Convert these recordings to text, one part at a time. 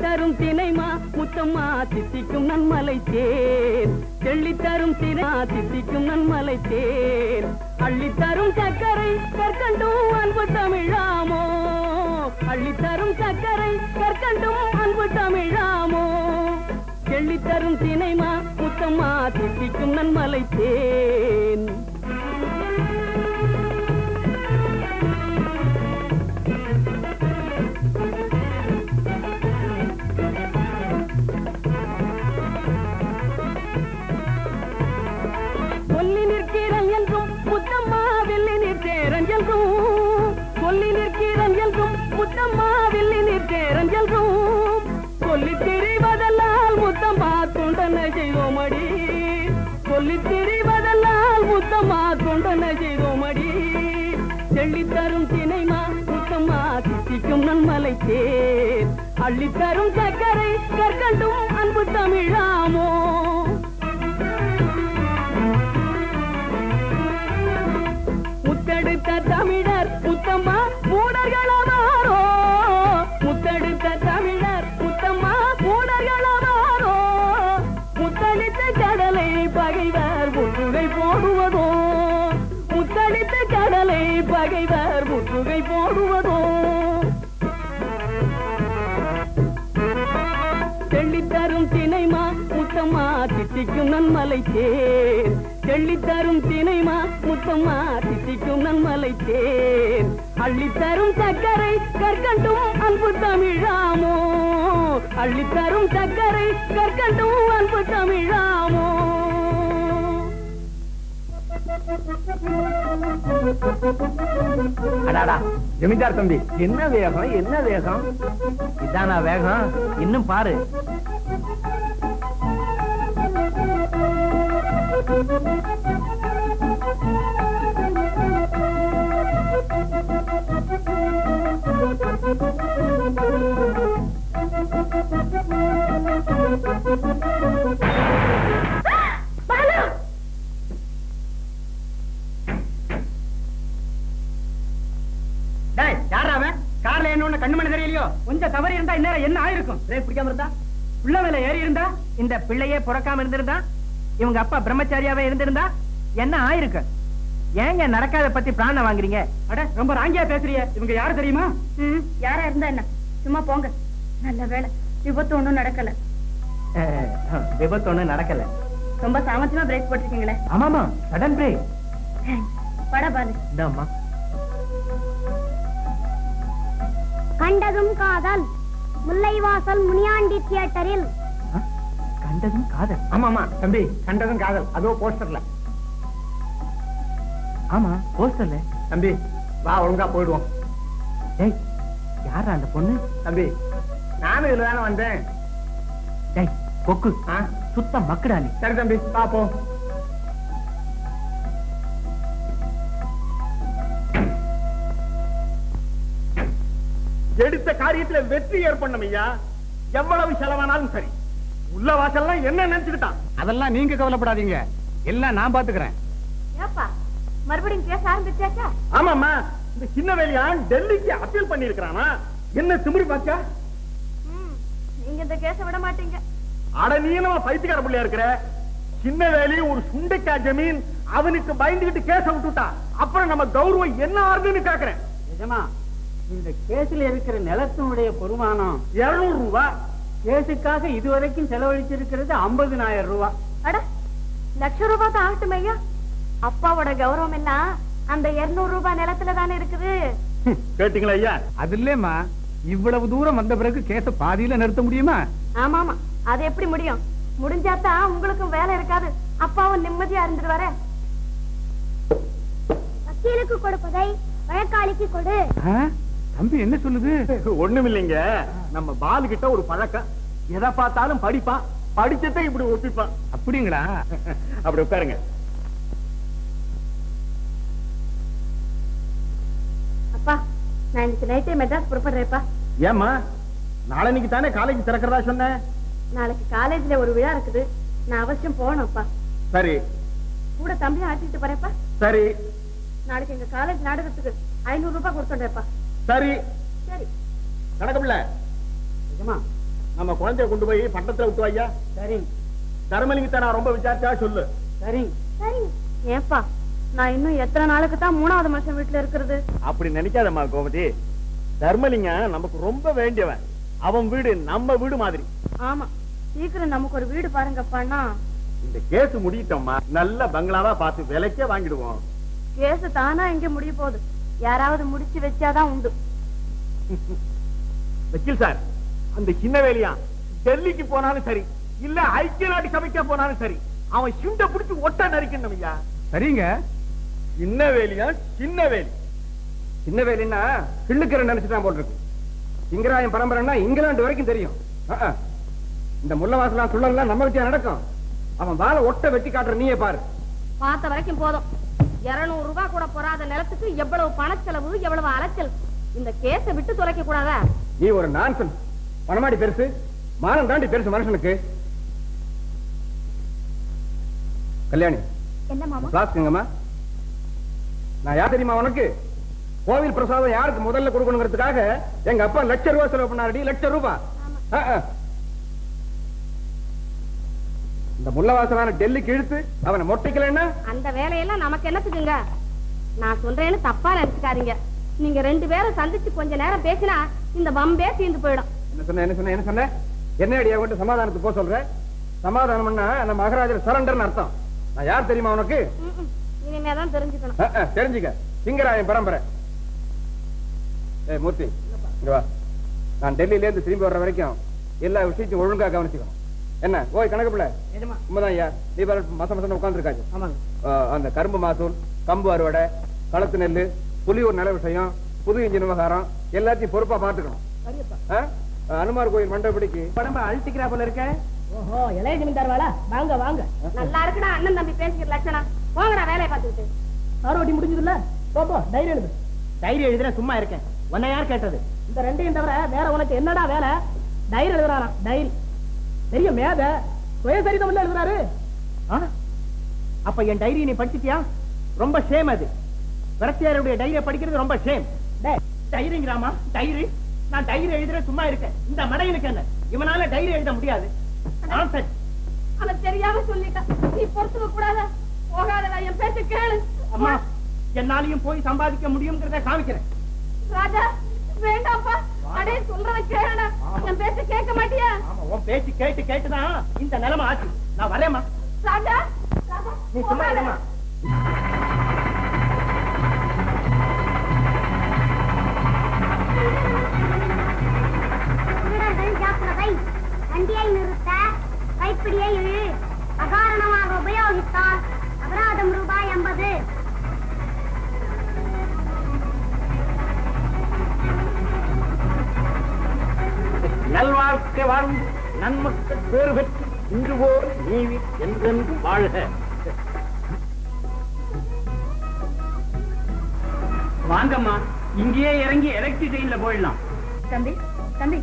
தெள்ளித்தரும் தினைமா முத்தம்மா தித்திக்கும் நன்மலை தேன் தெள்ளித்தரும் தினைமா தித்திக்கும் நன்மலை தேன் அள்ளித்தரும் சர்க்கரை கற்கண்டும் அன்பு தமிழாமோ அள்ளித்தரும் சர்க்கரை கற்கண்டும் அன்பு தமிழாமோ தெள்ளித்தரும் தினைமா முத்தம்மா தித்திக்கும் நன்மலை தேன் சொல்லி நிற்கிறேன் என்றும் முத்தம்மா வெள்ளி நிற்கிறேன் என்றும் சொல்லி நிற்கிறேன் என்றும் முத்தம்மா வெள்ளி நிற்கிறேன் என்றும் சொல்லி திரிவதல்லால் முத்தம்மா தொண்டனை செய்தோமடி சொல்லி திரிவதல்லால் முத்தம்மா தொண்டனை செய்தோமடி தெள்ளித்தரும் தினைமா முத்தம்மா தித்திக்கும் நன்மலை தேர் அள்ளித்தரும் சர்க்கரை கற்கண்டும் அன்பு தமிழாமோ முத்தெடுத்த தமிழர் முத்தம்மா மூடர்களாரோ முத்தெடுத்த தமிழர் முத்தம்மா மூடர்களாரோ முத்தளித்த கடலை பகைவர் முற்றுகை போடுவதோ முத்தளித்த கடலை பகைவர் முற்றுகை போடுவதோ தெள்ளித்தரும் தினைமா முத்தம்மா தித்திக்கும் நன்மலை தேன் தெள்ளித்தரும் தினைமா முத்தம்மா தித்திக்கும் நன்மலை தேன் அள்ளித்தரும் சர்க்கரை கற்கண்டும் அன்பு தமிழாமோ அள்ளித்தரும் சர்க்கரை கற்கண்டும் அன்பு தமிழாமோ அடாடா ஜமீன்தார் தம்பி என்ன வேகம் என்ன வேகம் இதானா வேகம் இன்னும் பாரு டேய் யாரா அவன் கார்ல என்ன ஒண்ணு கண்ணு மணி தெரியலையோ கொஞ்சம் தவறி இருந்தா இந்நேரம் என்ன ஆயிருக்கும் பிரேக் பிடிக்காம இருந்தா உள்ள மேல ஏறி இருந்தா இந்த பிள்ளையே பிறக்காம இருந்திருந்தா இவங்க அப்பா பிரம்மச்சாரியாவே இருந்திருந்தா என்ன ஆயிருக்கு ஏங்க நடக்காத பத்தி பிராணம் வாங்குறீங்க அட ரொம்ப ராங்கியா பேசுறிய இவங்க யாரு தெரியுமா ம், யாரா இருந்தா என்ன சும்மா போங்க நல்ல வேளை விபத்து ஒண்ணும் நடக்கல அஹ், விபத்து ஒண்ணும் நடக்கல ரொம்ப சாமர்த்தியமா பிரேக் போட்டிருக்கீங்களே ஆமாமா சடன் பிரேக் பட பாலு இந்தாம்மா கண்டதும் காதல் முல்லைவாசல் முனியாண்டி தியேட்டரில் கண்டதும் காதல் ஆமா ஆமா தம்பி கண்டதும் காதல் அதோ போஸ்டர்ல ஆமா போஸ்டர்ல தம்பி வா ஒழுங்கா போயிடுவோம் டேய் யாரா அந்த பொண்ணு தம்பி நானும் இதுல தானே வந்தேன் டேய் கொக்கு ஆ, சுத்த மக்குடா நீ சரி தம்பி பாப்போம் எடுத்த காரியத்துல வெற்றி ஏற்படணும் ஐயா எவ்வளவு செலவானாலும் சரி உள்ள வாசல்லாம் என்ன நினைச்சுக்கிட்டான் அதெல்லாம் நீங்க கவலைப்படாதீங்க எல்லாம் நான் பாத்துக்கிறேன் ஏப்பா மறுபடியும் பேச ஆரம்பிச்சாச்சா ஆமாமா இந்த சின்ன வேலையான் டெல்லிக்கு அப்பீல் பண்ணிருக்கிறானா என்ன திமிரு பாச்சா ம், நீங்க இந்த கேஸ விட மாட்டீங்க அட நீ நம்ம பைத்தியக்கார பிள்ளையா இருக்கிற சின்ன வேலி ஒரு சுண்டைக்கா ஜமீன் அவனுக்கு பயந்துகிட்டு கேச விட்டுட்டா அப்புறம் நம்ம கௌரவம் என்ன ஆறுதுன்னு கேக்குறேன் நிஜமா இந்த கேஸ்ல இருக்கிற நிலத்தினுடைய பொறுமானம் இருநூறு ரூபாய் கேஸுக்காக இதுவரைக்கும் செலவழிச்சிருக்கிறது ஐம்பதுனாயிரம் ரூபாய் அட லட்ச ரூபாய் தான் ஆகட்டும் ஐயா அப்பாவோட கௌரவம் எல்லாம் அந்த 200 ரூபாய் நிலத்துல தானே இருக்குது கேட்டீங்களா ஐயா அது இல்லேம்மா இவ்வளவு தூரம் வந்த பிறகு கேஸ பாதியில நிறுத்த முடியுமா ஆமாமா அது எப்படி முடியும் முடிஞ்சாதான் உங்களுக்கும் வேலை இருக்காது அப்பாவும் நிம்மதியா இருந்துட்டு வரேன் வக்கீலுக்கு கொடுப்பதை வழக்காளிக்கு கொடு ஆ? தம்பி என்ன சொல்லுது ஒண்ணும் இல்லைங்க நம்ம பாலு கிட்ட ஒரு பழக்கம் எதை பார்த்தாலும் படிப்பான் படிச்சதை இப்படி ஒப்பிப்பான் அப்படிங்களா அப்படி உட்காருங்க அப்பா நான் இன்னைக்கு நைட்டே மெட்ராஸ் புறப்படுறேன்ப்பா ஏமா நாளைக்கு தானே காலேஜ் திறக்கிறதா சொன்னேன் நாளைக்கு காலேஜ்ல ஒரு விழா இருக்குது நான் அவசியம் போகணும்ப்பா சரி கூட தம்பியும் அழைச்சிட்டு போறேன்ப்பா சரி நாளைக்கு எங்க காலேஜ் நாடகத்துக்கு ஐநூறு ரூபாய் கொடுத்துடுறேன்ப்பா சரி சரி கணக்கமில்ல நிஜமா நம்ம குழந்தைய கொண்டு போய் பட்டத்துல விட்டு வையா சரிங்க தர்மலிங்கத்தை நான் ரொம்ப விசாரிச்சா சொல்லு சரிங்க சரி ஏப்பா நான் இன்னும் எத்தனை நாளுக்கு தான் மூணாவது மனுஷன் வீட்டுல இருக்கிறது அப்படி நினைக்காதம்மா கோமதி தர்மலிங்கம் நமக்கு ரொம்ப வேண்டியவன் அவன் வீடு நம்ம வீடு மாதிரி ஆமா சீக்கிரம் நமக்கு ஒரு வீடு பாருங்கப்பான்னா இந்த கேஸ் முடியிட்டோம்மா நல்ல பங்களாவா பார்த்து விலைக்கே வாங்கிடுவோம் கேஸ் தானா இங்க முடிய போகுது யாராவது முடிச்சு வச்சாதான் உண்டு வக்கீல் சார் அந்த சின்ன வேலையா டெல்லிக்கு போனாலும் சரி இல்ல ஐக்கிய நாட்டு சபைக்கே போனாலும் சரி அவன் சிண்ட பிடிச்சு ஒட்ட நறுக்கணும் ஐயா சரிங்க சின்ன வேலையா சின்ன வேலி சின்ன வேலைன்னா கிள்ளுக்கிற நினைச்சுதான் போட்டிருக்கு சிங்கராயம் பரம்பரைன்னா இங்கிலாந்து வரைக்கும் தெரியும் அஹ், அஹ். இந்த முள்ளவாசலாம் சுள்ளலாம் நம்ம வச்சா நடக்கும் அவன் வாழை ஒட்ட வெட்டி காட்டுற நீயே பாரு பார்த்த வரைக்கும் போதும் இருநூறு ரூபாய் கூட போறாத நிலத்துக்கு எவ்வளவு பணச்செலவு எவ்வளவு அலைச்சல் இந்த கேஸ விட்டு தொலைக்க கூடாதா நீ ஒரு நான்சன் பணமாடி பெருசு மானம் தாண்டி பெருசு மனுஷனுக்கு கல்யாணி என்ன மாமா பிளாஸ்க்குங்கம்மா நான் யார் தெரியுமா உனக்கு கோவில் பிரசாதம் யாருக்கு முதல்ல கொடுக்கணுங்கிறதுக்காக எங்க அப்பா லட்ச ரூபாய் செலவு பண்ணாரடி லட்ச ரூபாய் அஹ், அஹ். இந்த முள்ளவாசலான டெல்லிக்கு இழுத்து அவனை மொட்டைக்கலன்னா அந்த வேலையெல்லாம் நமக்கு என்னத்துக்குங்க நான் சொல்றேன்னு தப்பா நினைச்சுக்காதீங்க நீங்க ரெண்டு பேரும் சந்திச்சு கொஞ்ச நேரம் பேசினா இந்த வம்பே தீர்ந்து போயிடும் என்ன சொன்ன என்ன சொன்ன என்ன சொன்ன என்ன அடியா கொண்டு சமாதானத்துக்கு போக சொல்ற சமாதானம் பண்ணா நம்ம மகராஜர் சரண்டர்னு அர்த்தம் நான் யார் தெரியுமா உனக்கு ம்ம். இனிமேதான் தெரிஞ்சுக்கணும் அஹ், அஹ், தெரிஞ்சுக்க சிங்கராயன் பரம்பரை ஏய் மூர்த்தி இங்க வா நான் டெல்லியில இருந்து திரும்பி வர்ற வரைக்கும் எல்லா விஷயத்தையும் ஒழுங்கா கவனிச்சுக்கணும் என்ன ஓய் கணக்கு பிள்ளை எதுமா உண்மைதான் ஐயா நீ வர மச மசம் உட்காந்துருக்காச்சு ஆமாங்க அந்த கரும்பு மாசூல் கம்பு அறுவடை களத்து நெல்லு புலியூர் நில விஷயம் புது இன்ஜின் விவகாரம் எல்லாத்தையும் பொறுப்பா பாத்துக்கணும் சரியப்பா ஆ? அனுமார் கோயில் மண்டபடிக்கு உடம்ப அழுத்திக்கிறா போல இருக்க ஓஹோ இளைய ஜமீன்தார் வாடா வாங்க வாங்க நல்லா இருக்குடா அண்ணன் தம்பி பேசிக்கிற லட்சணம் போங்கடா வேலையை பார்த்துக்கிட்டு சாரோட்டி முடிஞ்சதுல்ல போ போ டைரி எழுது டைரி எழுதுற சும்மா இருக்கேன் உன்னை யார் கேட்டது இந்த ரெண்டையும் தவிர வேற உனக்கு என்னடா வேலை டைரி எழுதுறாராம் டைரி பெரிய மேத சுயசரிதம் எழுதுறாரு ஆ? அப்ப என் டைரி நீ படிச்சிட்டியா ரொம்ப ஷேம் அது விரத்தியாருடைய டைரியை படிக்கிறது ரொம்ப ஷேம் டைரிங்கிறாமா டைரி நான் டைரி எழுதுற சும்மா இருக்கேன் இந்த மடையனுக்கு என்ன இவனால டைரி எழுத முடியாது Nonsense. அவன் தெரியாம சொல்லிட்டான் நீ பொறுத்துக்க கூடாதா போகாதடா என் பேச்ச கேளு அம்மா என்னாலையும் போய் சம்பாதிக்க முடியுங்கிறத காமிக்கிறேன் ராஜா வேண்டாம்ப்பா அடே சொல்றத கேளுடா என் பேச்ச கேட்க மாட்டியா ஆமா உன் பேச்சு கேட்டு கேட்டுதான் இந்த நிலைமை ஆச்சு நான் வரேம்மா ராஜா ராஜா நீ சும்மா இருமா திருடர்கள் ஜாக்கிரதை வண்டியை நிறுத்த கைப்பிடியை இழு அகாரணமாக உபயோகித்தால் அபராதம் ரூபாய் ஐம்பது நல்வாழ்க்கை வாழ்ந்து நன்மக்கள் பேறு பெற்று இன்று போர் நீவி என்றென்று வாழ்க வாங்கம்மா இங்கேயே இறங்கி எலக்ட்ரிக் ட்ரெயின்ல போயிடலாம் தம்பி தம்பி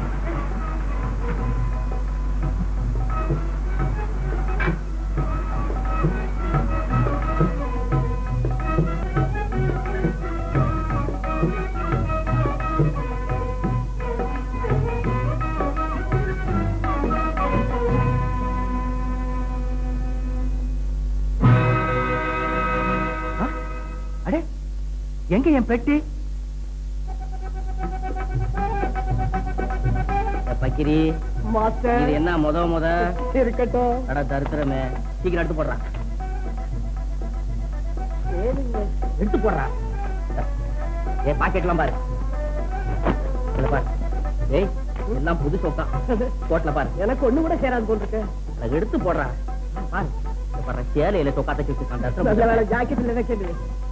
அடே எங்க என் பெட்டி பக்கிரி மாஸ்டர் இது என்ன முத முத இருக்கட்டும் அட தரித்திரமே சீக்கிரம் எடுத்து போடுறான் எடுத்து போடுறா ஏ பாக்கெட்லாம் பாரு இதுல பாரு ஏய் எல்லாம் புது சொக்கா கோட்ல பாரு எனக்கு ஒண்ணு கூட சேராது போல் இருக்கு அதை எடுத்து போடுறான் பாரு இத பாரு சேலையில சொக்கா தச்சு வச்சிருக்கான் நல்ல வேலை தரித்திரம் ஜாக்கெட்ல வைக்கிறது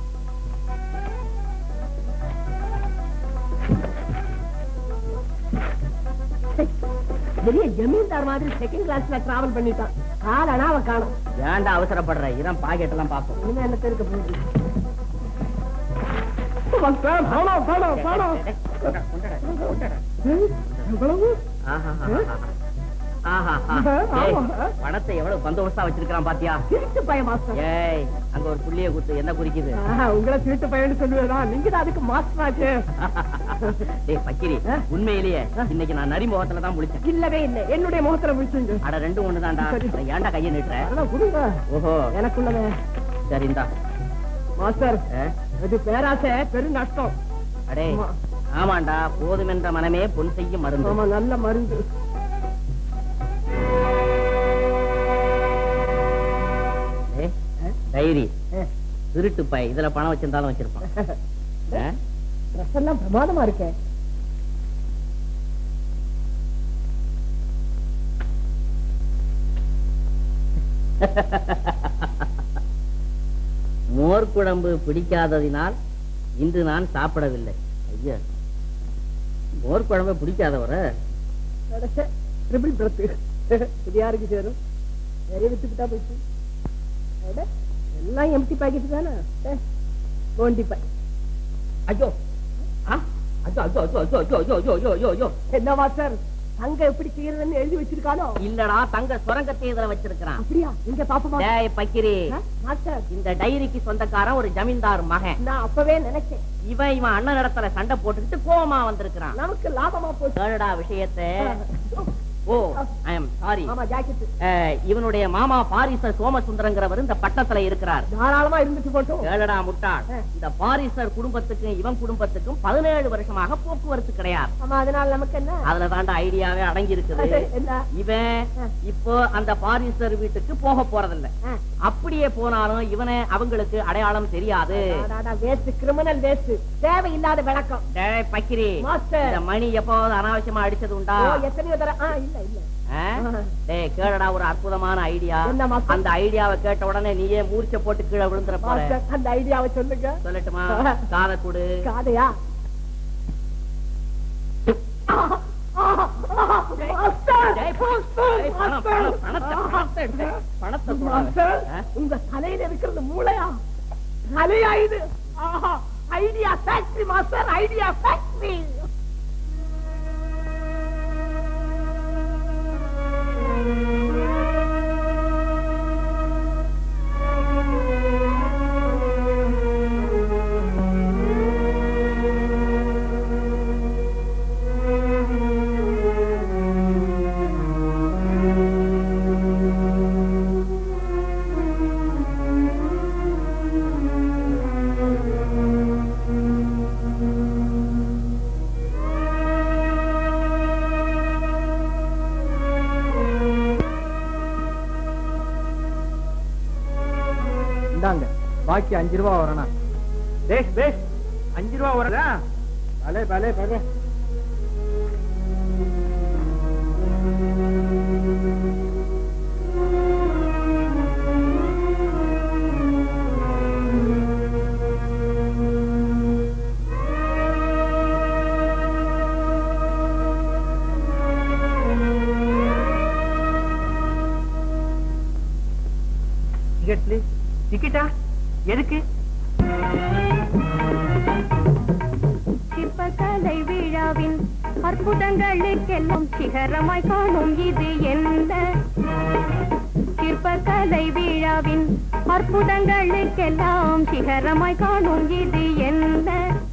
பெரிய ஜமீன்தார் மாதிரி செகண்ட் கிளாஸ்ல டிராவல் பண்ணிட்டான் ஆளானா அவன் காணும் ஏன்டா அவசரப்படுற இதான் பாக்கெட் எல்லாம் பாப்போம் இனிமே என்ன இருக்க போகுது பணம் பணம் பணம் பணம் எவ்வளவு ஆஹா, ஆஹா, ஆஹா. ஆஹா, ஆஹா. ஏய், பணத்தை எவ்வளவு பந்தோபஸ்தா வச்சிருக்கான் பாத்தியா திருட்டு பையன் மாஸ்டர் ஏய் அங்க ஒரு புள்ளிய குத்து என்ன குறிக்குது ஆஹா, உங்களை திருட்டு பையன் சொல்லுவேதா நீங்க தான் அதுக்கு மாஸ்டர் ஆச்சு டேய் பக்கிரி உண்மையிலேயே இன்னைக்கு நான் நரி முகத்துல தான் முழிச்சேன் இல்லவே இல்லை என்னுடைய முகத்துல முடிச்சுங்க அட ரெண்டும் ஒண்ணுதான்டா ஏன்டா கையை நிட்டுற அதெல்லாம் கொடுங்க ஓஹோ எனக்குள்ளத சரி இந்தா மாஸ்டர் ஆ? அது பேராசை பெரும் நஷ்டம் அடே ஆமா. ஆமாண்டா போதுமென்ற மனமே பொன் செய்யும் மருந்து ஆமா நல்ல மருந்து ஏய், டைரி ஆ. திருட்டு பை இதுல பணம் வச்சிருந்தாலும் வச்சிருப்பான் ஆ? ட்ரெஸ் எல்லாம் பிரமாதமா இருக்கே மோர் குழம்பு பிடிக்காததினால் இன்று நான் சாப்பிடவில்லை ஐயா மோர் குழம்பு பிடிக்காதவர ட்ரிபிள் பிரத்து இது யாருக்கு சேரும் நிறைய வித்துக்கிட்டா போயிடுச்சு அட, எல்லாம் எம்டி பாக்கெட் தானே ஏ, போண்டி பாய் ஐயோ ஆ? ஐயோ ஐயோ ஐயோ ஐயோ ஐயோ ஐயோ ஐயோ ஐயோ ஐயோ ஐயோ என்ன மாஸ்டர் தங்க எப்படி செய்யறதுன்னு எழுதி வச்சிருக்கானோ இல்லடா தங்க சுரங்கத்தை இதுல வச்சிருக்கிறான் அப்படியா இங்க பாப்பமா டேய் பக்கிரி மாஸ்டர் இந்த டைரிக்கு சொந்தக்காரன் ஒரு ஜமீன்தார் மகன் நான் அப்பவே நினைச்சேன் இவன் இவன் அண்ணன் இடத்துல சண்டை போட்டுக்கிட்டு கோவமா வந்திருக்கிறான் நமக்கு லாபமா போச்சு கேளுடா விஷயத்தை ஓ ஐ எம் சாரி ஆமா ஜாக்கெட் இவனுடைய மாமா பாரிசர் சோமசுந்தரங்கிறவர் இந்த பட்டத்துல இருக்கிறார் தாராளமா இருந்துட்டு போட்டோம் கேளுடா முட்டாள் ஆ. இந்த பாரிசர் குடும்பத்துக்கும் இவன் குடும்பத்துக்கும் பதினேழு வருஷமாக போக்குவரத்து கிடையாது ஆமா அதனால நமக்கு என்ன அதுல தாண்டா ஐடியாவே அடங்கி இருக்குது என்ன இவன் ஆ. இப்போ அந்த பாரிசர் வீட்டுக்கு போக போறதில்ல ஆ. அப்படியே போனாலும் இவனை அவங்களுக்கு அடையாளம் தெரியாது வேஸ்ட் கிரிமினல் வேஸ்ட் தேவையில்லாத விளக்கம் டேய் பக்கிரி மாஸ்டர். இந்த மணி எப்போது அனாவசியமா அடிச்சது உண்டா ஓ, எத்தனையோ தர ஆ இல்ல இல்ல ஆ? ஆ. டேய் கேளடா ஒரு அற்புதமான ஐடியா என்ன மாஸ்டர்? அந்த ஐடியாவை கேட்ட உடனே நீயே மூர்ச்சை போட்டு கீழே விழுந்துற போற மாஸ்டர், அந்த ஐடியாவை சொல்லுங்க சொல்லட்டுமா காதை கொடு காதையா டேய், டேய், பணம், பணம், பணத்தை, பணத்தை எடு. பணத்தை தொடாத. ஆ? உங்க தலையில இருக்கிறது மூளையா தலையா இது idea factory master idea factory இந்தாங்க பாக்கி அஞ்சு ரூபா வரணும் பேஷ் பேஷ் அஞ்சு ரூபா வரதா பலே பலே பலே டிக்கெட் ப்ளீஸ் டிக்கெட்டா எதுக்கு சிற்பக்கலை விழாவின் அற்புதங்களுக்கெல்லாம் சிகரமாய் காணும் இது என்ன சிற்பக்கலை விழாவின் அற்புதங்களுக்கெல்லாம் சிகரமாய் காணும் இது என்ன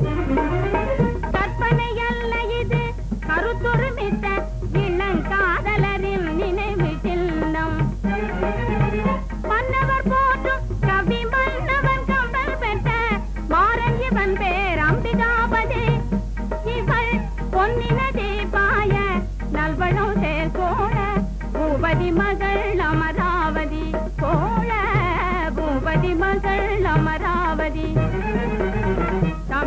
கற்பனை அல்ல இது கருத்துருமித்த இளங்காதலரின் நினைவு சின்னம் மன்னவர் போற்றும் கவி மன்னவன் கம்பல் பெற்ற மாறன் இவன் பேர் அம்பிகாபதி இவள் பொன்னினதே பாய நல்வளம் சேர் சோழ பூபதி மகள் அமராவதி சோழ பூபதி மகள் அமராவதி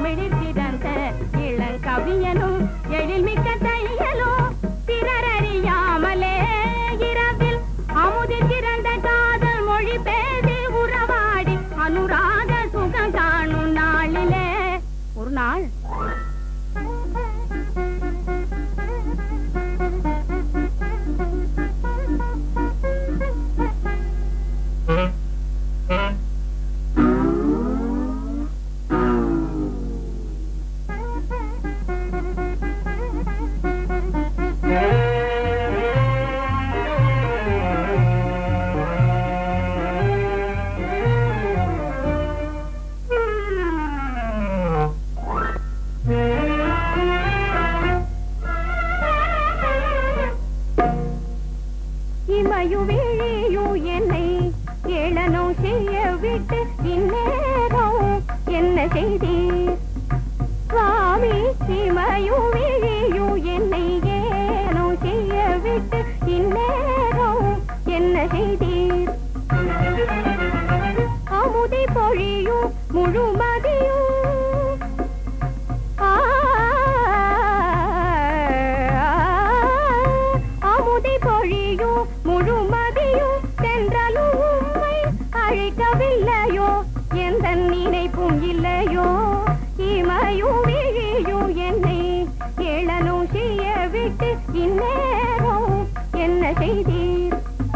விட்டு இந்நேரம் என்ன செய்தீர்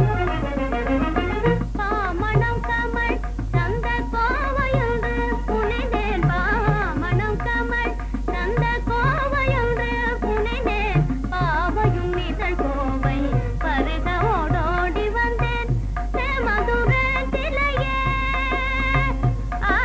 பாமணம் கமல் சந்த கோவையுண்டு புனைந்தேன் பாமணம் கமல் சந்த கோவையுண்டு புனைந்தேன் பாவையும் இதழ் கோவை பருக ஓடோடி வந்தேன் மதுரத்திலேயே ஆ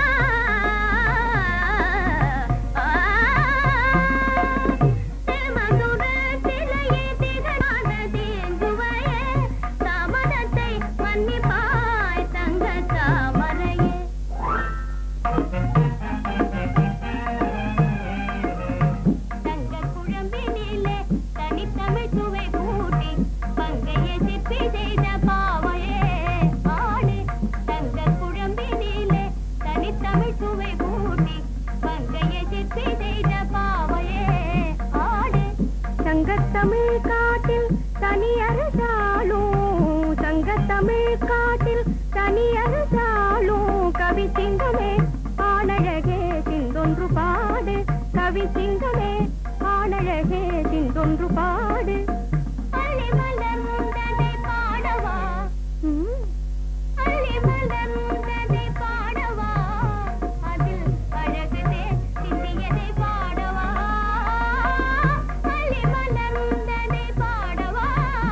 மதுரத்திலேயே திகழாத தேங்குவையே தாமதத்தை மன்னிப்பாய் தங்க தாமரையே தங்க குழம்பினிலே தனித்தமிழ் சுவை கூட்டி பங்கைய சிற்பி செய்த பாவையே ஆடு தங்க குழம்பினிலே தனித்தமிழ் சுவை கூட்டி பங்கைய சிற்பி செய்த பாவையே ஆடு சங்கத்தமிழ் காட்டில் தனி அரசாளும் சங்கத்தமிழ் காட்டில் தனி அரசாளும் கவி சிங்கமே ஆனழகே சிந்தொன்று பாடு கவி சிங்கமே ஆனழகே சிந்தொன்று பாடு அள்ளி மலர் முந்ததை பாடவா ம். அள்ளி மலர் முந்ததை பாடவா அதில் அழகுதே சிந்தியதை பாடவா அள்ளி மலர் முந்ததை பாடவா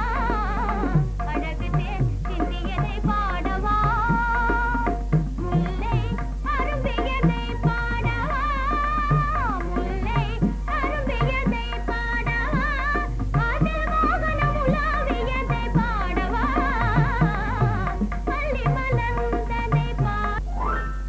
அழகுதே சிந்தியதை பாடவா முல்லை அரும்பியதை பாடவா முல்லை அரும்பியதை பாடவா அதில் மோகனம் உலாவியதை பாடவா அள்ளி மலர்ந்ததை பாட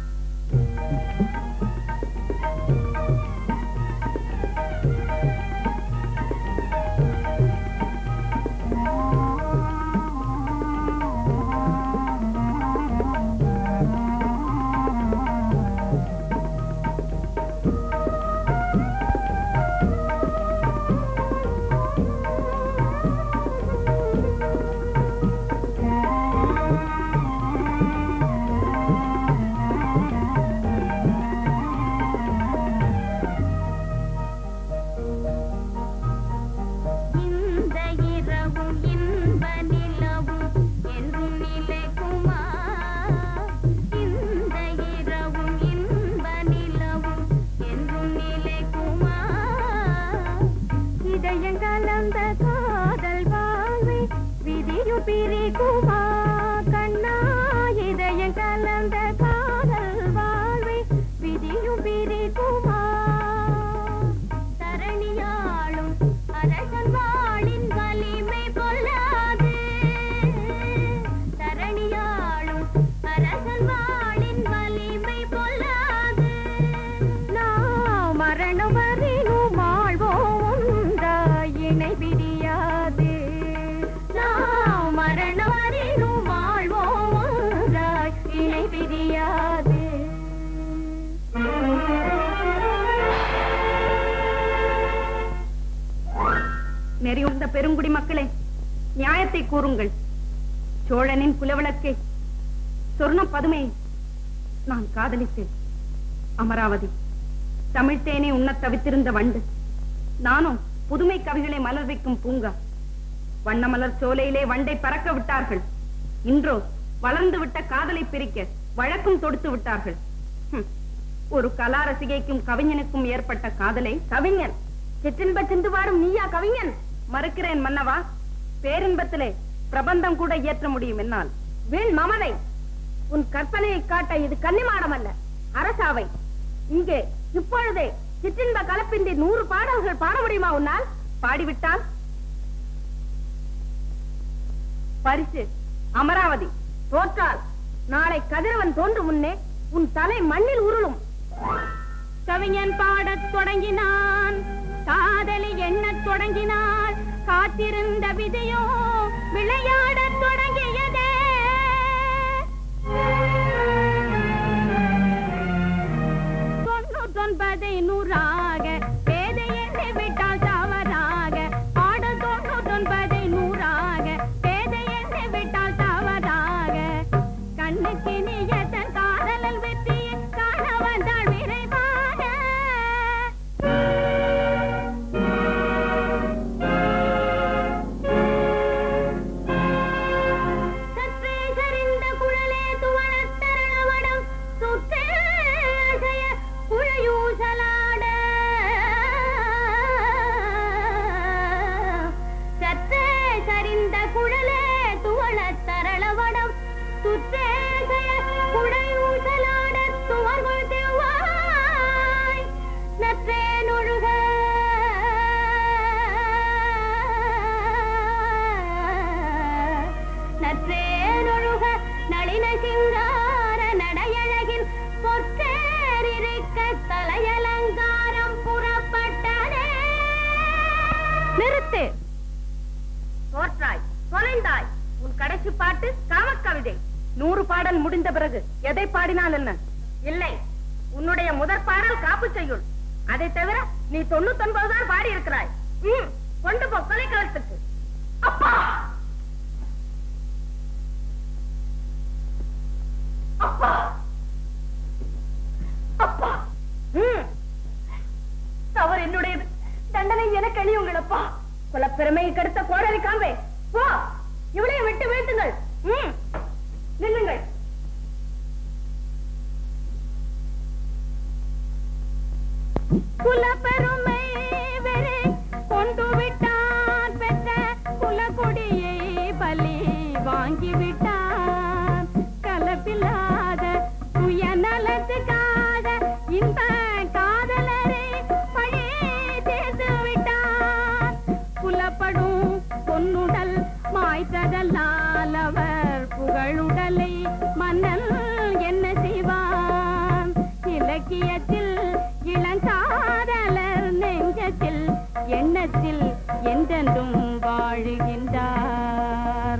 இந்த இரவும் இன்ப நிலவும் என்றும் நிலைக்குமா இந்த இரவும் இன்ப நிலவும் என்றும் நிலைக்குமா இதயம் கலந்த காதல் வாழ்வை விதியு பிரிக்குமா கண்ணா இதயம் கலந்த காதல் வாழ்வை விதியு பிரிக்குமா தரணியாளும் அரசன் வாளின் வலிமை கொள்ளாது தரணியாளும் அரசன் வாளின் வலிமை கொள்ளாது நாம் மரணம் வரினும் ஆழ்வோம் ஒன்றாய் இணை பிரியாது நாம் மரணம் வரினும் ஆழ்வோம் ஒன்றாய் இணை பிரியாது நெறியுண்ட பெருங்குடி மக்களே நியாயத்தை கூறுங்கள் சோழனின் குலவிளக்கே சொர்ண பதுமை நான் காதலித்தேன் அமராவதி தமிழ்த்தேனே உண்ணத் தவித்திருந்த வண்டு நானும் புதுமை கவிகளை மலர் வைக்கும் பூங்கா வண்ணமலர் சோலையிலே வண்டை பறக்க விட்டார்கள் இன்றோ வளர்ந்து விட்ட காதலை பிரிக்க வழக்கும் தொடுத்து விட்டார்கள் ஹம். ஒரு கலா ரசிகைக்கும் கவிஞனுக்கும் ஏற்பட்ட காதலை கவிஞன் சிற்றின்ப சிந்து பாடும் நீயா கவிஞன் மறுக்கிறேன் மன்னவா பேரின்பத்திலே பிரபந்தம் கூட இயற்ற முடியும் என்னால் வீண் மமதை உன் கற்பனையை காட்ட இது கன்னிமாடம் அல்ல அரசாவை இங்கே இப்பொழுதே சிற்றின்ப கலப்பின்றி நூறு பாடல்கள் பாட முடியுமா உன்னால் பாடிவிட்டால் பரிசு அமராவதி தோற்றால் நாளை கதிரவன் தோன்றும் முன்னே உன் தலை மண்ணில் உருளும் கவிஞன் பாடத் தொடங்கினான் காதலி எண்ணத் தொடங்கினாள் காத்திருந்த விதையோ விளையாடத் தொடங்கியதே தொண்ணூற்றொன்பதை நூறாக பேதை எண்ணி விட்டால் தவறாக பாடல் தொண்ணூற்றொன்பதை நூறாக பேதை எண்ணி விட்டால் தவறாக கண்ணுக்கு நீய தன் காதலல் வெற்றியை காண வந்தாள் விரைவாக நிறுத்து தோற்றாய் தொலைந்தாய் உன் கடைசி பாட்டு காமக்கவிதை நூறு பாடல் முடிந்த பிறகு எதை பாடினால் என்ன இல்லை உன்னுடைய முதற் பாடல் காப்பு செய்யுள் அதை தவிர நீ தொண்ணூத்தொன்பது தான் பாடி இருக்கிறாய் ம், கொண்டு போ கொலைக்களத்துக்கு அப்பா அப்பா அப்பா ம். தவறு என்னுடையது தண்டனை எனக்கு அழியுங்களப்பா குலப்பெருமையை கெடுத்த கோடரி காம்பே போ இவளையும் விட்டு வீழ்த்துங்கள் ம். நில்லுங்கள் குலப்பெருமை வெறி கொண்டு விட்டான் பெற்ற குலகுடியை பலி வாங்கி விட்டான் கலப்பில்லாத சுயநலத்துக்காக இந்த காதலரை பழி தீர்த்து விட்டான் புலப்படும் பொன்னுடல் மாய்த்ததல்லால் அவர் புகழுடலை மன்னன் என்ன செய்வான் இலக்கியத்தில் இளங்காதலர் நெஞ்சத்தில் எண்ணத்தில் என்றென்றும் வாழுகின்றார்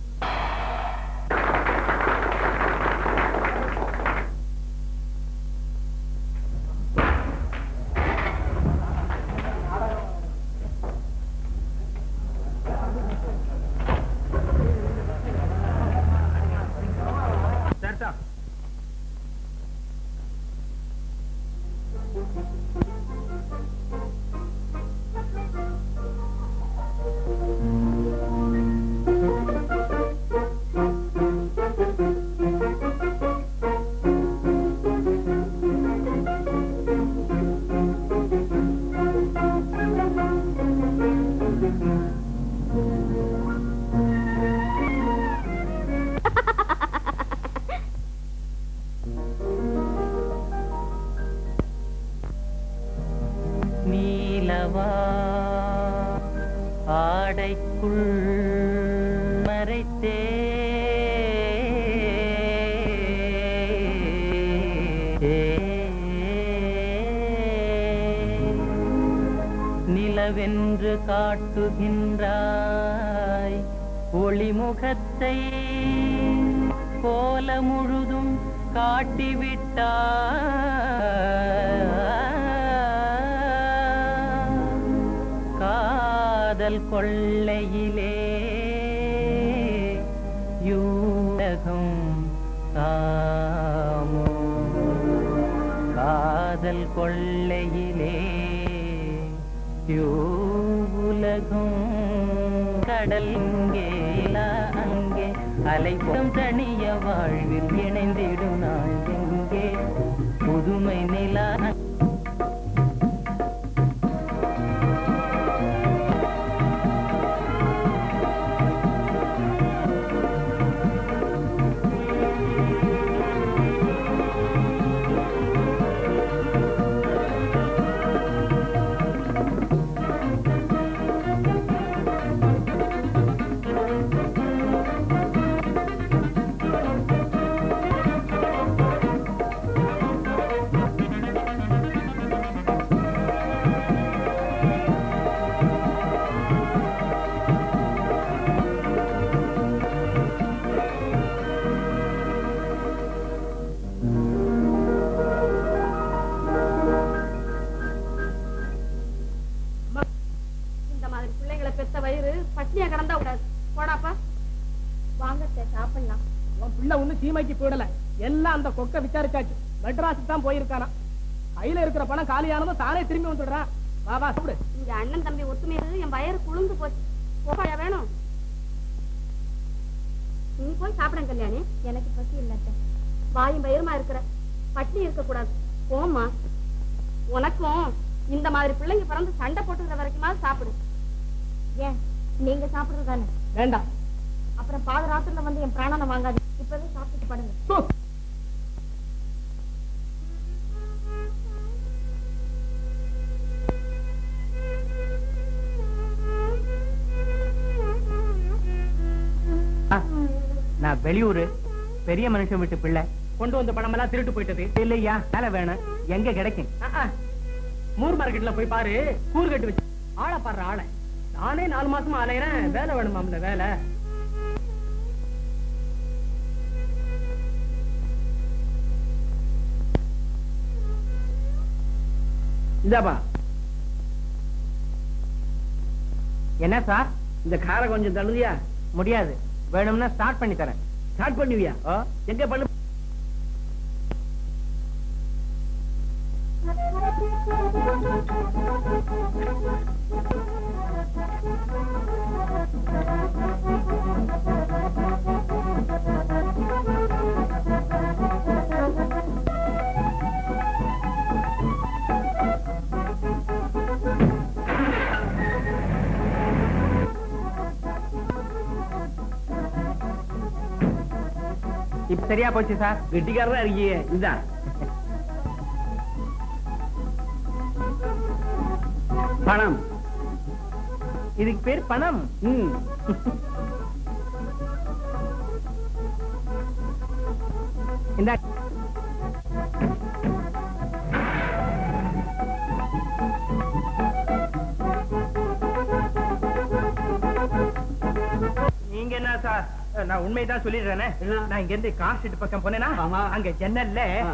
சரிதா நீலவா ஆடைக்குள் மறைத்தே நிலவென்று காட்டுகின்றாய் ஒளிமுகத்தை கோல முழுதும் காட்டிவிட்டாய் காதல் கொள்ளையிலே யூடகம் காமோ காதல் கொள்ளையிலே யூலகம் கடல் இங்கே நிலா அங்கே அலைப்பம் தனிய வாழ்வில் இணைந்திடும் நாள் எங்கே புதுமை நிலா இந்த மாதிரி பிள்ளைங்களை பெத்த வயிறு பட்னியா கடந்தா விடாது போடாப்பா வாங்கத்த சாப்பிடலாம் உன் பிள்ளை ஒண்ணு சீமைக்கு போயிடல எல்லாம் அந்த கொக்க விசாரிச்சாச்சு மெட்ராஸுக்கு தான் போயிருக்கானா கையில இருக்கிற பணம் காலியானதும் தானே திரும்பி வந்துடுறான் வா வா சாப்பிடு இங்க அண்ணன் தம்பி ஒத்துமையில என் வயிறு குளிர்ந்து போச்சு போகாயா வேணும் நீ போய் சாப்பிடுங்க கல்யாணி எனக்கு பசி இல்ல வாயும் பயிருமா இருக்கிற பட்னி இருக்க கூடாது போம்மா உனக்கும் இந்த மாதிரி பிள்ளைங்க பிறந்து சண்டை போட்டுக்கிற வரைக்குமாவது சாப்பிடு ஏன் நீங்க சாப்பிடுறது தானே வேண்டாம் அப்புறம் பாத ராத்திரில வந்து என் பிராணனை வாங்காது இப்பவே சாப்பிட்டு படுங்க சு. ஆ, நான் வெளியூரு பெரிய மனுஷன் வீட்டு பிள்ளை கொண்டு வந்த பணம் எல்லாம் திருட்டு போயிட்டது இல்லையா வேலை வேணும் எங்க கிடைக்கும் ஆ, ஆ. மூர் மார்க்கெட்ல போய் பாரு கூறு கட்டு வச்சு ஆளை பாடுற ஆளை நானே நாலு மாசமா அலையறேன் வேலை வேணுமாம்ல வேலை இந்தாப்பா என்ன சார் இந்த காரை கொஞ்சம் தள்ளுறியா முடியாது வேணும்னா ஸ்டார்ட் பண்ணி தரேன் ஸ்டார்ட் பண்ணுவியா ஆ? எங்க பண்ணு இப்ப சரியா போச்சு சார் கெட்டிக்காரரா இருக்கீங்க இந்தா பணம் இதுக்கு பேர் பணம் ம் இந்த நீங்க என்ன சார் நான் உண்மைதான் சொல்லிடுறேனே என்ன? நான் இங்க இருந்து கார் ஸ்ட்ரீட் பக்கம் போனேன்னா ஆமா. அங்க ஜன்னல்ல ஆ.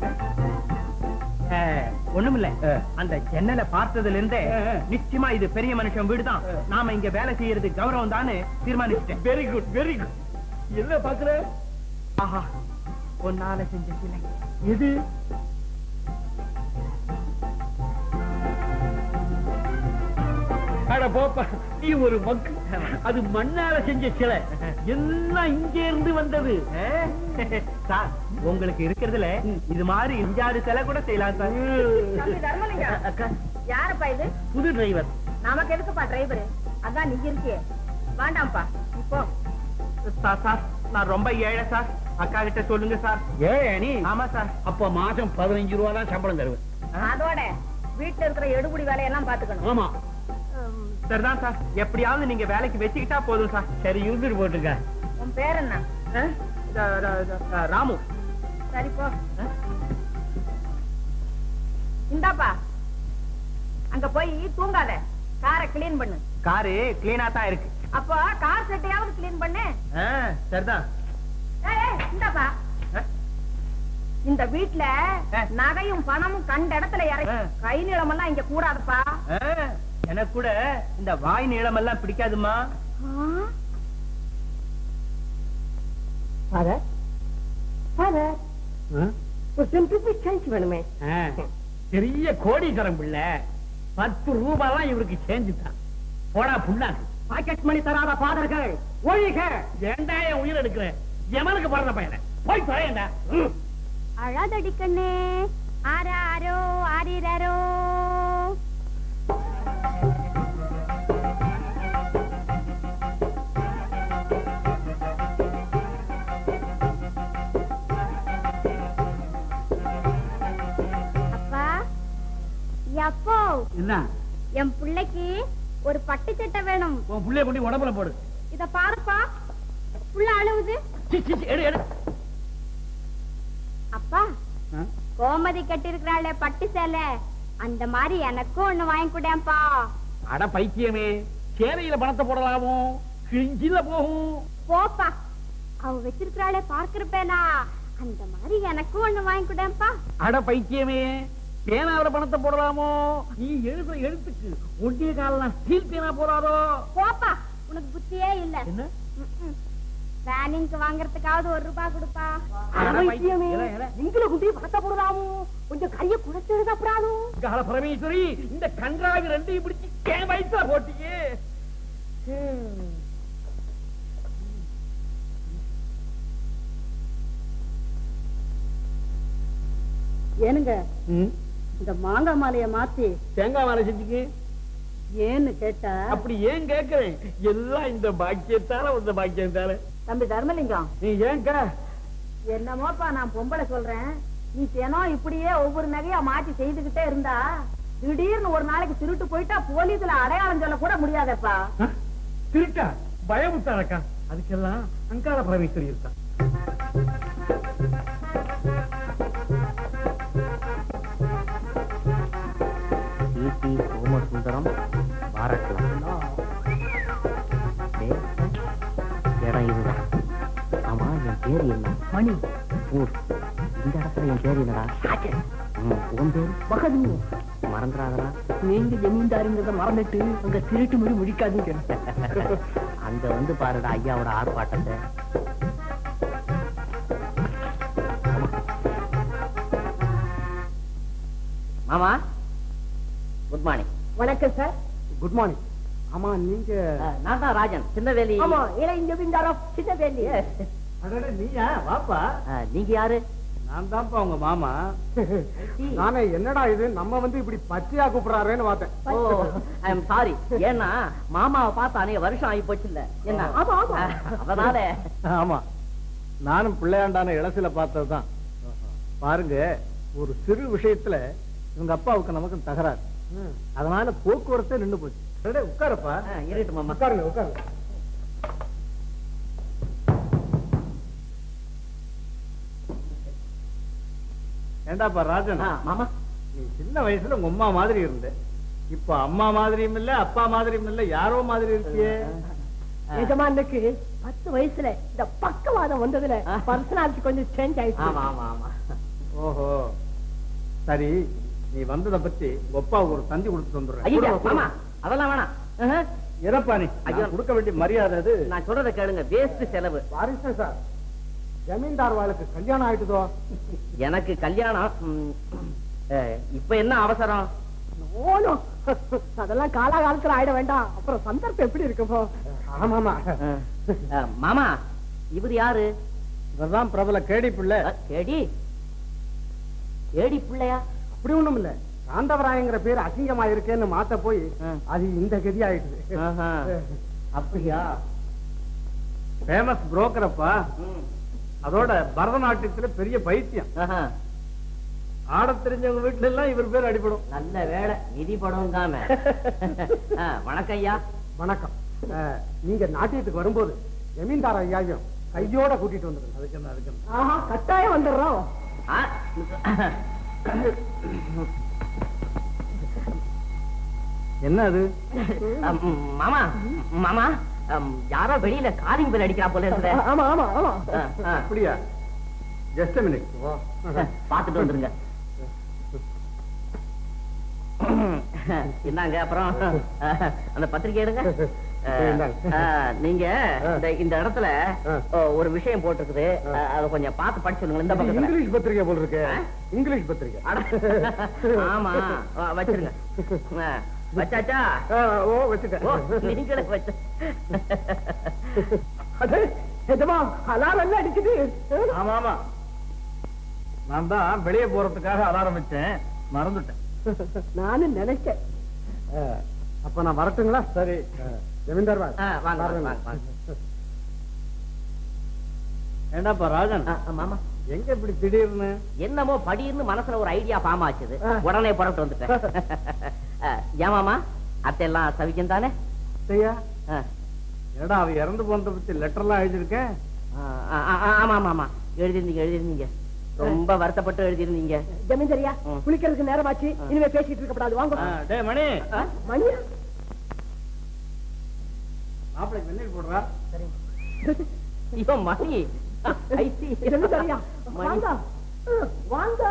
அஹ், ஒண்ணுமில்ல ஆ. அந்த ஜன்னலை பார்த்ததுல இருந்தே ஆ, ஆ. நிச்சயமா இது பெரிய மனுஷன் வீடுதான் ஆ. நாம இங்க வேலை செய்யறது கௌரவம் தான் தீர்மானிச்சிட்டேன் வெரி குட் வெரி குட் என்ன பாக்குற ஆஹா ஒன்னால செஞ்ச சிலை எது அட போப்பா நீ ஒரு மக்கு அது மண்ணால செஞ்ச சிலை எல்லாம் இங்க இருந்து வந்தது சார் உங்களுக்கு இருக்கிறதுல இது மாதிரி இஞ்சாறு சிலை கூட செய்யலாம் சார் தம்பி தர்மலிங்கம் அக்கா யாரப்பா இது புது டிரைவர் நமக்கு எதுக்குப்பா டிரைவர் அதான் நீ இருக்கியே வேண்டாம்ப்பா இப்போ சார் சார் நான் ரொம்ப ஏழை சார் அக்கா கிட்ட சொல்லுங்க சார் ஏ நீ ஆமா சார் அப்ப மாசம் பதினஞ்சு ரூபா தான் சம்பளம் தருவேன் அதோட வீட்டுல இருக்கிற எடுபடி வேலையெல்லாம் பாத்துக்கணும் ஆமா சரிதான் சார் எப்படியாவது நீங்க வேலைக்கு வச்சுக்கிட்டா போதும் சார் சரி இருந்துட்டு போட்டுக்க உன் பேர் என்ன ஆ? ர- ர- ர- ராமு சரி போ இந்தாப்பா அங்க போய் தூங்காத காரை கிளீன் பண்ணு காரு கிளீனா தான் இருக்கு அப்போ கார் செட்டையாவது கிளீன் பண்ணு ஆ, சரிதான் ஏய், ஏய், இந்தாப்பா ஆ? இந்த வீட்ல ஆ. நகையும் பணமும் கண்ட இடத்துல இறங்கி ஆ. கை நீளமெல்லாம் இங்க கூடாதுப்பா ஆ, எனக்கு கூட இந்த வாய் நீளம் எல்லாம் பிடிக்காதுமா ஃபாதர் ஃபாதர் ஒரு டுவெண்ட்டி ருபீஸ் சேஞ்ச் வேணுமே ஆ, பெரிய கோடீஸ்வரம் பிள்ளை பத்து ரூபாய் இவருக்கு சேஞ்சு தான் போடா புண்ணாக்கு பாக்கெட் மணி தராத பாதர்கள் ஒழிக ஏண்டா என் உயிர் எடுக்கிறேன் எவனுக்கு பிறந்த பையனை போய் தொலையண்டா அழாதடி கண்ணே ஆராரோ ஆரிரரோ அப்பா எப்போ என்ன என் பிள்ளைக்கு ஒரு பட்டு சட்டை வேணும் உன் புள்ளைய கொண்டு உடம்புல போடு இத பாருப்பா புள்ள அழுவுது சி, சி, சி, எடு எடு அப்பா ஆ? கோமதி கட்டிருக்கிறாளே பட்டு சேலை அந்த மாதிரி எனக்கும் ஒண்ணு வாங்கி கூடப்பா அட பைத்தியமே சேலையில பணத்தை போடலாமோ கிழிஞ்சில போகும் போப்பா அவ வச்சிருக்கிறாளே பார்க்கிறப்பேனா அந்த மாதிரி எனக்கும் ஒண்ணு வாங்கி கூடப்பா அட பைத்தியமே பேனாவில பணத்தை போடலாமோ நீ எழுதுற எழுத்துக்கு ஒன்றிய காலம் ஸ்டீல் பேனா போறாதோ போப்பா உனக்கு புத்தியே இல்ல என்ன ம்ம். பேனிங்க்கு வாங்குறதுக்காவது ஒரு ரூபாய் கொடுப்பா அட பைத்தியமே நீங்கள குட்டி பணத்தை போடுறாமோ கொஞ்சம் கைய குறைச்சு சாப்பிடாதோ கால பரமேஸ்வரி இந்த கன்றாவி ரெண்டையும் பிடிச்சு என் வயிற்றுல போட்டீங்க ஏனுங்க இந்த மாங்காய் மாலைய மாத்தி தேங்காய் வேலை செஞ்சுக்க ஏன்னு கேட்டா அப்படி ஏன் கேக்குறேன் எல்லாம் இந்த பாக்கியத்தால வந்த பாக்கியத்தால தம்பி தர்மலிங்கம் நீ ஏன்க்கா என்னமோப்பா நான் பொம்பளை சொல்றேன் நீ தினம் இப்படியே ஒவ்வொரு நகையா மாத்தி செய்துகிட்டே இருந்தா திடீர்னு ஒரு நாளைக்கு திருட்டு போயிட்டா போலீஸ்ல அடையாளம் சொல்ல கூட முடியாதப்பா ஆ? திருட்டா பயமுத்தாரக்கா அதுக்கெல்லாம் அங்காள பரமேஸ்வரி இருக்கா சோமசுந்தரம் பாரக்கலாம் பேரு என்ன மணி ஊர் இந்த இடத்துல என் பேரு என்னடா ம், உன் பேரு மகதீன் மறந்துடாதடா நீங்க ஜமீன்தாருங்கிறத மறந்துட்டு அங்க திருட்டு முடி முடிக்காதீங்க அங்க வந்து பாருடா ஐயாவோட ஆர்ப்பாட்டத்தை மாமா குட் மார்னிங் வணக்கம் சார் குட் மார்னிங் ஆமா நீங்க நான் தான் ராஜன் சின்னவேலி ஆமா இளைய ஜமீன்தாரா சின்ன வேலி அடடே, நீயா வாப்பா ஆ, நீங்க யாரு நான் தான்ப்பா உங்க மாமா நானே என்னடா இது நம்ம வந்து இப்படி பச்சையா கூப்பிடுறாருன்னு பார்த்தேன் ஓ ஐ எம் சாரி ஏன்னா மாமாவை பார்த்து அநேக வருஷம் ஆகி போச்சு இல்ல என்ன ஆமா, ஆமா. ஆ, அதனால ஆமா நானும் பிள்ளையாண்டான இளசில பார்த்ததுதான் பாருங்க ஒரு சிறு விஷயத்துல இவங்க அப்பாவுக்கு நமக்கு தகராறு அதனால போக்குவரத்தே நின்னு போச்சு அடடே, உட்காருப்பா ஆ, இருக்கட்டும் மாமா உட்காருங்க உட்காருங்க ஏண்டாப்பா ராஜன் ஆ, மாமா நீ சின்ன வயசுல உங்க அம்மா மாதிரி இருந்த இப்ப அம்மா மாதிரியும் இல்ல அப்பா மாதிரியும் இல்ல யாரோ மாதிரி இருக்கியே எஜமானுக்கு பத்து வயசுல இந்த பக்கவாதம் வந்ததுல பர்சனாலிட்டி கொஞ்சம் சேஞ்ச் ஆயிடுச்சு ஆமா ஆமா ஆமா ஓஹோ சரி நீ வந்தத பத்தி உங்க அப்பாவுக்கு ஒரு தந்தி கொடுத்து ஐயா வந்துடுறேன் மாமா அதெல்லாம் வேணாம் ஆஹா. இறப்பா நீ ஐயோ. நான் கொடுக்க வேண்டிய மரியாதை அது நான் சொல்றத கேளுங்க வேஸ்ட் செலவு வாரிசு சார் ஜமீன்தார் வாழ்க்கை கல்யாணம் ஆயிட்டுதோ எனக்கு கல்யாணம் ம், அஹ், இப்ப என்ன அவசரம் ஓனோ அதெல்லாம் காலாகாலத்துல ஆயிட வேண்டாம் அப்புறம் சந்தர்ப்பம் எப்படி இருக்குமோ ஆமாமா அஹ், அஹ், மாமா இவர் யாரு இவர்தான் பிரபல கேடி பிள்ளை அஹ், கேடி கேடி பிள்ளையா அப்படி ஒண்ணும் இல்ல காந்தவராயங்கிற பேர் அசிங்கமா இருக்கேன்னு மாத்த போய் ம். அது இந்த கதி ஆயிடுது ஆஹா. அப்படியா ஃபேமஸ் புரோக்கரப்பா ம். அதோட பரதநாட்டியத்துல பெரிய பைத்தியம் ஆஹா. ஆடத் தெரிஞ்சவங்க வீட்டுல எல்லாம் இவர் பேர் அடிபடும் நல்ல வேலை நிதி படம் தாம வணக்கம் ஐயா வணக்கம் அஹ், நீங்க நாட்டியத்துக்கு வரும்போது ஜமீன்தார் ஐயாவையும் கையோட கூட்டிட்டு வந்துருங்க அதுக்கு என்ன அதுக்கு என்ன? ஆஹா கட்டாயம் வந்துடுறோம் ஆ, என்ன அது அம், மாமா மாமா அம், யாரோ வெளியில காலிங் பெல் அடிக்கிறா போல இருக்குது ஆமா ஆமா ஆமா ஆ, ஆ. அப்படியா ஜஸ்ட் மினிட் பாத்துட்டு வந்துருங்க என்னங்க அப்புறம் அந்த பத்திரிக்கை எடுங்க இந்தாங்க. அஹ், நீங்க இந்த இந்த இடத்துல ஆ. அஹ், ஒரு விஷயம் போட்டிருக்குது அஹ், அதை கொஞ்சம் பார்த்து படிச்சு சொல்லுங்க இந்த பக்கத்துல இங்கிலீஷ் பத்திரிகை போல் இருக்கு ஆ? இங்கிலீஷ் பத்திரிகை அட, ஆமா அஹ், வச்சிருங்க அஹ், வச்சாச்சா அஹ், ஓ ஓ வச்சுட்டேன் நீங்களே வச்ச அது எஜமா அலாரம் எல்லாம் அடிக்குது ஆமா ஆமா நான் தான் வெளியே போறதுக்காக அலாரம் வச்சேன் மறந்துட்டேன் நானும் நினைச்சேன் அப்ப நான் வரட்டுங்களா சரி ஜமீன்தார் வா ஆ, வாங்க, வாங்க, வாங்க, வாங்க. ஏண்டாப்பா ராஜன் அஹ், அஹ், மாமா எங்க இப்படி திடீர்னு என்னமோ படின்னு மனசுல ஒரு ஐடியா ஃபார்ம் ஆச்சுது ஆ. உடனே புறப்பட்டு வந்துட்டேன் அஹ், ஏன் மாமா அத்தை எல்லாம் சவிக்கம் தானே சரியா அஹ், ஏடா அவ இறந்து போனதை பத்தி லெட்டர் எல்லாம் எழுதியிருக்கேன் அஹ், அஹ், அஹ், ஆமா ஆமா ஆமா எழுதிருந்தீங்க எழுதிருந்தீங்க ரொம்ப வருத்தப்பட்டு எழுதிருந்தீங்க ஜமீன்தாரியா ம். குளிக்கிறதுக்கு நேரமாச்சு இனிமே பேசிட்டு இருக்கக்கூடாது வாங்க டே மணி மணியா மாப்பிள்ளை வெந்நீர் போடுறா ஐயோ மணி I see. ஜமீன்தாரியா மணி. வாங்க ம், வாங்க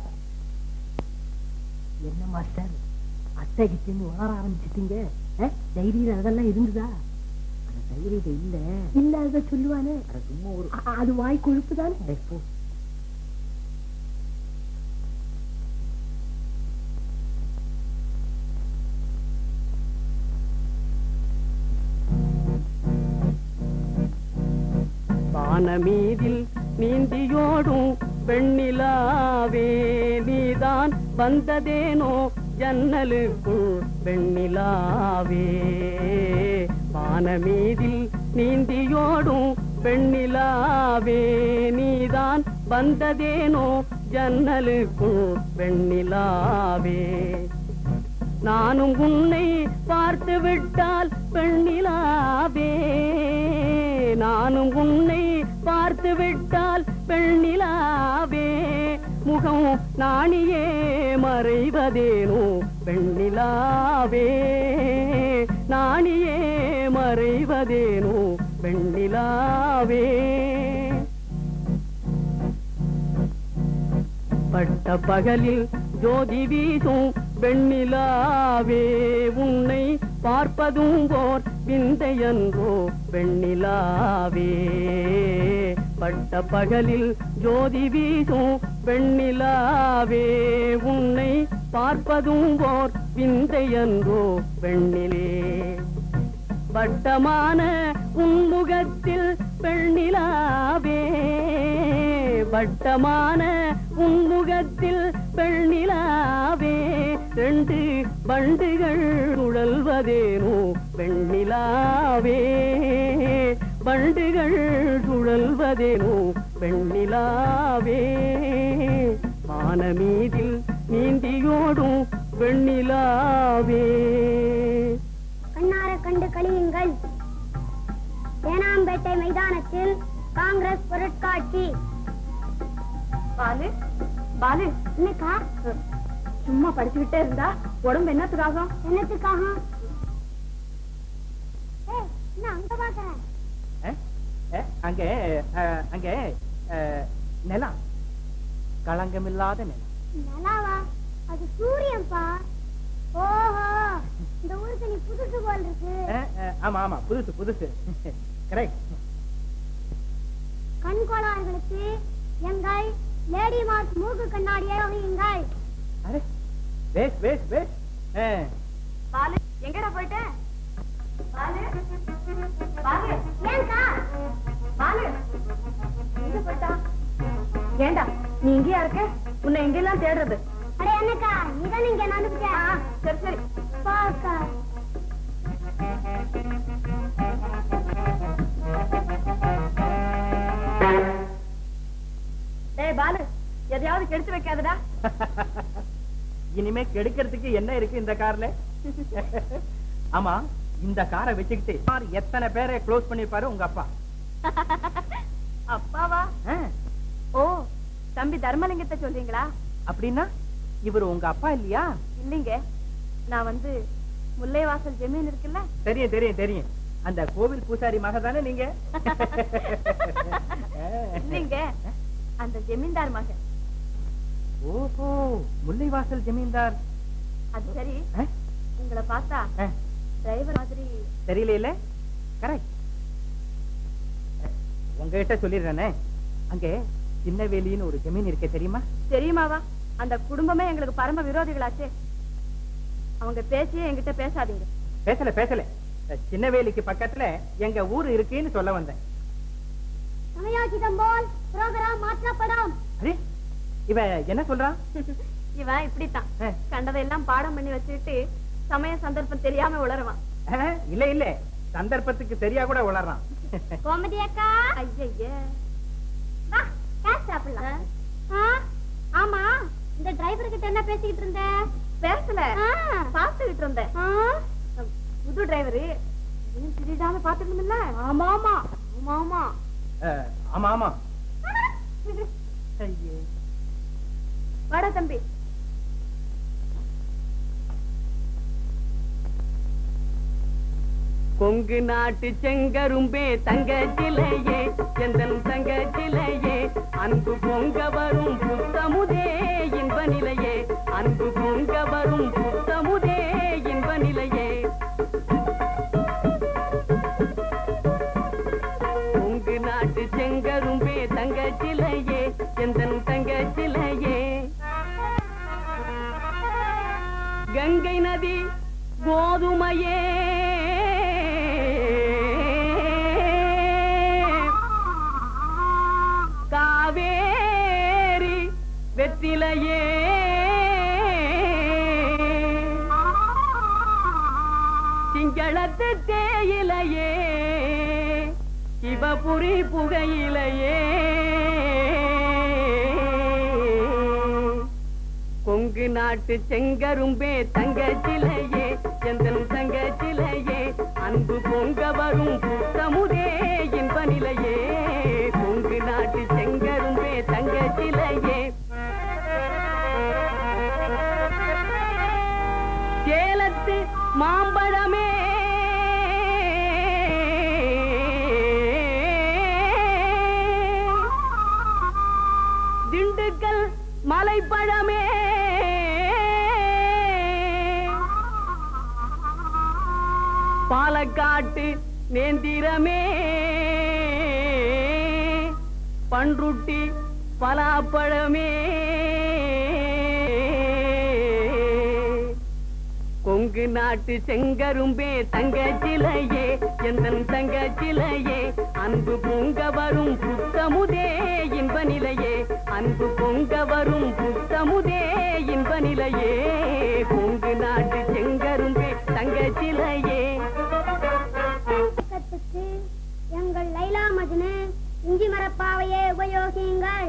என்ன மாஸ்டர் அத்தை கிட்ட வளர ஆரம்பிச்சிட்டீங்க டைரியில அதெல்லாம் இருந்துதா அந்த தைரியத்தை இல்ல இல்லாத சொல்லுவானே அட சும்மா ஒரு அ- அது வாய் கொழுப்பு தானே டேய், போ. வானமீதில் நீந்தியோடும் வெண்ணிலாவே நீதான் வந்ததேனோ ஜன்னலுக்குள் வெண்ணிலாவே வானமீதில் நீந்தியோடும் வெண்ணிலாவே நீதான் வந்ததேனோ ஜன்னலுக்குள் வெண்ணிலாவே நானும் உன்னை பார்த்து விட்டால் பெண்ணிலாவே நானும் உன்னை பார்த்து விட்டால் பெண்ணிலாவே முகம் நாணியே மறைவதேனோ பெண்ணிலாவே நாணியே மறைவதேனோ பெண்ணிலாவே பட்ட பகலில் ஜோதி வீசும் வெண்ணிலாவே உன்னை பார்ப்பதும் போர் விந்தையன்றோ வெண்ணிலாவே பட்ட பகலில் ஜோதி வீசும் வெண்ணிலாவே உன்னை பார்ப்பதும் போர் விந்தையன்றோ வெண்ணிலே வட்டமான உன்முகத்தில் பெண்ணிலாவே வட்டமான உன்முகத்தில் பெண்ணிலாவே ரெண்டு வண்டுகள் சுழல்வதேனோ வெண்ணிலாவே வண்டுகள் சுழல்வதேனோ வெண்ணிலாவே மானமீதில் நீந்தியோடும் வெண்ணிலாவே கண்ணார கண்டு கழியுங்கள் தேனாம்பேட்டை மைதானத்தில் காங்கிரஸ் பொருட்காட்சி பாலு பாலு என்னக்கா சும்மா படிச்சுக்கிட்டே இருந்தா உடம்பு என்னத்துக்காகும் என்னத்துக்காக ஏய், என்ன அங்க பாக்குறேன் அஹ், அஹ், அங்கே அஹ், அங்கே அஹ், நிலம் களங்கமில்லாத நிலம் நல்லாவா அது சூரியன்பா ஓஹோ இந்த ஊருக்கு நீ புதுசு போல் இருக்கு அஹ், அஹ், ஆமா ஆமா புதுசு புதுசு கரெக்ட் கண் கோளாறுகளுக்கு எங்கள் லேடி மார்க் மூக்கு கண்ணாடியை வகையுங்கள் அரே பேஸ் பேஸ் பேஸ் அஹ், பாலு எங்கடா போயிட்ட பாலு பாலு ஏன்க்கா பாலு எங்க போயிட்டா ஏண்டா நீ இங்கேயா இருக்க உன்னை எங்கெல்லாம் தேடுறது அடே என்னக்கா நீதான் இங்க நடந்துட்ட சரி சரி பாக்கா டேய் பாலு எதையாவது கெடுத்து வைக்காதடா இனிமே கெடுக்கிறதுக்கு என்ன இருக்கு இந்த கார்ல ஆமா இந்த காரை வச்சுக்கிட்டு கார் எத்தனை பேரை க்ளோஸ் பண்ணிருப்பாரு உங்க அப்பா அப்பாவா அஹ், ஓ தம்பி தர்மலிங்கத்தை சொல்றீங்களா அப்படின்னா இவர் உங்க அப்பா இல்லையா இல்லைங்க நான் வந்து முல்லைவாசல் ஜமீன் இருக்குல்ல தெரியும் தெரியும் தெரியும் அந்த கோவில் பூசாரி மக தானே நீங்க இல்லைங்க அந்த ஜமீன்தார் மகன் ஓஹோ முல்லைவாசல் ஜமீன்தார் அது சரி அஹ், உங்களை பார்த்தா அஹ், டிரைவர் மாதிரி தெரியல கரெக்ட் உங்ககிட்ட சொல்லிடுறேனே அங்கே சின்னவேலின்னு ஒரு ஜமீன் இருக்கே தெரியுமா தெரியுமாவா அந்த குடும்பமே எங்களுக்கு பரம விரோதிகளாச்சே அவங்க பேசியே என்கிட்ட பேசாதீங்க பேசல பேசல சின்னவேலிக்கு பக்கத்துல எங்க ஊரு இருக்குன்னு சொல்ல வந்தேன் சமயோசிதம் போல் புரோகிராம் மாற்றப்படும் அரே இவ என்ன சொல்றான் இவன் இப்படித்தான் ஆ. கண்டதெல்லாம் பாடம் பண்ணி வச்சுக்கிட்டு சமய சந்தர்ப்பம் தெரியாம உளருவான் அஹ், இல்ல இல்ல சந்தர்ப்பத்துக்கு சரியா கூட உளறான் கோமதி அக்கா ஐயய்ய வா கேஸ் சாப்பிடலாம் ஆ, ஆமா இந்த டிரைவர் கிட்ட என்ன பேசிக்கிட்டு இருந்த பேசல ஆ, பாத்துக்கிட்டு இருந்தேன் ஆ, புது டிரைவரு ஏன் திடீர்னு பாத்துக்கணும்ல ஆமா ஆமா ஆமா ஆமா அஹ், ஆமா ஆமா ஐயே. வாடா தம்பி கொங்கு நாட்டு செங்கரும்பே தங்க சிலையே எந்தன் தங்க சிலையே அன்பு பொங்க வரும் புத்தமுதே இன்ப நிலையே அன்பு பொங்க வரும் புத்தமுதே இன்ப நிலையே கொங்கு நாட்டு செங்கரும்பே தங்க சிலையே எந்தன் தங்க சிலையே கங்கை நதி கோதுமையே காவேரி வெற்றிலையே சிங்களத்து தேயிலையே சிவபுரி புகையிலையே கொங்கு நாட்டு செங்கரும்பே தங்க சிலையே எந்தன் தங்க சிலையே அன்பு பொங்க வரும் புத்தமுதே இன்ப நிலையே கொங்கு நாட்டு செங்கரும்பே தங்க சிலையே சேலத்து மாம்பழமே திண்டுக்கல் மலை பழமே பாலக்காட்டு நேந்திரமே பன்ருட்டி பலாப்பழமே கொங்கு நாட்டு செங்கரும்பே தங்க சிலையே எந்தன் தங்க சிலையே அன்பு பொங்க வரும் புத்தமுதே இன்ப நிலையே அன்பு பொங்க வரும் புத்தமுதே இன்ப நிலையே கொங்கு நாட்டு செங்கரும்பே தங்க சிலையே பக்கத்துக்கு எங்கள் லைலா மஜ்னு இஞ்சி மரப்பாவையே உபயோகியுங்கள்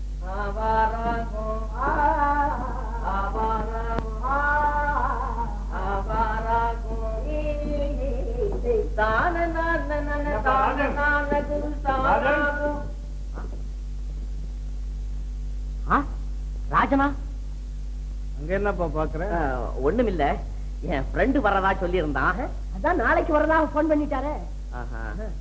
ஆ, ராஜனா அங்க என்னப்பா பாக்குற ஒண்ணுமில்ல என் ஃப்ரெண்டு வர்றதா சொல்லியிருந்தான் அதான் நாளைக்கு வரதாக போன் பண்ணிட்டாரே ஆஹா.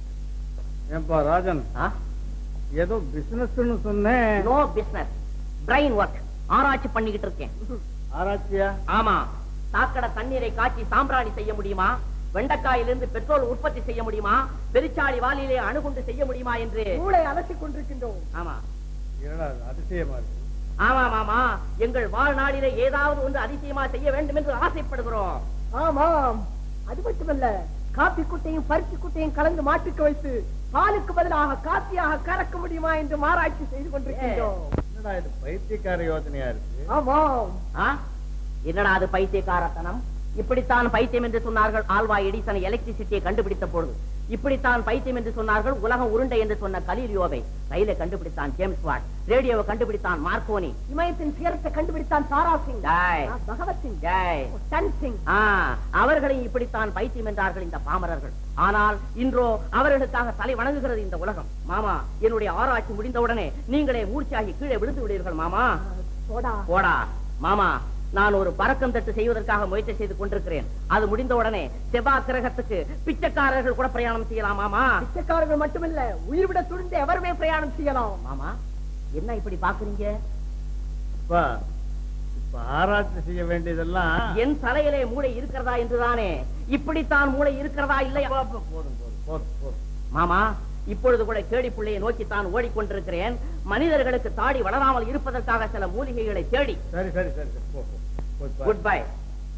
ஏன்பா ராஜன் ஆ? ஏதோ பிசினஸ்னு சொன்னேன் நோ பிசினஸ் பிரைன் ஒர்க் ஆராய்ச்சி பண்ணிக்கிட்டு இருக்கேன் ஆராய்ச்சியா ஆமா சாக்கடை தண்ணீரை காய்ச்சி சாம்பிராணி செய்ய முடியுமா வெண்டைக்காயிலிருந்து பெட்ரோல் உற்பத்தி செய்ய முடியுமா பெருச்சாளி வாலிலே அணுகுண்டு செய்ய முடியுமா என்று மூளை அலசி கொண்டிருக்கின்றோம் ஆமா என்னடா இது அதிசயமா இருக்கு ஆமா மாமா எங்கள் வாழ்நாளிலே ஏதாவது ஒன்று அதிசயமா செய்ய வேண்டும் என்று ஆசைப்படுகிறோம் ஆமாம் அது மட்டுமல்ல காப்பி குட்டையும் பருத்தி குட்டையும் கலந்து மாட்டுக்கு வைத்து பாலுக்கு பதிலாக காப்பியாக கறக்க முடியுமா என்று ஆராய்ச்சி செய்து கொண்டிருக்கின்றோம் என்னடா இது பைத்தியக்கார யோசனையா இருக்கு ஆமாம் ஆ? என்னடா அது பைத்தியக்காரத்தனம் இப்படித்தான் பைத்தியம் என்று சொன்னார்கள் ஆல்வா எடிசன் எலக்ட்ரிசிட்டியை கண்டுபிடித்த பொழுது இப்படித்தான் பைத்தியம் என்று சொன்னார்கள் உலகம் உருண்டை என்று சொன்ன கலீலியோவை ரயிலை கண்டுபிடித்தான் ஜேம்ஸ் வாட் ரேடியோவை கண்டுபிடித்தான் மார்க்கோனி இமயத்தின் சிகரத்தை கண்டுபிடித்தான் தாரா சிங் டேய். ஆ, பகவத் சிங் டேய். டன் சிங் ஆ, அவர்களையும் இப்படித்தான் பைத்தியம் என்றார்கள் இந்த பாமரர்கள் ஆனால் இன்றோ அவர்களுக்காக தலை வணங்குகிறது இந்த உலகம் மாமா என்னுடைய ஆராய்ச்சி முடிந்தவுடனே நீங்களே மூர்ச்சியாகி கீழே விழுந்து விடுவீர்கள் மாமா போடா போடா மாமா நான் ஒரு பறக்கம் தட்டு செய்வதற்காக முயற்சி செய்து கொண்டிருக்கிறேன் அது முடிந்த உடனே செவ்வாய் கிரகத்துக்கு பிச்சைக்காரர்கள் கூட பிரயாணம் செய்யலாம் மாமா பிச்சைக்காரர்கள் மட்டுமல்ல உயிர் விட துணிந்து எவருமே பிரயாணம் செய்யலாம் மாமா என்ன இப்படி பாக்குறீங்க அப்பா, இப்ப ஆராய்ச்சி செய்ய வேண்டியதெல்லாம் என் தலையிலே மூளை இருக்கிறதா என்றுதானே இப்படித்தான் மூளை இருக்கிறதா இல்லையா போதும் போதும் போதும் போதும் மாமா இப்பொழுது கூட கேடி பிள்ளையை நோக்கித்தான் ஓடிக்கொண்டிருக்கிறேன் மனிதர்களுக்கு தாடி வளராமல் இருப்பதற்காக சில மூலிகைகளை தேடி சரி சரி சரி சரி போ போ. போய் பாரு. குட் பை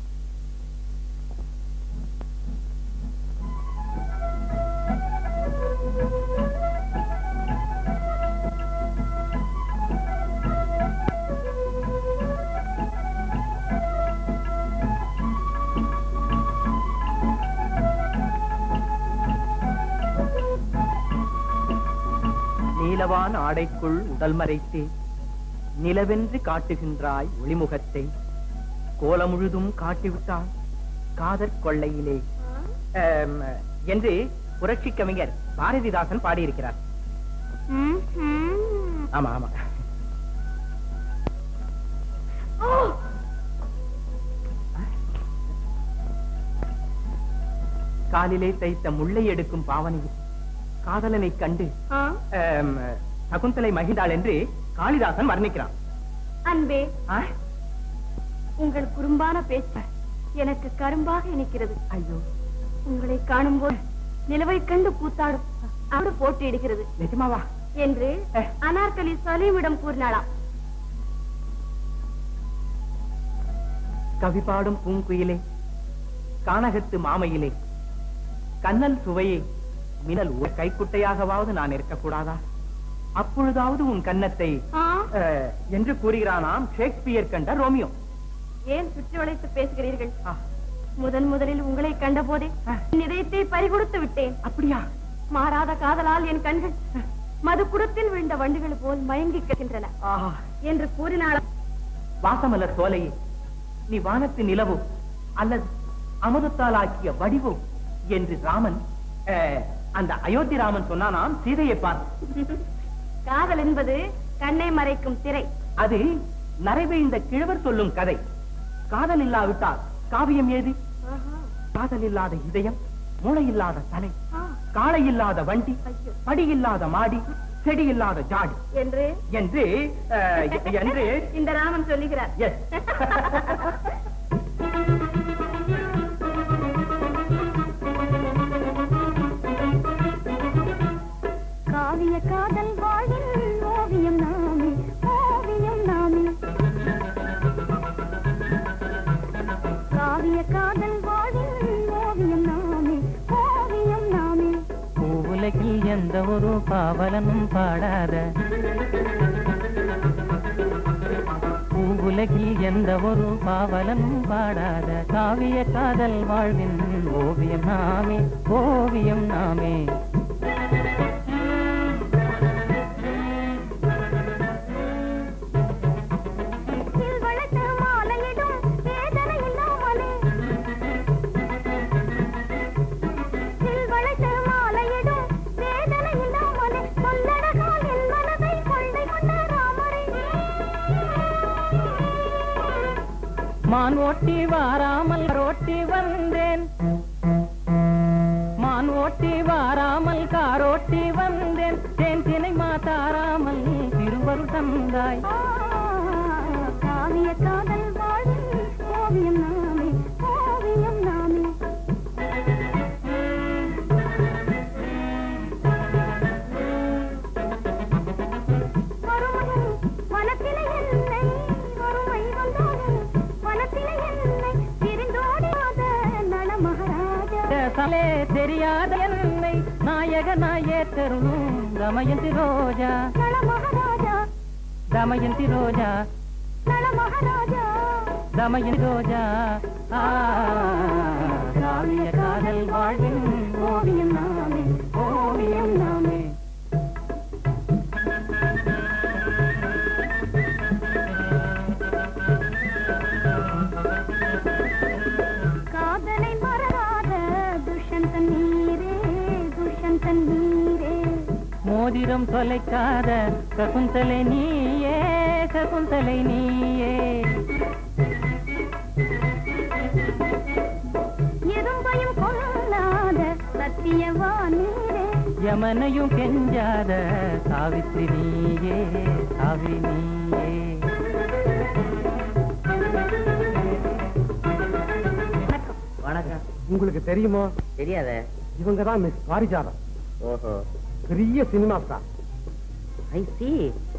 நீலவான் ஆடைக்குள் உடல் மறைத்தே நிலவென்று காட்டுகின்றாய் ஒளிமுகத்தை கோலமுழுதும் காட்டிவிட்டாய் காதற் கொள்ளையிலே ஆம், என்று புரட்சி கவிஞர் பாரதிதாசன் பாடியிருக்கிறார் ஆமா ஆமா காலிலே தைத்த முல்லை எடுக்கும் பாவனையில் காதலனை கண்டு ஆம், சகுந்தலை மகிழ்ந்தாள் என்று காளிதாசன் வர்ணிக்கிறான் அன்பே ஆ? உங்கள் குறும்பான பேச்சு எனக்கு கரும்பாக இனிக்கிறது ஐயோ உங்களை காணும்போது நிலவை கண்டு கூத்தாடும் அவடு போட்டியிடுகிறது நிஜமாவா என்று அஹ். அனார்கலி சலீமிடம் கூறினாளாம் கவி பாடும் பூங்குயிலே கானகத்து மாமையிலே கண்ணல் சுவையே மினல் ஒரு கைக்குட்டையாகவாவது நான் இருக்கக்கூடாதா அப்பொழுதாவது உன் கன்னத்தை ஆ, அஹ், என்று கூறுகிறானாம் ஷேக்ஸ்பியர் கண்ட ரோமியோ ஏன் சுற்றி வளைத்து பேசுகிறீர்கள் ஆ, முதன் முதலில் உங்களை கண்டபோதே அஹ். என் இதயத்தை பறிகொடுத்து விட்டேன் அப்படியா மாறாத காதலால் என் கண்கள் மது குடத்தில் விழுந்த வண்டுகள் போல் மயங்கி கிடக்கின்றன ஆஹா என்று கூறினாளாம் வாசமலர் சோலையே நீ வானத்து நிலவோ அல்லது அமுதத்தால் ஆக்கிய வடிவோ என்று ராமன் அஹ், அந்த அயோத்தி ராமன் சொன்னானாம் சீதையை பார்த்து காதல் என்பது கண்ணை மறைக்கும் திரை அது நரைவெய்ந்த கிழவர் சொல்லும் கதை காதல் இல்லாவிட்டால் காவியம் ஏது காதல் இல்லாத இதயம் மூளை இல்லாத தலை ஆ, காளை இல்லாத வண்டி ஐயோ. படி இல்லாத மாடி செடி இல்லாத ஜாடி என்று என்று அஹ், எ- என்று இந்த ராமன் சொல்லுகிறார் எஸ் காவிய காதல் வாழ்வில் ஓவியம் நாமே ஓவியம் நாமே காவிய காதல் வாழ்வில் ஓவியம் நாமே ஓவியம் நாமே பூவுலகில் எந்த ஒரு பாவலனும் பாடாத பூவுலகில் எந்த ஒரு பாவலனும் பாடாத காவிய காதல் வாழ்வின் ஓவியம் நாமே ஓவியம் நாமே சில் வளர்த்து மாலையிடும் வேதனை இல்லாமலே சில் வளர்த்து மாலையிடும் வேதனை இல்லாமலே சொல்லடகால் என் மனதை கொள்ளை கொண்ட ராமரே மான் ஓட்டி வாராமல் ரோட்டி வந்தேன் மான் ஓட்டி வாராமல் காரோட்டி வந்தேன் தேன் தினை மாத்தாராமல் திருவருள் தந்தாய் ஆ, காவிய காதல் வாழ்வில் ஓவியம் நாமே ஓவியம் நாமே வறுமையில் வனத்திலே என்னை வறுமை வந்தாலும் வனத்திலே என்னை பிரிந்தோடியாத நல மகாராஜா தலே தெரியாத என்னை நாயகனாய் ஏற்றருளும் தமயந்தி ரோஜா நல மகாராஜா தமயந்தி ரோஜா நல மகாராஜா தமயந்தி ரோஜா ஆ, காவிய காதல் வாழ்வின் ஓவியம் நாமே ஓவியம் நாமே காதலை மறவாத துஷந்தன் நீரே துஷந்தன் நீரே மோதிரம் தொலைக்காத சகுந்தலை நீயே சகுந்தலை நீயே எறும்பையும் கொள்ளாத சத்தியவா நீரே யமனையும் கெஞ்சாத சாவித்ரி நீயே சாவி நீயே வணக்கம் உங்களுக்கு தெரியுமா தெரியாத இவங்க தான் மிஸ் பாரிஜாதம் ஓஹோ பெரிய சினிமா ஸ்டார் ஐ சி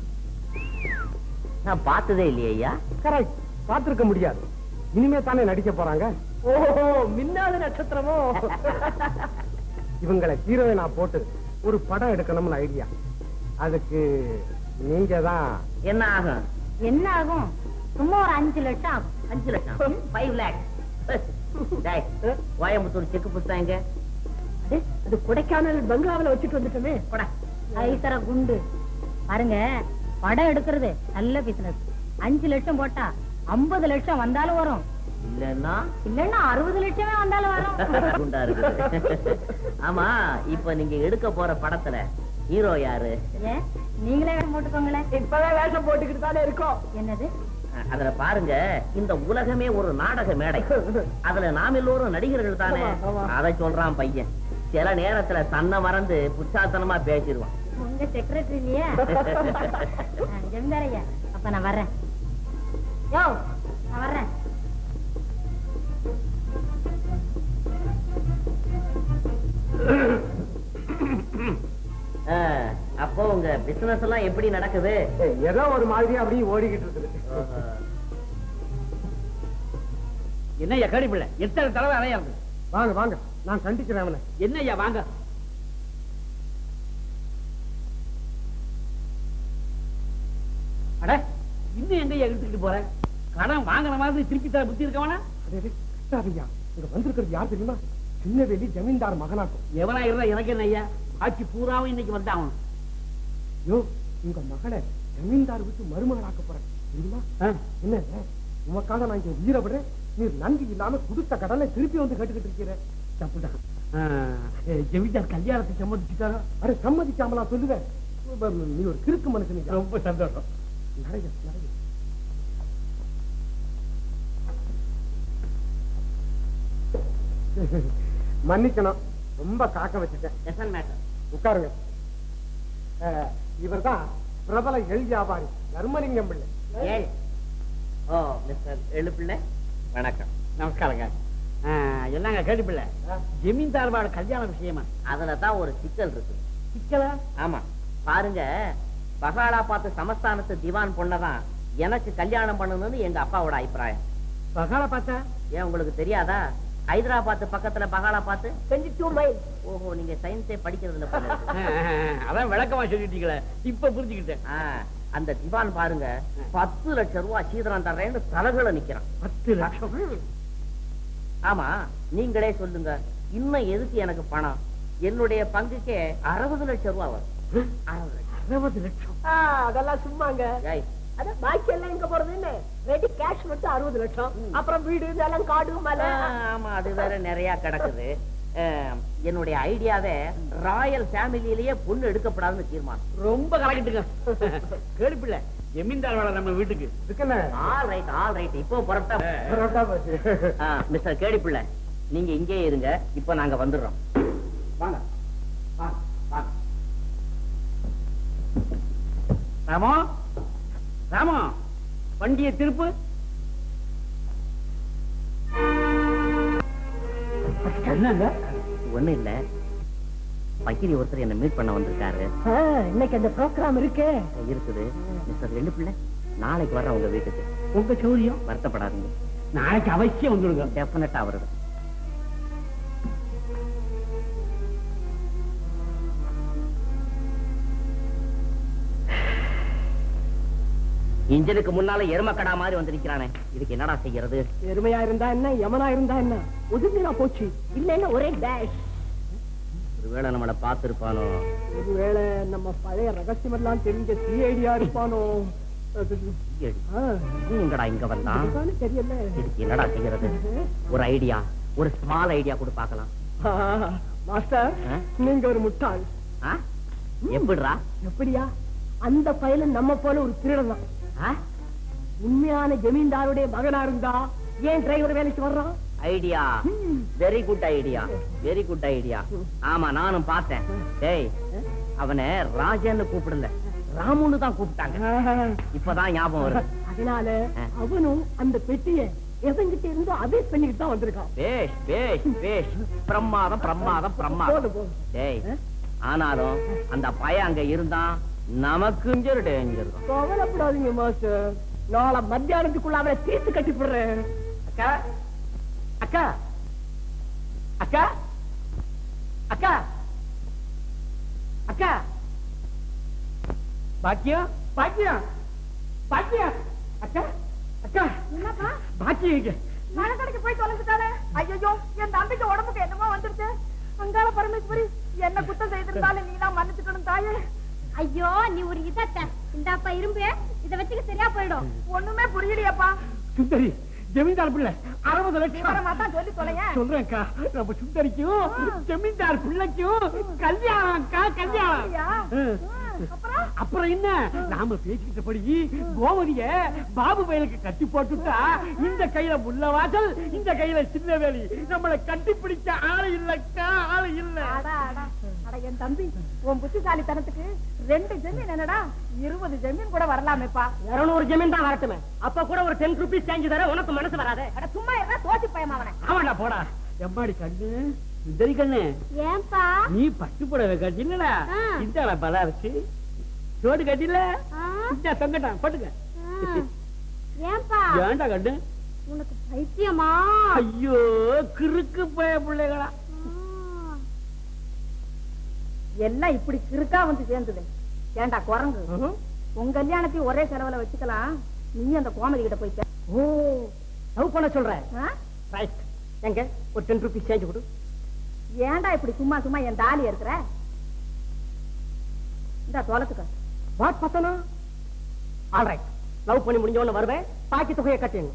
நான் பார்த்ததே இல்லையே ஐயா கரெக்ட் பார்த்திருக்க முடியாது இனிமே தானே நடிக்க போறாங்க ஓஹோ மின்னாத நட்சத்திரமோ இவங்களை ஹீரோயினா போட்டு ஒரு படம் எடுக்கணும்னு ஐடியா அதுக்கு நீங்க தான் என்ன ஆகும் என்ன ஆகும் சும்மா ஒரு அஞ்சு லட்சம் ஆகும் அஞ்சு லட்சம் ஃபைவ் லேக்ஸ் டேய் கோயம்புத்தூர் செக்கு புஸ்தகம் எங்க அடே, அது கொடைக்கானல் பங்களாவில வச்சுட்டு வந்துட்டோமே போடா ஐசர குண்டு பாருங்க படம் எடுக்கிறது நல்ல பிசினஸ் அஞ்சு லட்சம் போட்டா ஐம்பது லட்சம் வந்தாலும் வரும் இல்லன்னா இல்லன்னா அறுபது லட்சமே வந்தாலும் வரும் குண்டா இருக்குது ஆமா இப்ப நீங்க எடுக்க போற படத்துல ஹீரோ யாரு ஏன் நீங்களே வேഷം போட்டுக்கோங்களேன் இப்பவே வேஷம் போட்டுக்கிட்டு தானே இருக்கோம் என்னது அதுல பாருங்க இந்த உலகமே ஒரு நாடக மேடை அதுல நாம் எல்லோரும் நடிகர்கள் தானே ஆமா, ஆமா. அதை சொல்றான் பையன் சில நேரத்துல தன்னை மறந்து புச்சாத்தனமா பேசிடுவான் உங்க செக்ரட்டரி இல்லையா ஜமீன்தாரையா அப்ப நான் வர்றேன் யோ நான் வர்றேன் ஆ, அப்போ உங்க பிசினஸ் எல்லாம் எப்படி நடக்குது ஏதோ ஒரு மாதிரியா அப்படியே ஓடிக்கிட்டு இருக்குது என்ன ஐயா கடி பிள்ளை எத்தனை தடவை அலையாது வாங்க வாங்க நான் கண்டிக்கிறேன் அவனை என்ன ஐயா வாங்க அட இன்னும் எங்க ஐயா இழுத்துக்கிட்டு போற கடன் வாங்கின மாதிரி திருப்பி தர புத்தி இருக்கவனா அடே, அடே, கிருஷ்ணாவையா, இங்க வந்திருக்கிறது யார் தெரியுமா சின்னவேலி ஜமீன்தார் மகனாக்கும் எவனா இருந்தா எனக்கு என்ன ஐயா ஆட்சி பூராவும் இன்னைக்கு வந்தாகணும் யோ உங்க மகளை ஜமீன்தார் விட்டு மருமகனாக்க போறேன் தெரியுமா என்ன உமக்காக நான் இங்க உயிரை விடுறேன் நீ நன்றி இல்லாம கொடுத்த கடனை திருப்பி வந்து கேட்டுக்கிட்டு இருக்கிற தப்புதான் ஜெமிதார் கல்யாணத்தை சம்மதிச்சுட்டாரோ அட சம்மதிக்காமலா சொல்லுவேன் உம், நீ ஒரு கிறுக்கு மனுஷன் ரொம்ப சந்தோஷம் நடைய நடைய மன்னிக்கணும் ரொம்ப காக்க வச்சுட்டேன் டெசன் மேட்டர் உட்காருங்க அஹ், இவர்தான் பிரபல எள் வியாபாரி தர்மலிங்கம் பிள்ளை ஏய் ஓ மிஸ்டர் எழுப்பிள்ளை வணக்கம் நமஸ்காரங்க ஆ, என்னங்க கேட்டுப்பில்ல ஜமீன்தார்வாட கல்யாண விஷயமா அதுல தான் ஒரு சிக்கல் இருக்கு சிக்கலா ஆமா பாருங்க பகாலா பார்த்து சமஸ்தானத்து திவான் பொண்ணதான் எனக்கு கல்யாணம் பண்ணணும்னு எங்க அப்பாவோட அபிப்பிராயம் பகால பார்த்தா ஏன் உங்களுக்கு தெரியாதா ஹைதராபாத் பக்கத்துல பகாலா பார்த்து டுவெண்ட்டி டூ மைல் ஓஹோ நீங்க சயின்ஸே படிக்கிறதுல போல இருக்கு. ஆ, ஆ, ஆ, அதான் விளக்கமா சொல்லிட்டீங்களே இப்ப புரிஞ்சுக்கிட்டேன் ஆ, அந்த திவான் பாருங்க பத்து லட்சம் ரூபாய் சீதனம் தர்றேன்னு தலைகளை நிக்கிறான் பத்து லட்சம் ஆமா நீங்களே சொல்லுங்க இன்னும் எதுக்கு எனக்கு பணம் என்னுடைய பங்குக்கே அறுபது லட்சம் ரூபாய் வரும் அறுபது லட்சம். அறுபது லட்சம் அதெல்லாம் சும்மாங்க ஏய், அதான் பாக்கி எல்லாம் எங்க போறதுன்னு ரெடி கேஷ் மட்டும் அறுபது லட்சம் அப்புறம் வீடு நிலம் காடு மலை ஆ, ஆமா அது வேற நிறைய கிடக்குது அஹ், என்னுடைய ஐடியாவே ராயல் ஃபேமிலியிலேயே பொண்ணு எடுக்கப்படாதுன்னு தீர்மானம் ரொம்ப கலக்கிட்டுங்க கேடுப்பில்ல ஜமீன்தார்வாட நம்ம வீட்டுக்கு இருக்குன்னு ஆல் ரைட் ஆல் ரைட் இப்போ புறப்பட்டா பரோட்டா போச்சு. ஆ, மிஸ்டர் கேடிப்பிள்ளை நீங்க இங்கே இருங்க இப்போ நாங்க வந்துடுறோம் வாங்க வாங்க, வாங்க. ராமோ ராமோ வண்டியை திருப்பு என்னங்க ஒண்ணு இல்ல பக்கிரி ஒருத்தர் என்ன மீட் பண்ண வந்திருக்காரு இன்னைக்கு அந்த ப்ரோக்ராம் இருக்கே இருக்குது மிஸ்டர் ரெண்டு பிள்ளை நாளைக்கு வர்றேன் உங்க வீட்டுக்கு உங்க சௌரியம் வருத்தப்படாதீங்க நாளைக்கு அவசியம் வந்துடுங்க டெஃபினட்டா வருது இன்ஜனுக்கு முன்னால எருமக்கடா மாதிரி வந்து நிக்கிறானே இதுக்கு என்னடா செய்யறது எருமையா இருந்தா என்ன யமனா இருந்தா என்ன ஒதுங்கினா போச்சு இல்லைன்னா ஒரே டேஷ் ஒருவேளை நம்மள பார்த்திருப்பானோ ஒருவேளை நம்ம பழைய ரகசியம் எல்லாம் தெரிஞ்ச சிஐடியா இருப்பானோ அது, ஐயடி, ஆ, இவன் எங்கடா இங்க வந்தான் இதுதானே தெரியல இதுக்கு என்னடா செய்யறது ஒரு ஐடியா ஒரு ஸ்மால் ஐடியா கூட பார்க்கலாம் ஆ, மாஸ்டர் ஆ? நீங்க ஒரு முட்டாள் ஆ? எப்படிடா எப்படியா அந்த பையல நம்ம போல ஒரு திருடன் தான் ஆ? உண்மையான ஜமீன்தாருடைய மகனா இருந்தா ஏன் டிரைவர் வேலைக்கு வர்றான் idea very good idea very good idea ஆமா நானும் பார்த்தேன் டேய் அவனை ராஜன்னு கூப்பிடல ராமுன்னு தான் கூப்பிட்டாங்க இப்பதான் ஞாபகம் வருது அதனால ஆ. அவனும் அந்த பெட்டிய எவங்கிட்ட இருந்தோ அபேஸ் பண்ணிட்டு தான் வந்திருக்கான் பேஷ் பேஷ் பேஷ் பிரமாதம் பிரமாதம் பிரமாதம் போதும், போதும். டேய் ஆனாலும் அந்த பையன் அங்க இருந்தான் நமக்கு டேஞ்சர் தான் கவலைப்படாதீங்க மாஸ்டர் நாளை மத்தியானத்துக்குள்ள அவனை தீர்த்து கட்டி போடுறேன் அக்கா அக்கா அக்கா அக்கா அக்கா பாக்கியம் பாக்கியம் பாக்கியம் அக்கா அக்கா என்னப்பா பாக்கியம் இங்க மழை கடைக்கு போய் தொலைஞ்சிட்டாலே ஐயோ என் தம்பிக்கு உடம்புக்கு என்னமோ வந்துருச்சு அங்கால பரமேஸ்வரி என்ன குத்தம் செய்திருந்தாலும் நீ தான் மன்னிச்சுக்கணும் தாயே ஐயோ நீ ஒரு இதத்த இந்தாப்பா இரும்பு இத வச்சுக்க சரியா போயிடும் ஒண்ணுமே புரியலையாப்பா சுந்தரி ஜமீன்தார் பிள்ளை அறுபது லட்சம் விவரமா தான் சொல்லி தொலையேன் சொல்றேன்க்கா நம்ம சுந்தரிக்கும் ஜமீன்தார் பிள்ளைக்கும் கல்யாணம் அக்கா கல்யாணம் அப்படியா? ம். ம், அப்புறம் அப்புறம் என்ன நாம பேசிக்கிட்டபடி கோமதிய பாபு வயலுக்கு கட்டி போட்டுட்டா இந்த கையில முள்ளவாசல் இந்த கையில சின்ன வேலி நம்மளை கட்டி பிடிச்ச ஆளு இல்லக்கா ஆளு இல்ல அடா, அடா. அட, என் தம்பி உன் புத்திசாலித்தனத்துக்கு ரெண்டு ஜமீன் என்னடா இருபது ஜமீன் கூட வரலாமேப்பா இருநூறு ஜமீன் தான் வரட்டுமே அப்ப கூட ஒரு டென் ருபீஸ் சேஞ்சு தர உனக்கு மனசு வராதே அட சும்மா இருந்தா தோசி பயம் அவனை ஆமாடா போடா எம்மாடி கண்ணு சுந்தரி கண்ணு ஏன்பா நீ பட்டு புடவை கட்டிலடா ஆ. இந்த பலா இருக்கு சோடு கட்டில இந்த தொங்கட்டான் போட்டுக்க ஏன்பா ஏன்டா கண்ணு உனக்கு பைத்தியமா ஐயோ கிறுக்கு பய பிள்ளைகளா எல்லாம் இப்படி கிறுக்கா வந்து சேர்ந்தது ஏண்டா குரங்கு உன் கல்யாணத்தையும் ஒரே செலவுல வச்சுக்கலாம் நீ அந்த கோமதி கிட்ட போய்க்க ஓ லவ் பண்ண சொல்றேன் ஆ? ரைட் எங்க ஒரு டென் ருபீஸ் சேஞ்ச் கொடு ஏன்டா இப்படி சும்மா சும்மா என் தாலி இருக்கிற இந்த தோலத்துக்க வாட் பத்தனா ஆல் ரைட் லவ் பண்ணி முடிஞ்ச உடனே வருவேன் பாக்கி தொகையை கட்டிங்க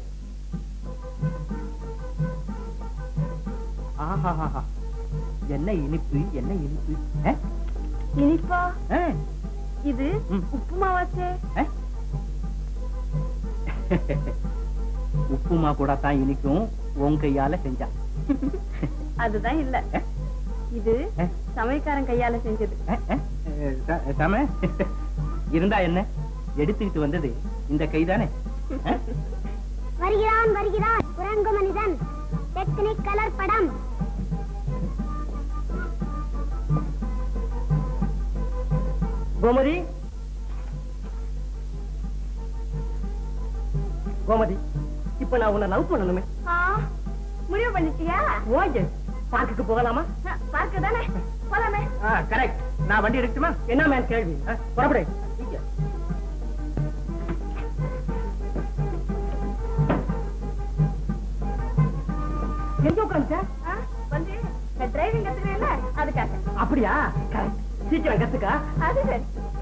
ஆஹாஹாஹா. என்ன இனிப்பு என்ன இனிப்பு ஆ? இனிப்பா ஆ? இது ம். உப்புமாவாச்சே ஆ? உப்புமா கூட தான் இனிக்கும் உன் கையால செஞ்சா அதுதான் இல்ல இது ஆ? சமையக்காரன் கையால செஞ்சது ஆ, ஆ, ச- சம இருந்தா என்ன எடுத்துக்கிட்டு வந்தது இந்த கைதானே ஆ? வருகிறான் வருகிறான் குரங்கு மனிதன் டெக்னிக் கலர் படம் கோமதி கோமதி இப்ப நான் உன்னை லவ் பண்ணணுமே முடிவு பண்ணிட்டியா ஓகே பார்க்குக்கு போகலாமா பார்க்க தானே போலாமே கரெக்ட் நான் வண்டி எடுத்துமா என்ன மேன் கேள்வி ஆ, புறப்படு இங்க. எங்க உட்காந்து வந்து டிரைவிங் கத்துக்கிறேன்ல அதுக்காக அப்படியா கரெக்ட் சீக்கிரம் கத்துக்கா அது சரி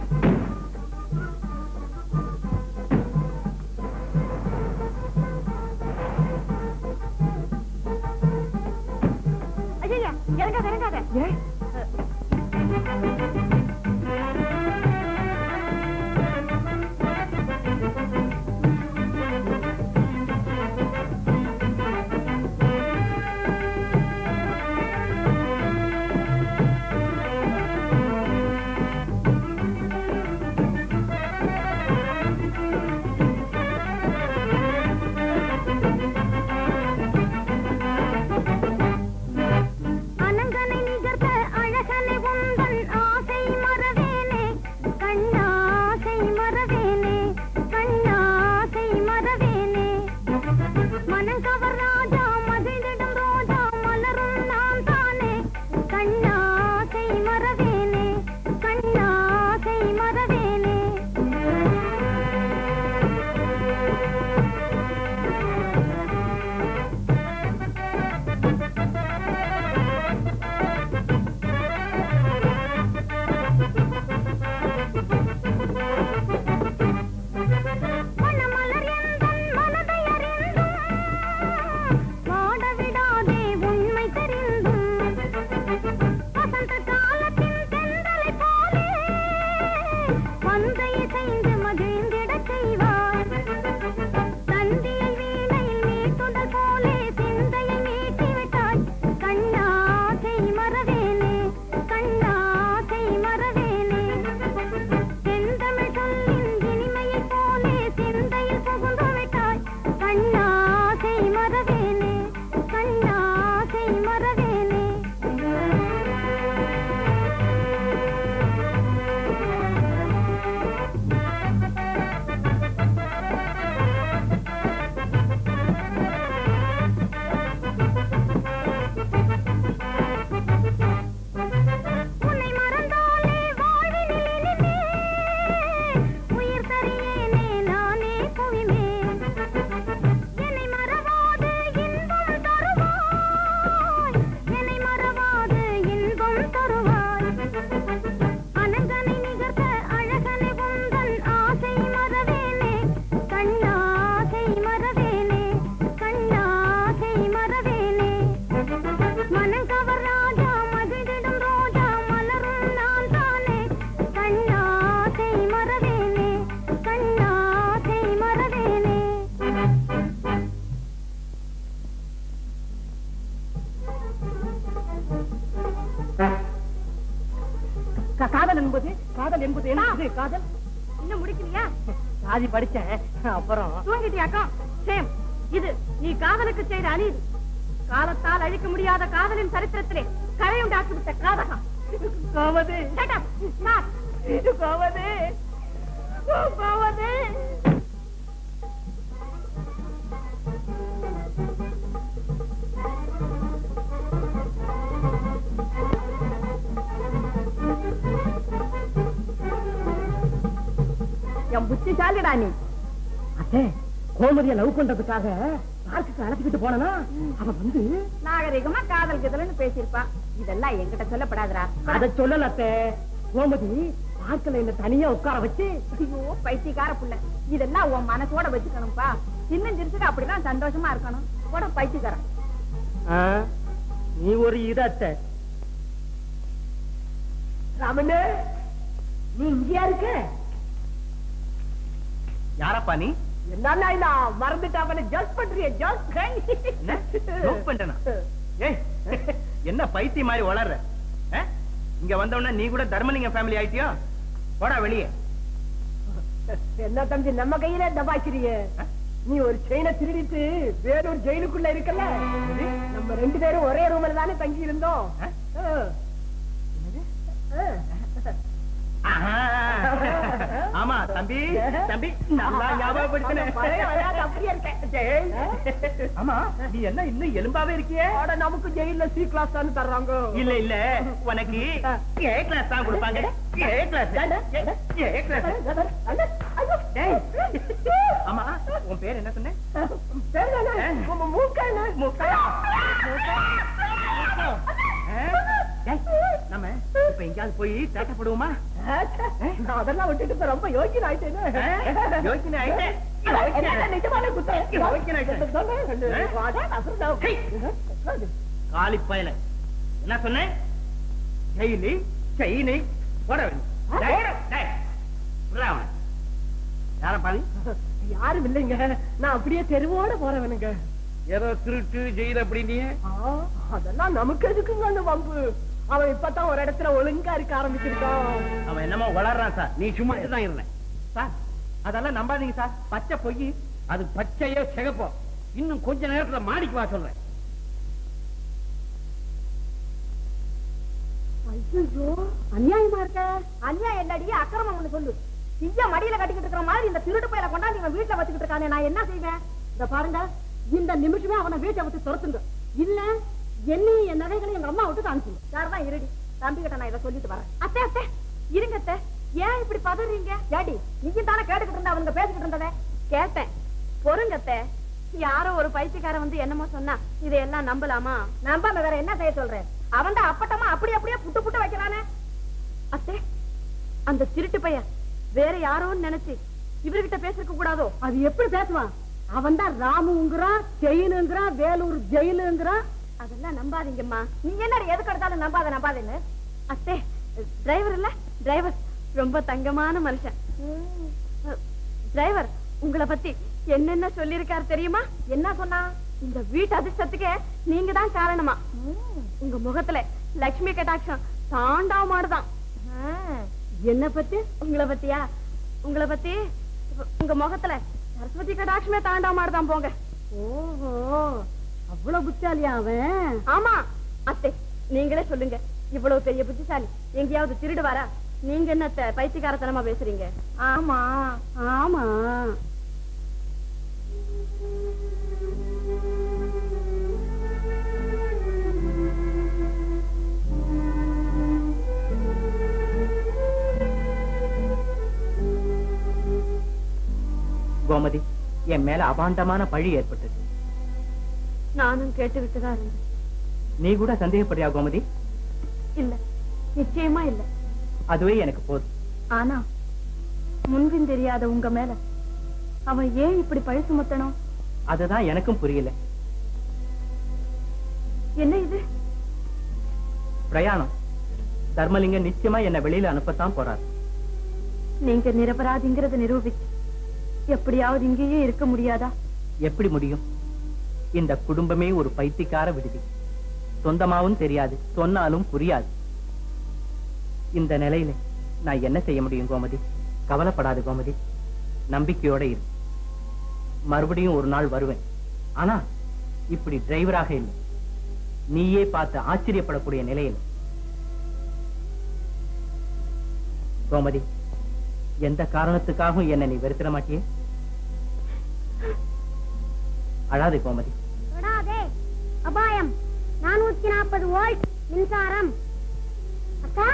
ஐயா இறங்காத இறங்காத ஏன் அனங்கனை நிகர்த்த அழகனை உந்தன் ஆசை மறவேனே கண்ணாசை மறவேனே கண்ணாசை மறவேனே மனங்கவர் ராஜா மகிழ்ந்திடும் ரோஜா மலரும் நான் தானே கண்ணாசை மறவேனே கண்ணாசை மறவேனே மணமலர் எந்தன் மனதை அறிந்தும் வாட விடாதே உண்மை தெரிந்தும் வசந்த காலத்தின் தென்றலை போலே வந்து இசைந்து மகிழ்ந்திடச் செய்வார் தந்தியை வீணையில் மீட்டுதல் போலே சிந்தையை மீட்டி விட்டாய் கண்ணாசை மறவேனே கண்ணாசை மறவேனே செந்தமிழ் சொல்லின் இனிமையைப் போலே சிந்தையில் புகுந்து விட்டாய் கண்ணாசை மறவேனே கண்ணாசை மறவேனே உன்னை மறந்தாலே வாழ்வினில் இனிமே உயிர் தரியேனே நானே புவிமே என்னை மறவாது இன்பம் தருவாய் என்னை மறவாது இன்பம் தருவாய் அனங்கனை நிகர்த்த அழகனை உந்தன் ஆசை மறவேனே கண்ணாசை மறவேனே கண்ணாசை மறவேனே மனங்கவர் ராஜா மகிழ்ந்திடும் ரோஜா மலரும் நான் தானே கண்ணாசை மறவேனே கண்ணாசை மறவேனே கா- காதல் என்பது காதல் என்பது என்ன இது காதல் இன்னும் முடிக்கலையா சாதி படிச்சேன் அப்புறம் தூங்கிட்டியாக்கம் சேம் இது நீ காதலுக்கு செய்த அநீதி காலத்தால் அழிக்க முடியாத காதலின் சரித்திரத்திலே கரையுண்டாக்கி விட்ட காதகம் Gomathi Shut up. Stop. Gomathi Gomathi. என் புத்திசாலிடா நீ அத்தே கோமதிய லவ் பண்றதுக்காக பார்க்குக்கு அழைச்சிக்கிட்டு போனா அவன் வந்து நாகரிகமா காதல் கிதல்னு பேசியிருப்பா இதெல்லாம் என்கிட்ட சொல்லப்படாதுடா அத சொல்லல அத்தை கோமதி பார்க்கல என்ன தனியா உட்கார வச்சு ஐயோ பைத்தியக்கார புள்ள இதெல்லாம் உன் மனசோட வச்சுக்கணும்பா சின்ன சிரிச்சுக்கு அப்படிதான் சந்தோஷமா இருக்கணும் போட பைத்தியக்காரன் ஆ, நீ ஒரு இது அத்தை ராமண்ணே நீ இங்கேயா இருக்க யாரப்பா நீ என்னன்னா நான் மறந்துட்டாமனு ஜஸ்ட் பண்றிய ஜஸ்ட் என்ன joke பண்றேனா? ஏய் என்ன பைத்தியம் மாதிரி வளர்ற ஆ? இங்க வந்த உடனே நீ கூட தர்மலிங்க ஃபேமிலி ஆயிட்டியோ போடா வெளியே என்ன தம்பி நம்ம கையில தபாய்க்கிறிய நீ ஒரு செயினை திருடிட்டு வேறொரு ஜெயிலுக்குள்ள இருக்கல நம்ம ரெண்டு பேரும் ஒரே ரூம்ல தானே தங்கி இருந்தோம் ஆமா தம்பி தம்பி நல்லா ஞாபகப்படுத்தினேன் பழைய விளையாட்டு அப்படியே இருக்கேன் ஆமா நீ என்ன இன்னும் எலும்பாவே இருக்கியே ஆனா நமக்கு ஜெயில சி கிளாஸ் தானே தர்றாங்க இல்ல இல்ல உனக்கு ஏ கிளாஸ் தான் கொடுப்பாங்க ஏ கிளாஸ் ஏ கிளாஸ் டேய். ஆமா உன் பேர் என்ன சொன்ன மூக்கா. ஆ? டேய், நம்ம இப்ப எங்கேயாவது போய் தேட்டப்படுவோமா நான் அதெல்லாம் விட்டுட்டு இப்ப ரொம்ப யோகியன் ஆயிட்டேன்னு யோகியன் ஆயிட்டேன். என்ன நிஜமான குத்தம்? யோகியன் ஆயிட்டேன். சொல்லு. வாடா, அப்புறம் நான் காலி பயல என்ன சொன்னேன் ஜெயிலி செயினி போட வேண்டும் டேய், டேய், விட்றா அவனை. யார பாதி யாரும் இல்லைங்க நான் அப்படியே தெருவோட போறவனுங்க ஏதோ திருட்டு ஜெயில் அப்படின்னு ஆ, அதெல்லாம் நமக்கு எதுக்குங்க அந்த வம்பு அவன் இப்பதான் ஒரு இடத்துல ஒழுங்கா இருக்க ஆரம்பிச்சிருக்கான் அவன் என்னமோ வளர்றான் சார் நீ சும்மா தான் இருந்தேன் சார் அதெல்லாம் நம்பாதீங்க சார் பச்சை பொய் அது பச்சையோ சிகப்போ இன்னும் கொஞ்ச நேரத்துல மாடிக்கு வா சொல்றேன் ஐயோ அநியாயமா இருக்க அநியாயம் இல்லடி அக்கிரமம் ஒண்ணு சொல்லு தீய மடியில கட்டிக்கிட்டு இருக்கிற மாதிரி இந்த திருட்டு பையில கொண்டாந்து இவன் வீட்டுல வச்சுக்கிட்டு இருக்கானே நான் என்ன செய்வேன் இந்த பாருங்க இந்த நிமிஷமே அவனை வீட்டை விட்டு துரத்துங்க இல்ல என்னையும் என் நகைகளையும் எங்க அம்மா விட்டு அனுப்புங்க யார்தான் இருடி தம்பி கிட்ட நான் இதை சொல்லிட்டு வரேன் அத்தை அத்தை இருங்க அத்தை ஏன் இப்படி பதறீங்க ஏடி நீயும் தானே கேட்டுக்கிட்டு இருந்த அவங்க பேசிக்கிட்டு இருந்ததே கேட்டேன் பொறுங்க அத்தை யாரோ ஒரு பைத்தியக்காரன் வந்து என்னமோ சொன்னா இதையெல்லாம் நம்பலாமா நம்பாம வேற என்ன செய்ய சொல்றேன் அவன் தான் அப்பட்டமா அப்படி அப்படியே புட்டு புட்டு வைக்கிறானே அத்தே அந்த திருட்டு பையன் வேற யாரோன்னு நினைச்சு இவர்கிட்ட பேசிருக்க கூடாதோ அது எப்படி பேசுவான் அவன் தான் ராமுங்கிறான் செயினுங்கிறான் வேலூர் ஜெயிலுங்கிறான் அதெல்லாம் நம்பாதீங்கம்மா நீ என்ன எதுக்கு எடுத்தாலும் நம்பாத நம்பாதேன்னு அத்தே டிரைவர் இல்ல டிரைவர் ரொம்ப தங்கமான மனுஷன் டிரைவர் உங்களை பத்தி என்னென்ன சொல்லிருக்காரு தெரியுமா என்ன சொன்னா இந்த வீட்டு அதிர்ஷ்டத்துக்கு நீங்க தான் காரணமா உங்க முகத்துல லட்சுமி கட்டாட்சம் தாண்டாவ மாடுதான் என்ன பத்தி உங்களை பத்தியா உங்களை பத்தி உங்க முகத்துல சரஸ்வதி கடாட்சமே தாண்டாவ மாடுதான் போங்க ஓஹோ அவ்வளவு புத்திசாலியா அவன் ஆமா அத்தை நீங்களே சொல்லுங்க இவ்வளவு பெரிய புத்திசாலி எங்கேயாவது திருடு வரா நீங்க என்ன அத்தை, பைத்தியக்காரத்தனமா பேசுறீங்க ஆமா ஆமா கோமதி என் மேல அபாண்டமான பழி ஏற்பட்டது நானும் கேட்டு விட்டுதா இருந்தேன் நீ கூட சந்தேகப்படுறியா கோமதி இல்ல நிச்சயமா இல்ல அதுவே எனக்கு போதும் ஆனா முன்பின் தெரியாத உங்க மேல அவன் ஏன் இப்படி பழி சுமத்தணும் அதுதான் எனக்கும் புரியல என்ன இது பிரயாணம் தர்மலிங்கம் நிச்சயமா என்ன வெளியில அனுப்பத்தான் போறார் நீங்க நிரபராதிங்கிறத நிரூபிச்சு எப்படியாவது இங்கேயே இருக்க முடியாதா எப்படி முடியும் இந்த குடும்பமே ஒரு பைத்தியக்கார விடுதி சொந்தமாவும் தெரியாது சொன்னாலும் புரியாது இந்த நிலையில நான் என்ன செய்ய முடியும் கோமதி கவலைப்படாது கோமதி நம்பிக்கையோட இரு மறுபடியும் ஒரு நாள் வருவேன் ஆனா இப்படி டிரைவராக இல்லை நீயே பார்த்து ஆச்சரியப்படக்கூடிய நிலையில் கோமதி எந்த காரணத்துக்காகவும் என்ன நீ வெறுத்திட மாட்டியே அழாதே கோமதி தொடாதே அபாயம் நானூத்தி நாற்பது வோல்ட் மின்சாரம் அக்கா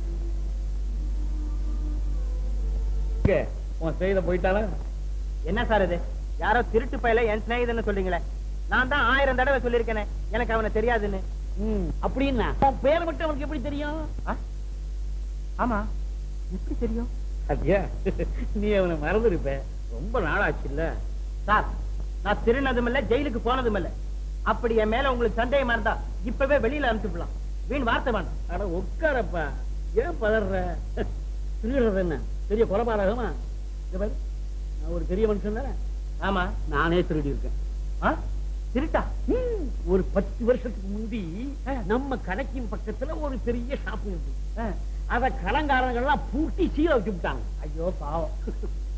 உன் செய்த போயிட்டாளா என்ன சார் இது யாரோ திருட்டு பையல என் சிநேகிதன்னு சொல்றீங்களே நான் தான் ஆயிரம் தடவை சொல்லியிருக்கேனே எனக்கு அவனை தெரியாதுன்னு அப்படின்னா உன் பேரை மட்டும் அவனுக்கு எப்படி தெரியும் ஆ? ஆமா எப்படி தெரியும் சத்யா நீ அவனை மறந்துருப்ப ரொம்ப நாளாச்சு இல்ல சார் நான் திருநதும் இல்ல ஜெயிலுக்கு போனதும் இல்ல அப்படி என் மேல உங்களுக்கு சந்தேகமா இருந்தா இப்பவே வெளியில அனுப்பிச்சுடலாம் வீண் வார்த்தை வேண்டாம் அட உட்காரப்பா ஏன் பதற திருடுறது என்ன பெரிய கொலபாதகமா இங்க பாரு, நான் ஒரு பெரிய மனுஷன் தானே ஆமா நானே திருடி இருக்கேன் ஆ? திருட்டா ஒரு பத்து வருஷத்துக்கு முந்தி நம்ம கடைக்கும் பக்கத்துல ஒரு பெரிய ஷாப் இருக்கு ஆ. அத கலங்காரங்கள்லாம் பூட்டி சீல வச்சு விட்டாங்க ஐயோ பாவம்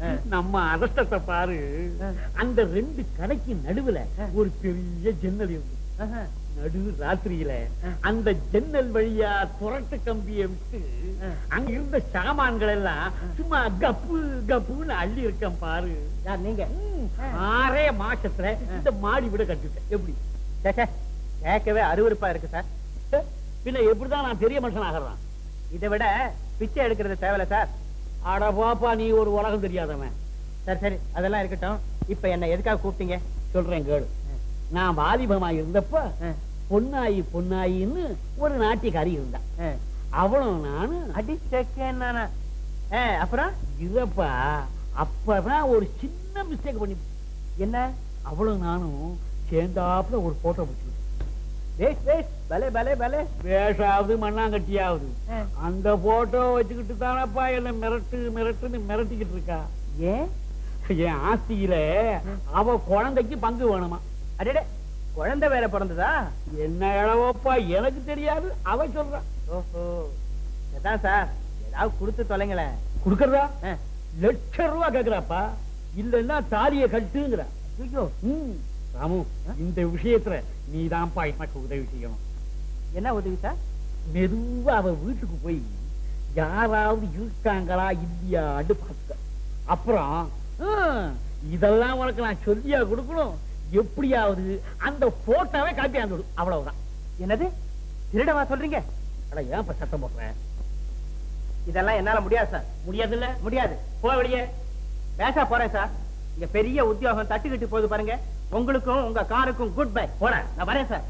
நம்ம அதிர்ஷ்டத்தை பாரு அந்த ரெண்டு கடைக்கு நடுவுல ஒரு பெரிய ஜன்னல் இருக்கு நடு ராத்திரியில அந்த ஜன்னல் வழியா புரட்டு கம்பியை விட்டு அங்க இருந்த சாமான்கள் எல்லாம் சும்மா கப்பு கப்புன்னு அள்ளி இருக்கேன் பாரு யார் நீங்க ம், ஆறே மாசத்துல இந்த மாடி விட கட்டிட்டேன் எப்படி சே, சே, கேட்கவே அருவருப்பா இருக்கு சார் பின்ன எப்படிதான் நான் பெரிய மனுஷன் ஆகிறேன் இதை விட பிச்சை எடுக்கிறது தேவையில்ல சார் அட பாப்பா நீ ஒரு உலகம் தெரியாதவன் சரி சரி அதெல்லாம் இருக்கட்டும் இப்ப என்ன எதுக்காக கூப்பிட்டீங்க சொல்றேன் கேளு நான் வாலிபமா இருந்தப்ப ஆ. பொன்னாயி பொன்னாயின்னு ஒரு நாட்டியக்காரி இருந்தா ஆ. அவளும் நானு அடிச்சக்கேன் நானா ஆ, அப்புறம் இதப்பா அப்பதான் ஒரு சின்ன மிஸ்டேக் பண்ணி என்ன அவளும் நானும் சேர்ந்தாப்புல ஒரு போட்டோ பிடிச்சிக்கிட்டோம் வேஷ் வேஷ் பலே பலே பலே வேஷாவது மண்ணாங்கட்டியாவது ஆ. அந்த போட்டோ வச்சுக்கிட்டு தானப்பா என்ன மிரட்டு மிரட்டுன்னு மிரட்டிக்கிட்டு இருக்கா ஏன் என் ஆஸ்தியில அவ குழந்தைக்கு பங்கு வேணுமா அடடே குழந்தை வேற பிறந்ததா என்ன இளவப்பா எனக்கு தெரியாது அவ சொல்றா ஓஹோ அதான் சார் ஏதாவது கொடுத்து தொலைங்களேன் குடுக்கறதா ஆ. லட்சம் ரூபா கேக்குறாப்பா இல்லன்னா தாலிய கட்டுங்கிற ஐயோ ம். ராமு இந்த விஷயத்துல நீதான்ப்பா எனக்கு உதவி செய்யணும் என்ன உதவி சார் மெதுவா அவ வீட்டுக்கு போய் யாராவது இருக்காங்களா இல்லையான்னு பார்த்துக்க அப்புறம் ஹம், இதெல்லாம் உனக்கு நான் சொல்லியா கொடுக்கணும் எப்படியாவது அந்த போட்டோவை காப்பி விடு அவ்வளவுதான் என்னது திருடவா சொல்றீங்க அட ஏன் இப்ப சத்தம் போடுறேன் இதெல்லாம் என்னால முடியாது சார் முடியாதுல்ல முடியாது போ வெளியே பேச போறேன் சார் இங்க பெரிய உத்தியோகம் தட்டுக்கிட்டு போகுது பாருங்க உங்களுக்கும் உங்க காருக்கும் குட் பை போறேன் நான் வரேன் சார்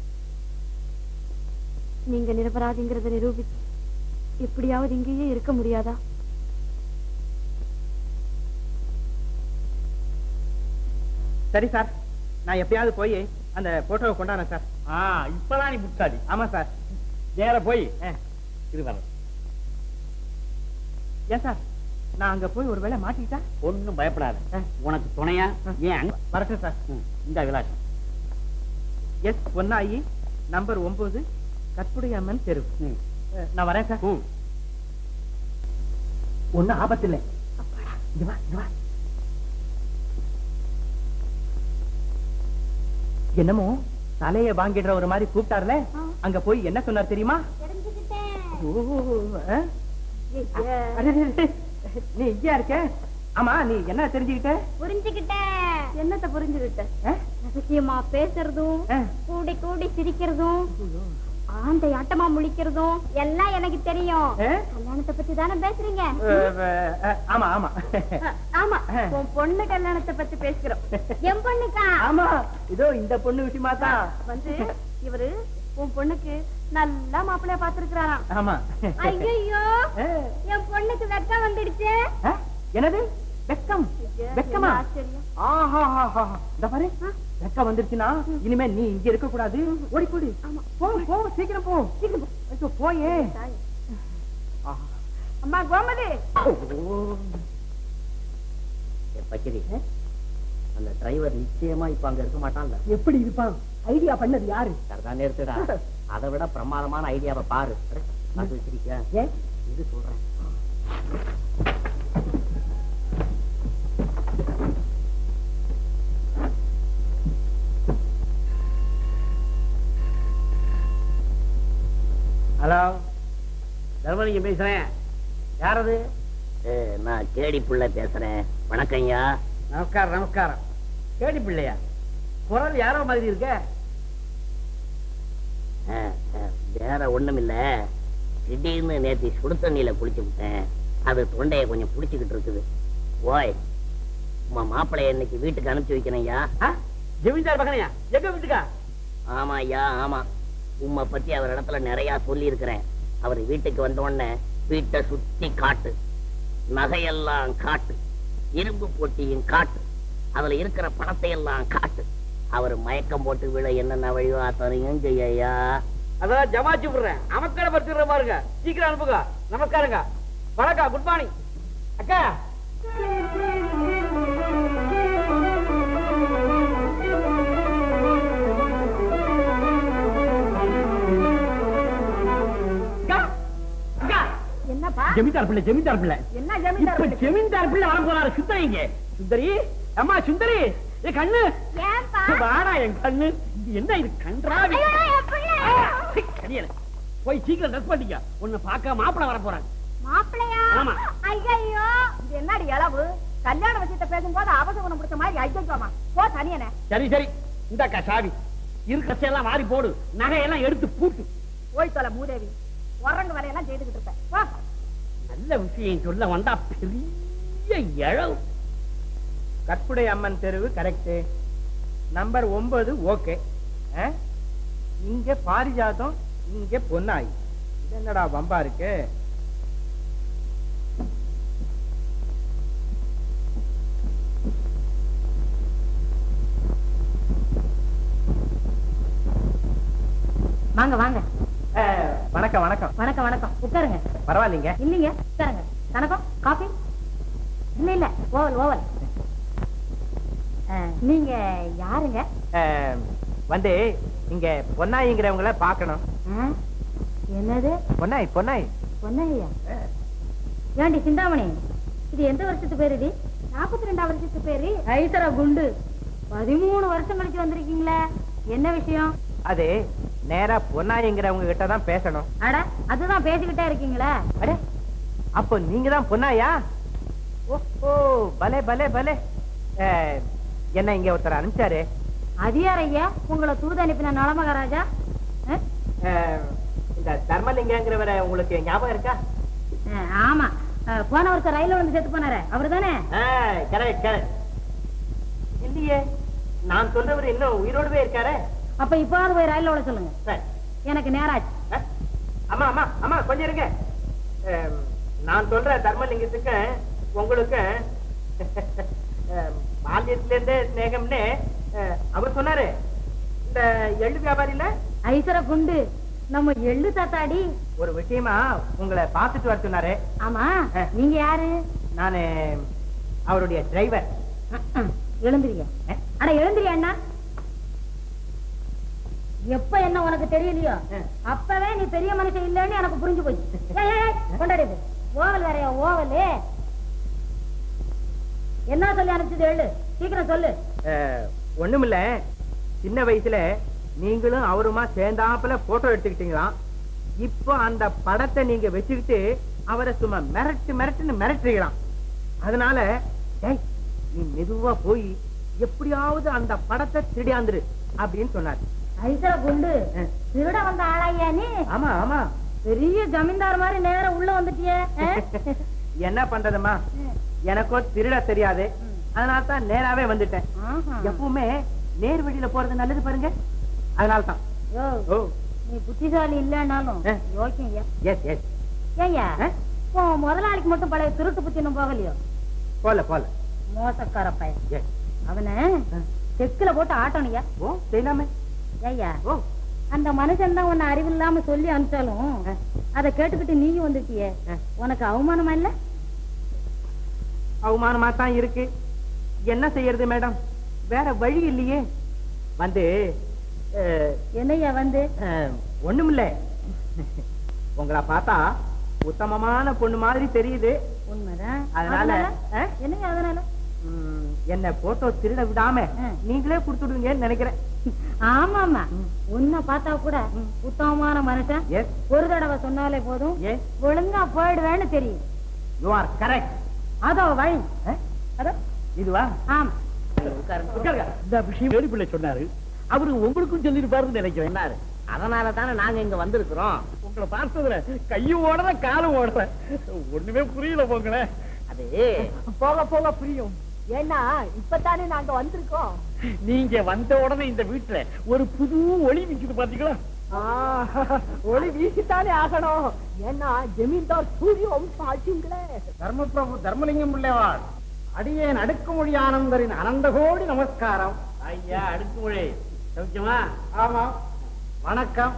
நீங்க நிரபராதிங்கிறத நிரூபிச்சு எப்படியாவது இங்கேயே இருக்க முடியாதா சரி சார் நான் எப்பயாவது போய் அந்த போட்டோவை கொண்டாடுறேன் சார் ஆ இப்பதான் நீ புத்தாடி ஆமா சார் நேர போய் ஆ. இது வர ஏன் சார் நான் அங்க போய் ஒருவேளை மாட்டிக்கிட்டா ஒண்ணும் பயப்படாத ஆ. உனக்கு துணையா ஏன் அங்க- வரட்டும் சார் ம், இந்த விலாசம் எஸ் ஒன்னாயி நம்பர் ஒன்பது கற்புடையம்மன் தெரு ம். அஹ், நான் வரேன் சார் ம். ஒண்ணும் ஆபத்து இல்லை இங்க வா இங்க வா என்னமோ தலைய வாங்கிடுற ஒரு மாதிரி கூப்பிட்டாருல அங்க போய் என்ன சொன்னார் தெரியுமா ஓ, ஆ? அடே, அடே, அடே. நீ இங்கேயா இருக்க ஆமா நீ என்ன தெரிஞ்சுக்கிட்ட புரிஞ்சுக்கிட்டேன் என்னத்த புரிஞ்சுக்கிட்ட ஆ? ரகசியமா பேசுறதும் ஆ. கூடி கூடி சிரிக்கிறதும் ஆந்தை ஆட்டமா முழிக்கிறதும் எல்லாம் எனக்கு தெரியும் ஆ? கல்யாணத்தை பத்தி தானே பேசுறீங்க அஹ், அஹ், ஆமா ஆமா அ, ஆமா ஆ. உன் பொண்ணு கல்யாணத்தை பத்தி பேசுகிறோம் என் பொண்ணுக்கா ஆமா இதோ இந்த பொண்ணு விஷயமா தான் வந்து இவரு உன் பொண்ணுக்கு நல்லா மாப்பிள்ளைய பாத்துருக்காராம் ஆமா ஐயோ அஹ், என் பொண்ணுக்கு வெக்கம் வந்துடுச்சு அஹ், என்னது வெக்கம் வெக்கமா என்ன ஆச்சரியம் ஆஹா ஆஹா. இந்த பாரு வெக்கம் வந்துருச்சுன்னா இனிமே நீ இங்க இருக்க கூடாது ஓடி போடு போ போ சீக்கிரம் போ சீக்கிரம் போ. ஐயோ, போயே ஆஹா. அம்மா கோமதி பச்சரி அந்த டிரைவர் நிச்சயமா இப்ப அங்க இருக்க மாட்டான்ல எப்படி இருப்பான் ஐடியா பண்ணது யாரு சரிதான் நிறுத்துடா அதை விட பிரமாதமான ஐடியாவை பாரு அட, பார்த்து வச்சிருக்கியா ஏன் இது சொல்றேன் ஹலோ தர்மலிங்கம் பேசுறேன் யார் அது ஏ, நான் கேடி புள்ள பேசுறேன் வணக்கம் ஐயா நமஸ்காரம் நமஸ்காரம் கேடி பிள்ளையா குரல் யாரோ மாதிரி இருக்க ஆ, ஆ, வேற ஒண்ணும் இல்ல திடீர்னு நேத்தி சுடு தண்ணியில குளிச்சு விட்டேன் அது தொண்டையை கொஞ்சம் புடிச்சுக்கிட்டு இருக்குது ஓய் உமா மாப்பிள்ளைய இன்னைக்கு வீட்டுக்கு அனுப்பிச்சு வைக்கிறேன் ஐயா ஆ? ஜமீன்தார் பக்கனையா எங்க வீட்டுக்கா ஆமா ஐயா ஆமா உம்மை பத்தி அவர் இடத்துல நிறைய சொல்லி இருக்கிறேன் அவர் வீட்டுக்கு வந்த உடனே வீட்டை சுத்தி காட்டு நகையெல்லாம் காட்டு இரும்பு பொட்டியும் காட்டு அதுல இருக்கிற பணத்தை எல்லாம் காட்டு அவர் மயக்கம் போட்டு விழ என்னென்ன வழியோ அத்தனையும் செய்யா அதான் ஜமாச்சு விடுறேன் அமைக்கடை படுத்துற பாருங்க சீக்கிரம் அனுப்புங்க நமஸ்காரங்க வணக்கம் குட் மார்னிங் அக்கா அக்கா, அக்கா, என்னப்பா ஜமீன்தார் பிள்ளை ஜமீன்தார் பிள்ளை என்ன ஜமீன்தார் இப்ப பிள்ளை? ஜமீன்தார் பிள்ளை வர போறாரு சுந்தரிங்க சுந்தரி அம்மா சுந்தரி ஏ கண்ணு ஏன்பா வாடா என் கண்ணு இது என்ன இது கன்றாவி ஐயோ, என் பிள்ளை. சீ, கடியல. போய் சீக்கிரம் ட்ரெஸ் பண்ணிக்க உன்னை பார்க்க மாப்பிள வர போறாங்க மாப்பிள்ளையா ஆமா. ஐயோ இது என்னடி இளவு கல்யாண விஷயத்தை பேசும்போது அவசகுணம் பிடிச்ச மாதிரி ஐயோமா போ தனியனே சரி சரி இந்தாக்கா சாவி இருக்க எல்லாம் வாரி போடு நகையெல்லாம் எடுத்து பூட்டு போய் தொலை மூதேவி உரங்கு வேலையெல்லாம் செய்துகிட்டு இருப்பேன் போ நல்ல விஷயம் சொல்ல வந்தா பெரிய இழவு கற்புடை அம்மன் தெருவு கரெக்ட் நம்பர் ஒன்பது ஓகே இங்க பாரிஜாதம் இங்க பொன்னாய் இது என்னடா வம்பா இருக்கு வாங்க வாங்க அஹ், வணக்கம் வணக்கம் வணக்கம் வணக்கம் உட்காருங்க பரவாயில்லைங்க இல்லீங்க உட்காருங்க கணக்கம் காபி இல்ல இல்ல ஓவல் ஓவல் ஆ, நீங்க யாருங்க அஹ், வந்து இங்க பொன்னாயிங்கிறவங்கள பார்க்கணும் ஆ? என்னது பொன்னாய் பொன்னாய் பொன்னையா ஏண்டி சிந்தாமணி இது எந்த வருஷத்து பேருடி நாற்பத்தி ரெண்டாம் வருஷத்து பேரு ஐசரா குண்டு பதிமூணு வருஷம் கழிச்சு வந்திருக்கீங்களே என்ன விஷயம் அது நேரா பொன்னாயிங்கிறவங்க கிட்ட தான் பேசணும் அட அதுதான் பேசிக்கிட்டே இருக்கீங்களே அடே அப்போ நீங்க தான் பொன்னாயா ஓ பலே பலே பலே அஹ், என்ன இங்க ஒருத்தர் அனுப்பிச்சாரு அது யார் ஐயா உங்களை தூது அனுப்பின நல மகாராஜா ஆ? அஹ், இந்த தர்மலிங்கங்கிறவரை உங்களுக்கு ஞாபகம் இருக்கா ஆ, ஆமா ஆ, போன வருஷம் ரயில்ல வந்து செத்து போனாரு அவரு தானே கரெக்ட் கரெக்ட் இல்லையே நான் சொல்றவர் இன்னும் உயிரோடவே இருக்காரே அப்ப இப்போது போய் ரயில்ல விட சொல்லுங்க சரி. எனக்கு நேராச்சு அஹ், அம்மா அம்மா அம்மா கொஞ்சம் இருங்க அஹ், நான் சொல்ற தர்மலிங்கத்துக்கு உங்களுக்கு அஹ், பால்யத்துல இருந்தே ஸ்நேகம்னு அஹ், அவர் சொன்னாரு இந்த எள்ளு வியாபாரியில ஐசர குண்டு நம்ம எள்ளு தாத்தாடி ஒரு விஷயமா உங்களை பார்த்துட்டு வர சொன்னாரு ஆமா ஆ. நீங்க யாரு நானு அவருடைய டிரைவர் எழுந்திரியா அட எழுந்திரியா அண்ணா எப்ப என்ன உனக்கு தெரியலையோ ஆ. அப்பவே நீ பெரிய மனுஷன் இல்லன்னு எனக்கு புரிஞ்சு போச்சு ஏய், ஏய், ஏய், கொண்டாடி இது. ஓவல் வேறையா ஓவல் என்ன சொல்லி அனுப்பிச்சது எழு சீக்கிரம் சொல்லு அஹ், ஒண்ணுமில்ல சின்ன வயசுல நீங்களும் அவருமா சேர்ந்தாப்புல போட்டோ எடுத்துக்கிட்டீங்களாம் இப்போ அந்த படத்தை நீங்க வச்சுக்கிட்டு அவரை சும்மா மிரட்டு மிரட்டுன்னு மிரட்டுறீங்களாம் அதனால டேய் நீ மெதுவா போய் எப்படியாவது அந்த படத்தை திருடியாந்துரு அப்படின்னு சொன்னார் ஐசர குண்டு ஆ. திருட வந்த ஆளாய்யா நீ ஆமா ஆமா பெரிய ஜமீன்தார் மாதிரி நேரம் உள்ள வந்துட்டியே ஆ? என்ன பண்றதுமா எனக்கோ திருட தெரியாது அதனால தான் நேராவே வந்துட்டேன் ஆஹா. எப்பவுமே நேர் வழியில போறது நல்லது பாருங்க அதனால தான் யோ, ஓ நீ புத்திசாலி இல்லன்னாலும் ஆ. யோக்கியம் எஸ் எஸ் ஏய்யா ஆ? உன் முதலாளிக்கு மட்டும் பழைய திருட்டு புத்தி இன்னும் போகலையோ போல போல மோசக்கார பையன் எஸ் அவனை ஆ. செக்குல போட்டு ஆட்டணுயா ஓ செய்யலாமே ஏய்யா ஓ அந்த மனுஷன் தான் உன்னை அறிவில்லாம சொல்லி அனுப்பிச்சாலும் ஆ. அதை கேட்டுக்கிட்டு நீயும் வந்துட்டியே ஆ. உனக்கு அவமானமா இல்ல அவமானமா தான் இருக்கு என்ன செய்யறது மேடம் வேற வழி இல்லையே வந்து அஹ், என்னய்யா வந்து அஹ், ஒண்ணுமில்ல உங்களை பார்த்தா உத்தமமான பொண்ணு மாதிரி தெரியுது உண்மைதான் அதனால, ஆ? என்னய்யா அதனால ம், என்ன போட்டோ திருட விடாம ஆ. நீங்களே கொடுத்துடுவீங்கன்னு நினைக்கிறேன் ஆமாமா உன்னை பார்த்தா கூட உத்தமமான மனுஷன் எஸ் ஒரு தடவை சொன்னாலே போதும் எஸ் ஒழுங்கா போயிடுவேன்னு தெரியும் யூ ஆர் கரெக்ட் அதோ வழி அதோ இதுவா ஆமா உட்காருங்க. இந்த விஷயம் வேலு பிள்ளை சொன்னாரு அவரு உங்களுக்கும் சொல்லிருப்பாருன்னு நினைக்கிறேன் சொன்னாரு அதனால தானே நாங்க இங்க வந்திருக்கிறோம் உங்களை பார்த்ததுல கையும் ஓடல காலும் ஓடல ஒண்ணுமே புரியல போங்களேன் அது போக போக புரியும் ஏன்னா இப்பதானே நாங்க வந்திருக்கோம் நீங்க வந்த உடனே இந்த வீட்டுல ஒரு புது ஒளி நிக்குது பாத்தீங்களா ஆ, ஒளி வீசித்தானே ஆகணும் ஏன்னா ஜமீன்தார் சூரிய வம்சம் ஆச்சுங்களே தர்மபிரபு தர்மலிங்கம் பிள்ளைவாள் அடியேன் அடுக்குமொழி ஆனந்தரின் அனந்த கோடி நமஸ்காரம் ஐயா அடுக்குமொழி சௌக்கியமா ஆமா வணக்கம்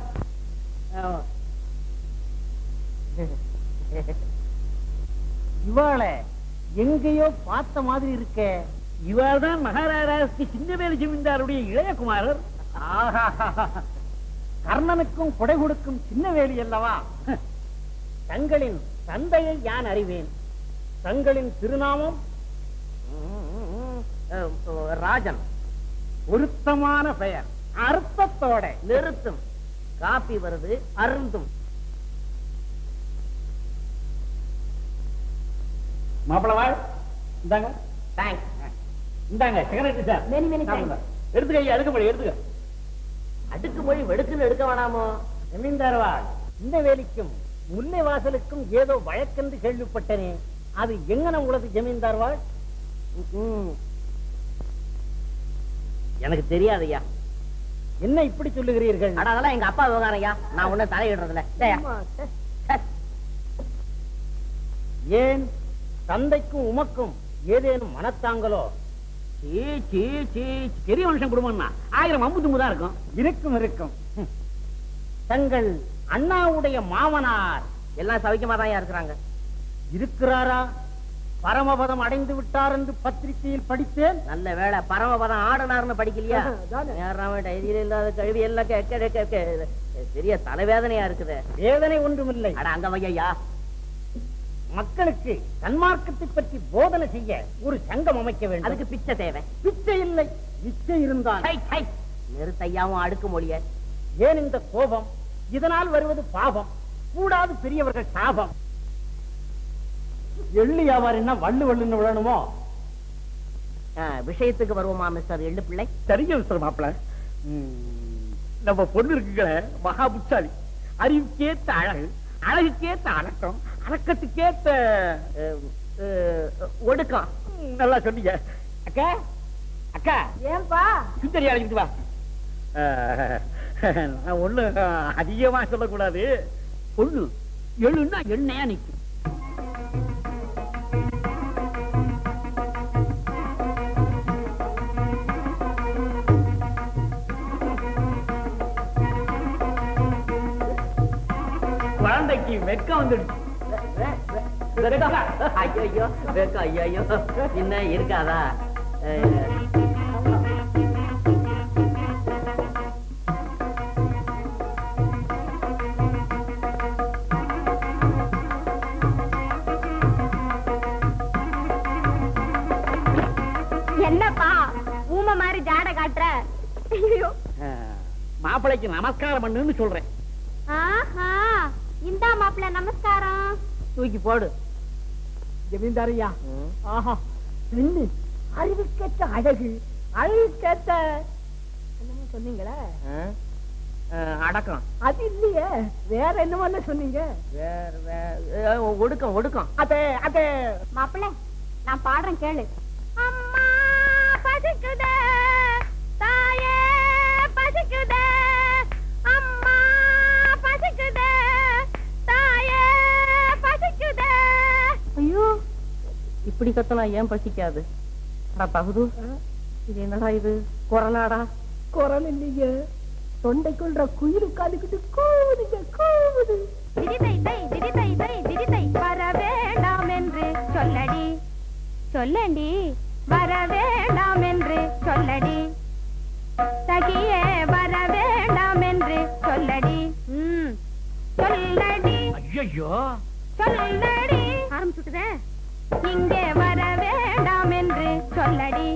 இவாளை எங்கேயோ பார்த்த மாதிரி இருக்கே இவர்தான் மகாராஜாவுக்கு சின்னவேலு ஜமீன்தாருடைய இளையகுமாரர் ஆஹா கர்ணனுக்கும் கொடை கொடுக்கும் சின்ன வேலி அல்லவா தங்களின் தந்தையை யான் அறிவேன் தங்களின் திருநாமம் ராஜன் பொருத்தமான பெயர் அர்த்தத்தோட நிறுத்தும் காப்பி வருது அருந்தும் மாப்பிளவாள் இந்தாங்க தேங்க்ஸ் இந்தாங்க cigarette sir Many, many thanks. சாப்பிடுங்க. எடுத்துக்க ஐயா எடுக்க எடுத்துக்க அடுக்கு மொழி வெடுக்குன்னு எடுக்க வேணாமோ ஜமீன்தார்வாள் இந்த வேலிக்கும் முல்லை வாசலுக்கும் ஏதோ வழக்கென்று கேள்விப்பட்டனே அது எங்கன உள்ளது ஜமீன்தார்வாள் ம். எனக்கு தெரியாதையா என்ன இப்படி சொல்லுகிறீர்கள் அட அதெல்லாம் எங்க அப்பா விவகாரம் ஐயா நான் ஒண்ணு தலையிடுறதுல டேய், சே. ஏன் தந்தைக்கும் உமக்கும் ஏதேனும் மனத்தாங்களோ சீ சீ சீ பெரிய மனுஷன் குடும்பம்னா ஆயிரம் அம்பு தும்பு தான் இருக்கும் இருக்கும் இருக்கும் ஹம். தங்கள் அண்ணாவுடைய மாமனார் எல்லாம் சவிக்கமா தான் இருக்கிறாங்க இருக்கிறாரா பரமபதம் அடைந்து விட்டார் என்று பத்திரிகையில் படித்தேன் நல்ல வேளை பரமபதம் ஆடனார்னு படிக்கலையா நேராம டைரியில இல்லாத கழுவி எல்லாம் கே- கே- கே- கே- பெரிய தலைவேதனையா இருக்குது வேதனை ஒன்றுமில்லை அட அங்க வையா மக்களுக்கு சன்மார்க்கத்தை பற்றி போதனை செய்ய ஒரு சங்கம் அமைக்க வேண்டும் அதுக்கு பிச்சை தேவை பிச்சை இல்லை நிச்சயம் இருந்தால் ஹை, ஹை. நிறுத்தையாவும் அடுக்கு மொழிய ஏன் இந்த கோபம் இதனால் வருவது பாவம் கூடாது பெரியவர்கள் சாபம் எள்ளு வியாபாரின்னா வள்ளு வள்ளுன்னு விழணுமோ விஷயத்துக்கு வருவோமா மிஸ்டர் எள்ளு பிள்ளை சரிங்க மிஸ்டர் மாப்பிள நம்ம பொண்ணு இருக்குங்களே மகா புட்சாலி அறிவுக்கேத்த அழகு அழகுக்கேத்த அடக்கம் அடக்கத்துக்கேத்த அஹ், அஹ், ஒடுக்கம் ம், நல்லா சொன்னீங்க அக்கா அக்கா ஏன்பா சுந்தரி அழைச்சிட்டு வா அஹ், நான் ஒண்ணு அதிகமா சொல்லக்கூடாது பொண்ணு எழுன்னா எண்ணெயா நிக்கும் குழந்தைக்கு வெக்கம் வந்துடுச்சு ஐயோ வெக்கம் ஐயோ என்ன இருக்காதா அஹ், என்னப்பா ஊமை மாதிரி ஜாட காட்டுற ஐயோ அஹ், மாப்பிள்ளைக்கு நமஸ்காரம் பண்ணுன்னு சொல்றேன் ஆஹா இந்தா மாப்பிள்ள நமஸ்காரம் தூக்கி போடு ஜமீன்தாரையா ம். ஆஹா பெண்ணு அறிவுக்கேற்ற அழகு அழகுக்கேற்ற என்னமோ சொன்னீங்களே அஹ், அஹ், அடக்கம் அது இல்லையே வேற என்னமோ சொன்னீங்க வேற வேற அஹ், ஒடுக்கம் ஒடுக்கம் அது அது மாப்பிள்ள நான் பாடுறேன் கேளு அம்மா பசிக்குதே தாயே பசிக்குதே அம்மா பசிக்குதே தாயே பசிக்குதே ஐயோ இப்படி கத்தனா ஏன் பசிக்காது அட தகுது இது என்னடா இது கொரோனாடா குரல் இல்லைங்க தொண்டைக்குள்ள குயில் உட்காந்துக்கிட்டு கூவுதுங்க கூவுது திரிதை தை திரிதை தை திரிதை வர வேண்டாம் என்று சொல்லடி சொல்லண்டி வர வேண்டாம் என்று சொல்லடி சகியே வர வேண்டாம் என்று சொல்லடி ம் சொல்லடி ஐயோ சொல்லடி ஆரம்பிச்சுட்டுதே இங்கே வர வேண்டாம் என்று சொல்லடி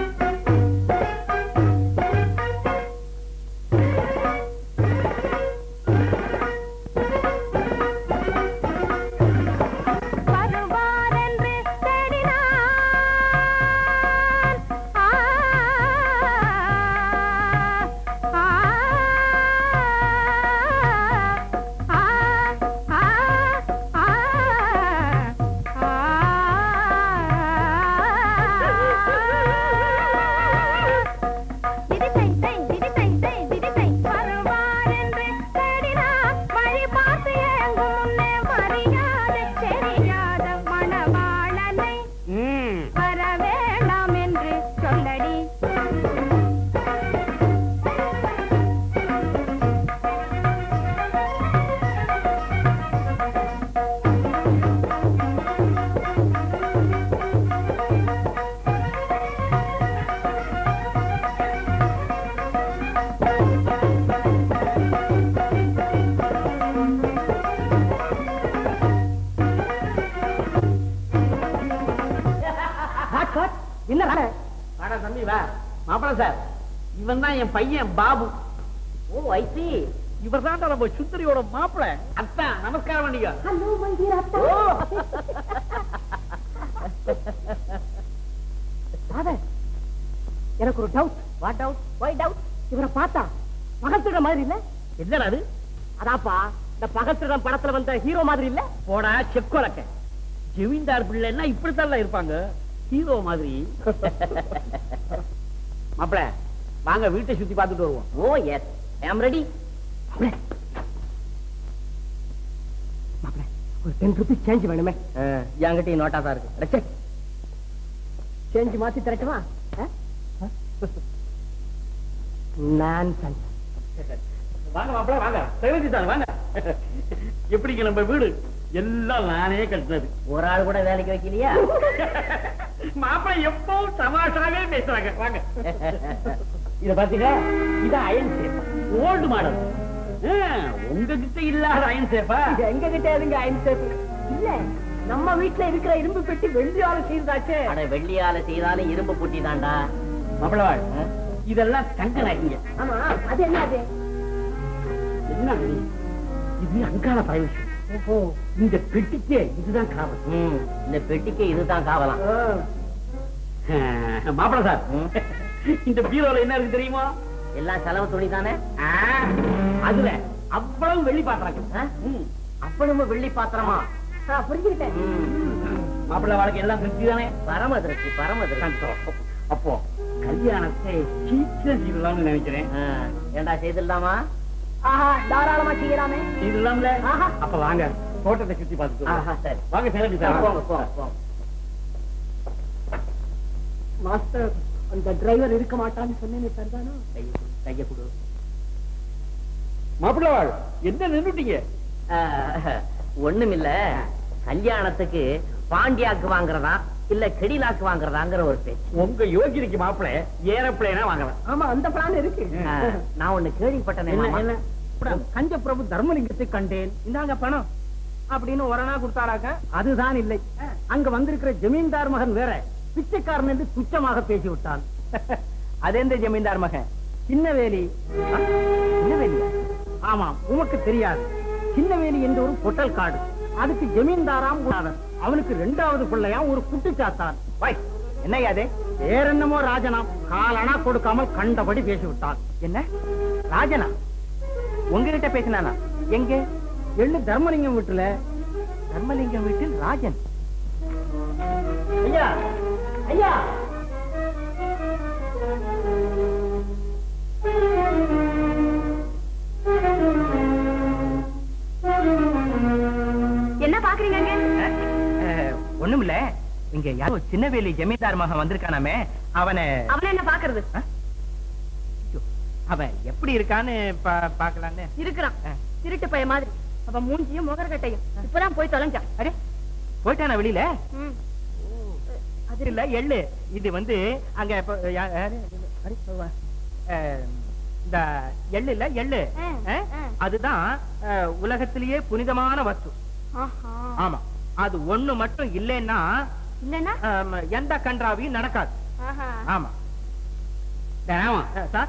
வருவார் என்று தேடினான் ஆ, ஆ, ஆ, ஆ, ஆ, ஆ. மாப்பிள சார் இவன் தான் என் பையன் பாபு ஓ ஐசி இவர் தான் நம்ம சுந்தரியோட மாப்பிள அத்தான் நமஸ்காரம் பண்ணிக்க ஹலோ மந்திர எனக்கு ஒரு doubt what out why doubt இவரை பார்த்தா பகத்திட மாதிரி இல்ல என்னடா அது அதாப்பா இந்த பகத்திடம் படத்துல வந்த ஹீரோ மாதிரி இல்ல போடா செக்கோலக்க ஜமீன்தார் பிள்ளைன்னா இப்படித்தான் இருப்பாங்க ஹீரோ மாதிரி மாப்பிள வாங்க வீட்டை சுத்தி பார்த்துட்டு வருவோம் oh yes I am ready ஒரு டென் ருபீஸ் சேஞ்ச் வேணுமே என்கிட்ட நோட்டா தான் இருக்கு அடச்சே. சேஞ்ச் மாத்தி தரட்டுமா நான்சென்ஸ் வாங்க மாப்பிள வாங்க செவந்தி சார் வாங்க எப்படிங்க நம்ம வீடு எல்லாம் நானே கட்டினது ஒரு ஆள் கூட வேலைக்கு வைக்கலையா மாப்பிள எப்பவும் தமாஷாவே பேசுறாங்க வாங்க இத பாத்தீங்களா இது அயன் சேஃப் ஓல்டு மாடல் உங்ககிட்ட இல்லாத அயன் சேஃபா எங்க கிட்ட எதுங்க அயன் சேஃப் இல்ல நம்ம வீட்டுல இருக்கிற இரும்பு பெட்டி வெள்ளியால செய்தாச்சே அட வெள்ளியால செய்தாலும் இரும்பு புட்டி தான்டா மாப்பிளவாள் இதெல்லாம் தங்க நாக்கிங்க ஆமா அது என்னது என்ன இது? இது அங்காள பரவிஷம் ஓஹோ இந்த பெட்டிக்கே இதுதான் காவல் ம், இந்த பெட்டிக்கு இதுதான் காவலாம் மாப்பிள சார் இந்த பீரோல என்ன இருக்கு தெரியுமா எல்லாம் செலவு துணி தானே ஆ, அதுல அவ்வளவு வெள்ளி பாக்குறாங்க அவ்வளவு வெள்ளி பாத்திரமா புரிஞ்சுக்கிட்டேன் மாப்பிள்ளை வாழ்க்கை எல்லாம் திருப்தி தானே பரம திருப்தி பரம திருப்தி சந்தோஷம். அப்போ கல்யாணத்தை சீக்கிரம் செய்யலாம்னு நினைக்கிறேன் ஆ, ஏண்டா செய்திடலாமா ஆஹா தாராளமா செய்யலாமே செய்யலாம்ல ஆஹா. அப்ப வாங்க தோட்டத்தை சுத்தி பார்த்துட்டு வருவோம். ஆஹா, சரி வாங்க சேலஞ்சி சார் போங்க போங்க போங்க மாஸ்டர் அந்த டிரைவர் இருக்க மாட்டான்னு சொன்னேனே சரிதானா கையை கொடு, கையை கொடு மாப்பிள்ளை வாழ் என்ன நின்னுட்டீங்க ஆ, ஒண்ணுமில்ல கல்யாணத்துக்கு பாண்டியாக்கு வாங்குறதா இல்ல கெடிலாக்கு வாங்குறதாங்கிற ஒரு பேச்சு உங்க யோகிக்கு மாப்பிள்ளை ஏரோப்ளேனா வாங்கலாம் ஆமா அந்த பிளான் இருக்கு ஆ, நான் ஒண்ணு கேள்விப்பட்டேனே என்ன மாமா. என்ன கஞ்ச பிரபு தர்மலிங்கத்தை கண்டேன் இந்தாங்க பணம் அப்படின்னு உடனே கொடுத்தாராக்க அதுதான் இல்லை அங்க வந்திருக்கிற ஜமீன்தார் மகன் வேற பிச்சைக்காரன் என்று துச்சமாக பேசி விட்டான் அது எந்த ஜமீன்தார் மகன் சின்னவேலி ஆ, சின்னவேலியா ஆமாம் உமக்கு தெரியாது சின்னவேலி என்ற ஒரு பொட்டல் காடு அதுக்கு ஜமீன்தாராம் குணாதன் அவனுக்கு ரெண்டாவது பிள்ளையாம் ஒரு குட்டிச்சாத்தான் வை என்னையா அது வேற என்னமோ ராஜனாம் காலனா கொடுக்காமல் கண்டபடி பேசி விட்டான் என்ன ராஜனா உங்ககிட்ட பேசினானா எங்க எள்ளு தர்மலிங்கம் வீட்டுல தர்மலிங்கம் வீட்டில் ராஜன் ஐயா ஐயா என்ன பாக்குறீங்க அங்க? ஒண்ணுமில்ல இங்க யாரோ சின்னவேலி ஜமீன்தார் மகன் வந்திருக்கானாமே அவனை அவனை என்ன பாக்குறது அவன் எப்படி இருக்கான்னு பா- பாக்கலான்னு இருக்கிறான் ஆ. திருட்டு பைய மாதிரி அவன் மூஞ்சியும் முகர்கட்டையும் இப்பதான் போய் தொலைஞ்சான் அரே போயிட்டானா வெளியில ம். அது இல்ல எள்ளு இது வந்து அங்க இப்ப யா- யாரு? அரே, வா. அஹ், இந்த எள்ளு இல்ல எள்ளு ஆ, அஹ், ஆ. அதுதான் அஹ், உலகத்திலேயே புனிதமான வஸ்து ஆஹா. ஆமா அது ஒண்ணு மட்டும் இல்லைன்னா இல்லன்னா ஆம், எந்த கன்றாவையும் நடக்காது ஆஹா. ஆமா ஆமா அஹ், சார்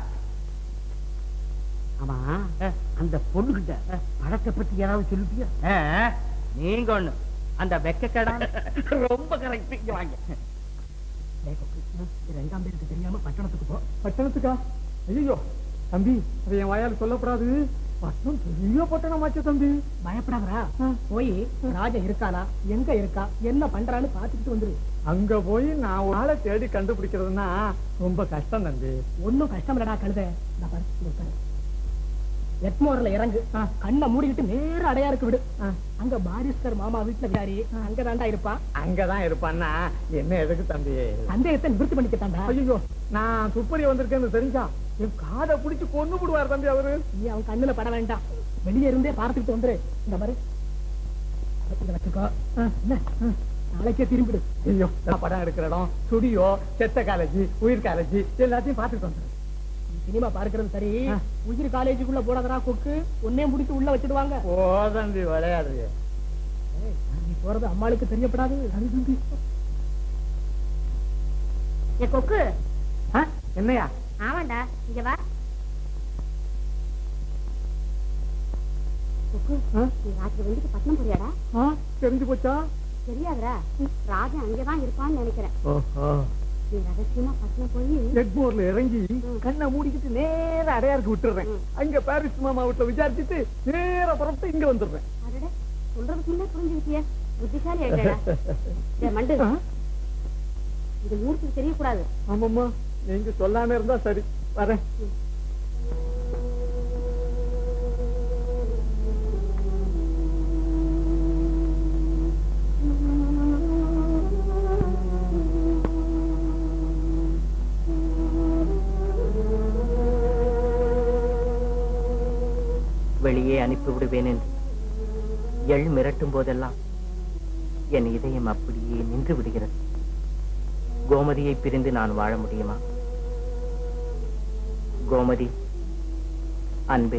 ஆமா அஹ், அந்த பொண்ணுகிட்ட படத்தை பத்தி யாராவது சொல்லிட்டியா அஹ், நீங்க ஒண்ணு அந்த வெக்கக்கடா ரொம்ப கரெக்ட் இங்க வாங்க ரெண்டாம் பேருக்கு தெரியாம பட்டணத்துக்கு போ பட்டணத்துக்கா ஐயோ தம்பி அது என் வாயால் சொல்லப்படாது பட்டணம் பெரிய பட்டணமாச்சு தம்பி பயப்படாதரா போய் ராஜா இருக்கானா எங்க இருக்கா என்ன பண்றான்னு பாத்துக்கிட்டு வந்துரு அங்க போய் நான் ஒரு ஆளை தேடி கண்டுபிடிக்கிறதுன்னா ரொம்ப கஷ்டம் தம்பி ஒண்ணும் கஷ்டம் இல்லடா கழுத இந்த பாரு, இங்க பாரு. எட்மோர்ல இறங்கு கண்ணை மூடிக்கிட்டு நேர அடையாருக்கு விடு அங்க பாரிஸ்டர் மாமா வீட்டுல வியாரி அங்க தாண்டா இருப்பான் அங்கதான் இருப்பான்னா என்ன எதுக்கு தம்பி சந்தேகத்தை நிவர்த்தி பண்ணிக்கத்தாண்டா ஐயோ நான் துப்பறி வந்திருக்கேன்னு தெரிஞ்சா என் காதை பிடிச்சு கொண்டு விடுவார் தம்பி அவரு நீ அவன் கண்ணுல பட வேண்டாம் வெளியே இருந்தே பார்த்துக்கிட்டு வந்துரு இந்த மாதிரி இத வச்சுக்கோ ஆ, என்ன ஆ, நாளைக்கே திரும்பிடு ஐயோ நான் படம் எடுக்கிற இடம் ஸ்டுடியோ செத்த காலேஜ் உயிர் காலேஜ் எல்லாத்தையும் பார்த்துட்டு வந்துரு நீ சினிமா பார்க்கறது சரி உயிர் காலேஜுக்குள்ள போடாதடா கொக்கு உன்னையும் முடிச்சு உள்ள வச்சிடுவாங்க ஓ தம்பி விளையாடு ஏய், நீ போறது அம்மாளுக்கு தெரியப்படாது அது தம்பி ஏ கொக்கு ஆ? என்னையா ஆமாண்டா இங்க வா சுக்கு, நீ ராத்திரி வண்டிக்கு பட்டணம் போறியாடா தெரிஞ்சு போச்சா தெரியாதுடா ராஜா அங்கதான் இருப்பான்னு நினைக்கிறேன் ஓஹோ நீ ரகசியமா பட்டணம் போய் எக்மோர்ல இறங்கி கண்ணை மூடிக்கிட்டு நேரா அடையாருக்கு விட்டுறேன் அங்க பாரிஸ் மாமா வீட்டுல விசாரிச்சுட்டு நேரா புறப்பட்டு இங்க வந்துடுறேன் அடடே சொல்றதுக்கு முன்னே புரிஞ்சுக்கிட்டியே புத்திசாலி ஆயிட்டா டேய் மண்டு இது ஊருக்கு தெரியக்கூடாது ஆமாம்மா நீங்க சொல்லாம இருந்தா சரி வரேன் வெளியே அனுப்பி விடுவேன் என்று எள் மிரட்டும் போதெல்லாம் என் இதயம் அப்படியே நின்று விடுகிறது கோமதியை பிரிந்து நான் வாழ முடியுமா கோமதி அன்பே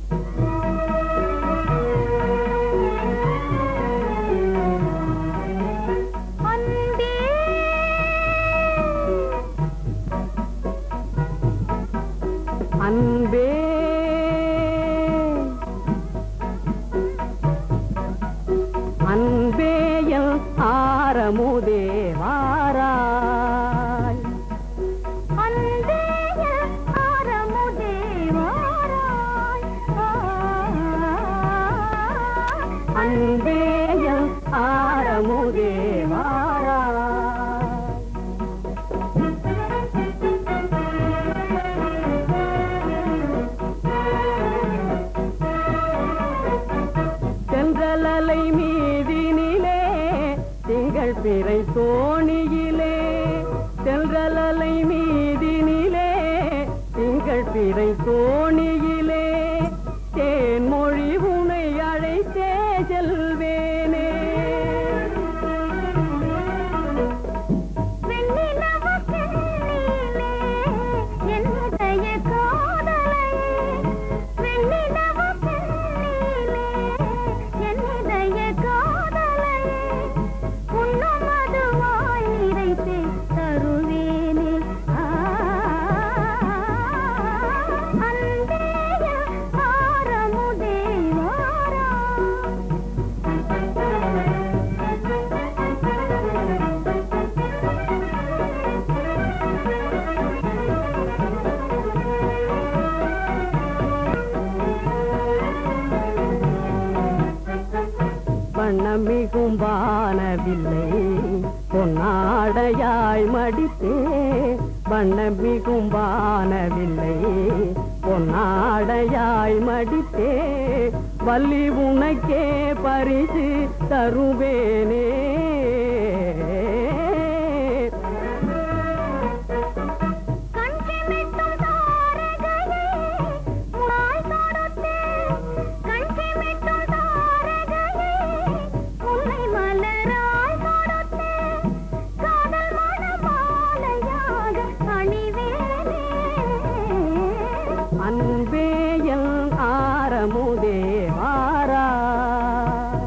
அன்பே அன்பேயல் ஆரமுதே வாராய் அன்பேயல் ஆரமுதே வாராய் சென்றலலை மீதினிலே திங்கள் பிறை தோணியிலே சென்றலலை மீதினிலே திங்கள் பிறை தோணியிலே தேன்மொழி உனை அழைத்தே செல்வேனே வண்ணமிகும் வானவில்லை பொன்னாடையாய் மடித்தே வண்ணமிகும் வானவில்லை பொன்னாடையாய் மடித்தே வள்ளி உனக்கே பரிசு தருவேனே அன்பேயல் ஆரமுதே வாராய்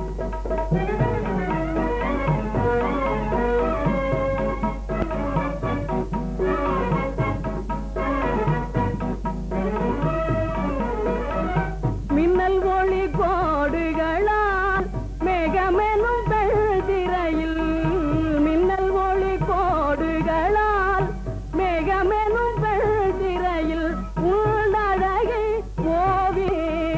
மின்னல் ஒளி கோடுகளால் மேகமெனும் பெழ்திரையில் மின்னல் ஒளி கோடுகளால் மேகமெனும் பெழ்திரையில் உள்ளழகை ஓவி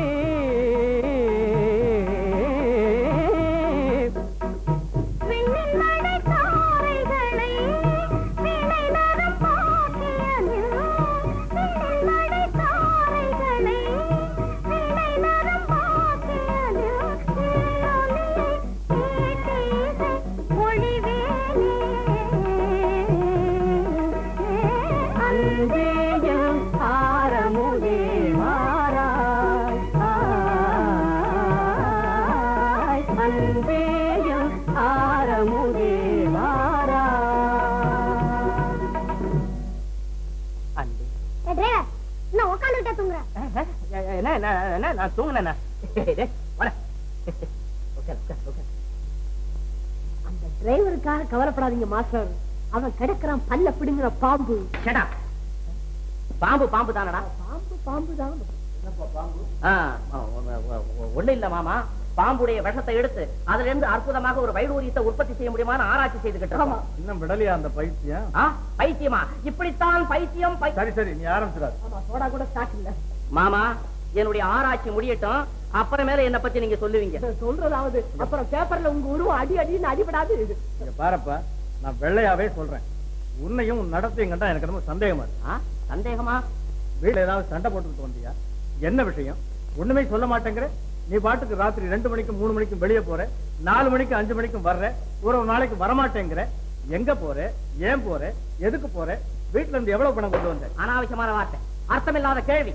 அன்பேயம் ஆரமுதே வாராய் ஆய். அன்பேயம் ஆரமுதே வாராய் அன்பே என்ன உட்காந்துட்டே தூங்குற என்ன என்ன என்ன நான் தூங்கினேன் அந்த டிரைவருக்காக கவலைப்படாதீங்க மாஸ்டர் அவன் கிடக்குறான் பல்ல பிடுங்குற பாம்பு ஷடா பாம்பு பாம்பு தானடா பாம்பு பாம்பு தான் ஆ, ஒ- ஒ- ஒ- ஒண்ணு இல்ல மாமா பாம்புடைய விஷத்தை எடுத்து அதுல இருந்து அற்புதமாக ஒரு வைடூரியத்தை உற்பத்தி செய்ய முடியுமான்னு ஆராய்ச்சி செய்துகிட்டு இருக்கோம். இன்னும் விடலையா அந்த பைத்தியம் ஆ, பைத்தியமா இப்படித்தான் பைத்தியம் பை- சரி சரி நீ ஆரம்பிச்சிடாது ஆமா சோடா கூட ஸ்டாக் இல்ல மாமா என்னுடைய ஆராய்ச்சி முடியட்டும் அப்புறமேல என்ன பத்தி நீங்க சொல்லுவீங்க சொல்றதாவது அப்புறம் பேப்பர்ல உங்க உருவம் அடி அடின்னு அடிபடாது இங்க பாருப்பா நான் வெள்ளையாவே சொல்றேன் உன்னையும் உன் நடத்தையும் கண்டா எனக்கு ரொம்ப சந்தேகமா இருக்கு ஆ, சந்தேகமா வீட்டுல ஏதாவது சண்டை போட்டுக்கிட்டு வந்தியா என்ன விஷயம் ஒண்ணுமே சொல்ல மாட்டேங்கிற நீ பாட்டுக்கு ராத்திரி ரெண்டு மணிக்கும் மூணு மணிக்கும் வெளியே போற நாலு மணிக்கு அஞ்சு மணிக்கும் வர்ற ஒரு ஒரு நாளைக்கு வரமாட்டேங்கிற எங்க போற ஏன் போற எதுக்கு போற வீட்டுல இருந்து எவ்வளவு பணம் கொண்டு வந்த அனாவசியமான வார்த்தை அர்த்தமில்லாத கேள்வி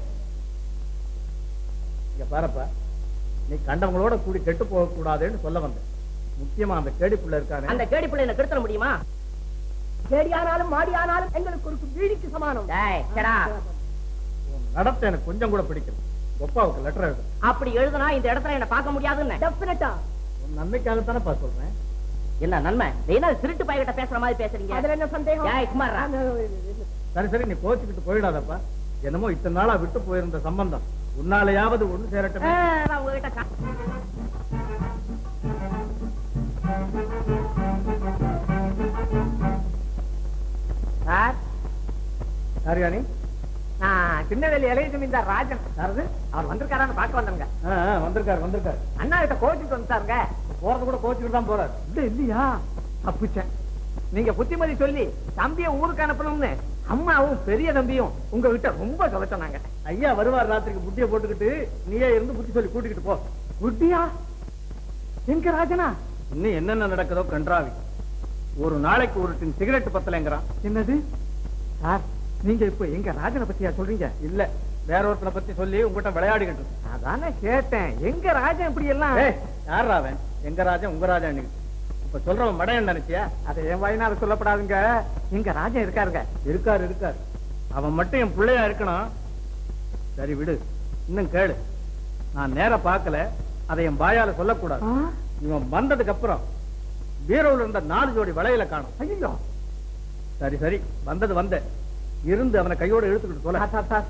இங்க பாருப்பா நீ கண்டவங்களோட கூடி கெட்டு போக கூடாதுன்னு சொல்ல வந்தேன் முக்கியமா அந்த கேடிப்புள்ள இருக்கானே அந்த கேடி பிள்ளை என்ன கெடுத்துட முடியுமா கேடியானாலும் மாடியானாலும் எங்களுக்கு ஒரு வீடிக்கு சமானம் டேய், செடா. உன் நடத்தை எனக்கு கொஞ்சம் கூட பிடிக்கல ஒப்பாவுக்கு லெட்டர் எழுது அப்படி எழுதுனா இந்த இடத்துல என்ன பார்க்க முடியாதுன்னு டெஃபினட்டா உன் நன்மைக்காகத்தானே சொல்றேன் என்ன நன்மை நீ என்ன திருட்டு பையகிட்ட பேசுற மாதிரி பேசுறீங்க அதுல என்ன சந்தேகம் ஏய், குமாரா. சரி சரி நீ கோச்சுக்கிட்டு போயிடாதப்பா என்னமோ இத்தனை நாளா விட்டு போயிருந்த சம்பந்தம் உன்னாலையாவது ஒண்ணு சேரட்டும் ஆ, நான் உங்ககிட்ட கா- சார் சரியானி நான் திருநெல்வேலி இளைய ஜமீன்தார் ராஜன் யாரது அவர் வந்திருக்காரான்னு பார்க்க வந்தேங்க ஆ, ஆ, வந்திருக்காரு வந்திருக்காரு அண்ணா கிட்ட கோச்சுட்டு வந்துட்டாருங்க போறது கூட கோச்சுக்கிட்டு தான் போறாரு இல்ல இல்லையா தப்பிச்சேன் நீங்க புத்திமதி சொல்லி தம்பிய ஊருக்கு அனுப்பணும்னு அம்மாவும் பெரிய தம்பியும் உங்க கிட்ட ரொம்ப சொல்ல சொன்னாங்க ஐயா வருவார் ராத்திரிக்கு புட்டியை போட்டுக்கிட்டு நீயே இருந்து புத்தி சொல்லி கூட்டிக்கிட்டு போ குட்டியா எங்க ராஜனா இன்னும் என்னென்ன நடக்குதோ கன்றாவி ஒரு நாளைக்கு ஒரு டின் சிகரெட் பத்தலைங்கிறான் என்னது சார் நீங்க இப்ப எங்க ராஜனை பத்தியா சொல்றீங்க இல்ல வேற ஒருத்தனை பத்தி சொல்லி உங்ககிட்ட விளையாடிக்கிட்டு இருக்கேன். அதானே கேட்டேன் எங்க ராஜன் இப்படி எல்லாம் ஏய் யார் அவன் எங்க ராஜா உங்க ராஜா இப்ப சொல்றவன் மடையன் நினைச்சியா அதை என் வாயினால சொல்லப்படாதுங்க எங்க ராஜன் இருக்காருங்க இருக்காரு இருக்காரு அவன் மட்டும் என் பிள்ளையா இருக்கணும் சரி விடு இன்னும் கேளு நான் நேர பார்க்கல அதை என் வாயால சொல்லக்கூடாது இவன் வந்ததுக்கு அப்புறம் பீரோல இருந்த நாலு ஜோடி வளையல காணும் ஐயோ சரி சரி வந்தது வந்த இருந்து அவனை கையோட இழுத்துக்கிட்டு சொல்ல சார் சார்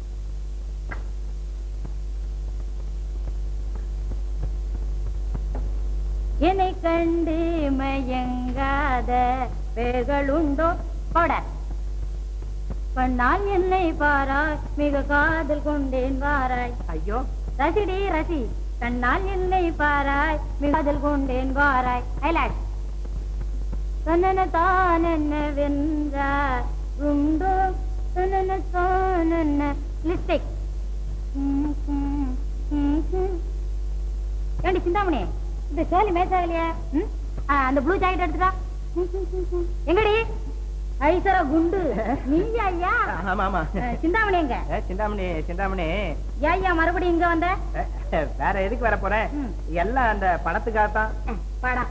என்னை கண்டு மயங்காத பேர்களுண்டோ போட பண்ணால் என்னை பாராய் மிக காதல் கொண்டேன் வாராய் ஐயோ ரசிடி ரசி கண்ணால் என்னை பாராய் மிக காதல் கொண்டேன் வாராய் ஹைலாட் தன்னன தான் என்ன வென்றார் உண்டோ தன்னன தான் என்ன லிப்டிக் ஏண்டி சிந்தாமணி இந்த சேலி மேசாகலையா ம்? ஆ, அந்த ப்ளூ ஜாக்கெட் எடுத்துடா ம், ம், ம், ம். எங்கடி ஐசரா குண்டு நீயா ஐயா ஆமா ஆமா ஆ, சிந்தாமணி எங்க ஏ, சிந்தாமணி சிந்தாமணி ஏன் ஐயா மறுபடியும் இங்க வந்த ஏ, வேற எதுக்கு வர போறேன் ம். எல்லாம் அந்த பணத்துக்காகத்தான் ம், வாடா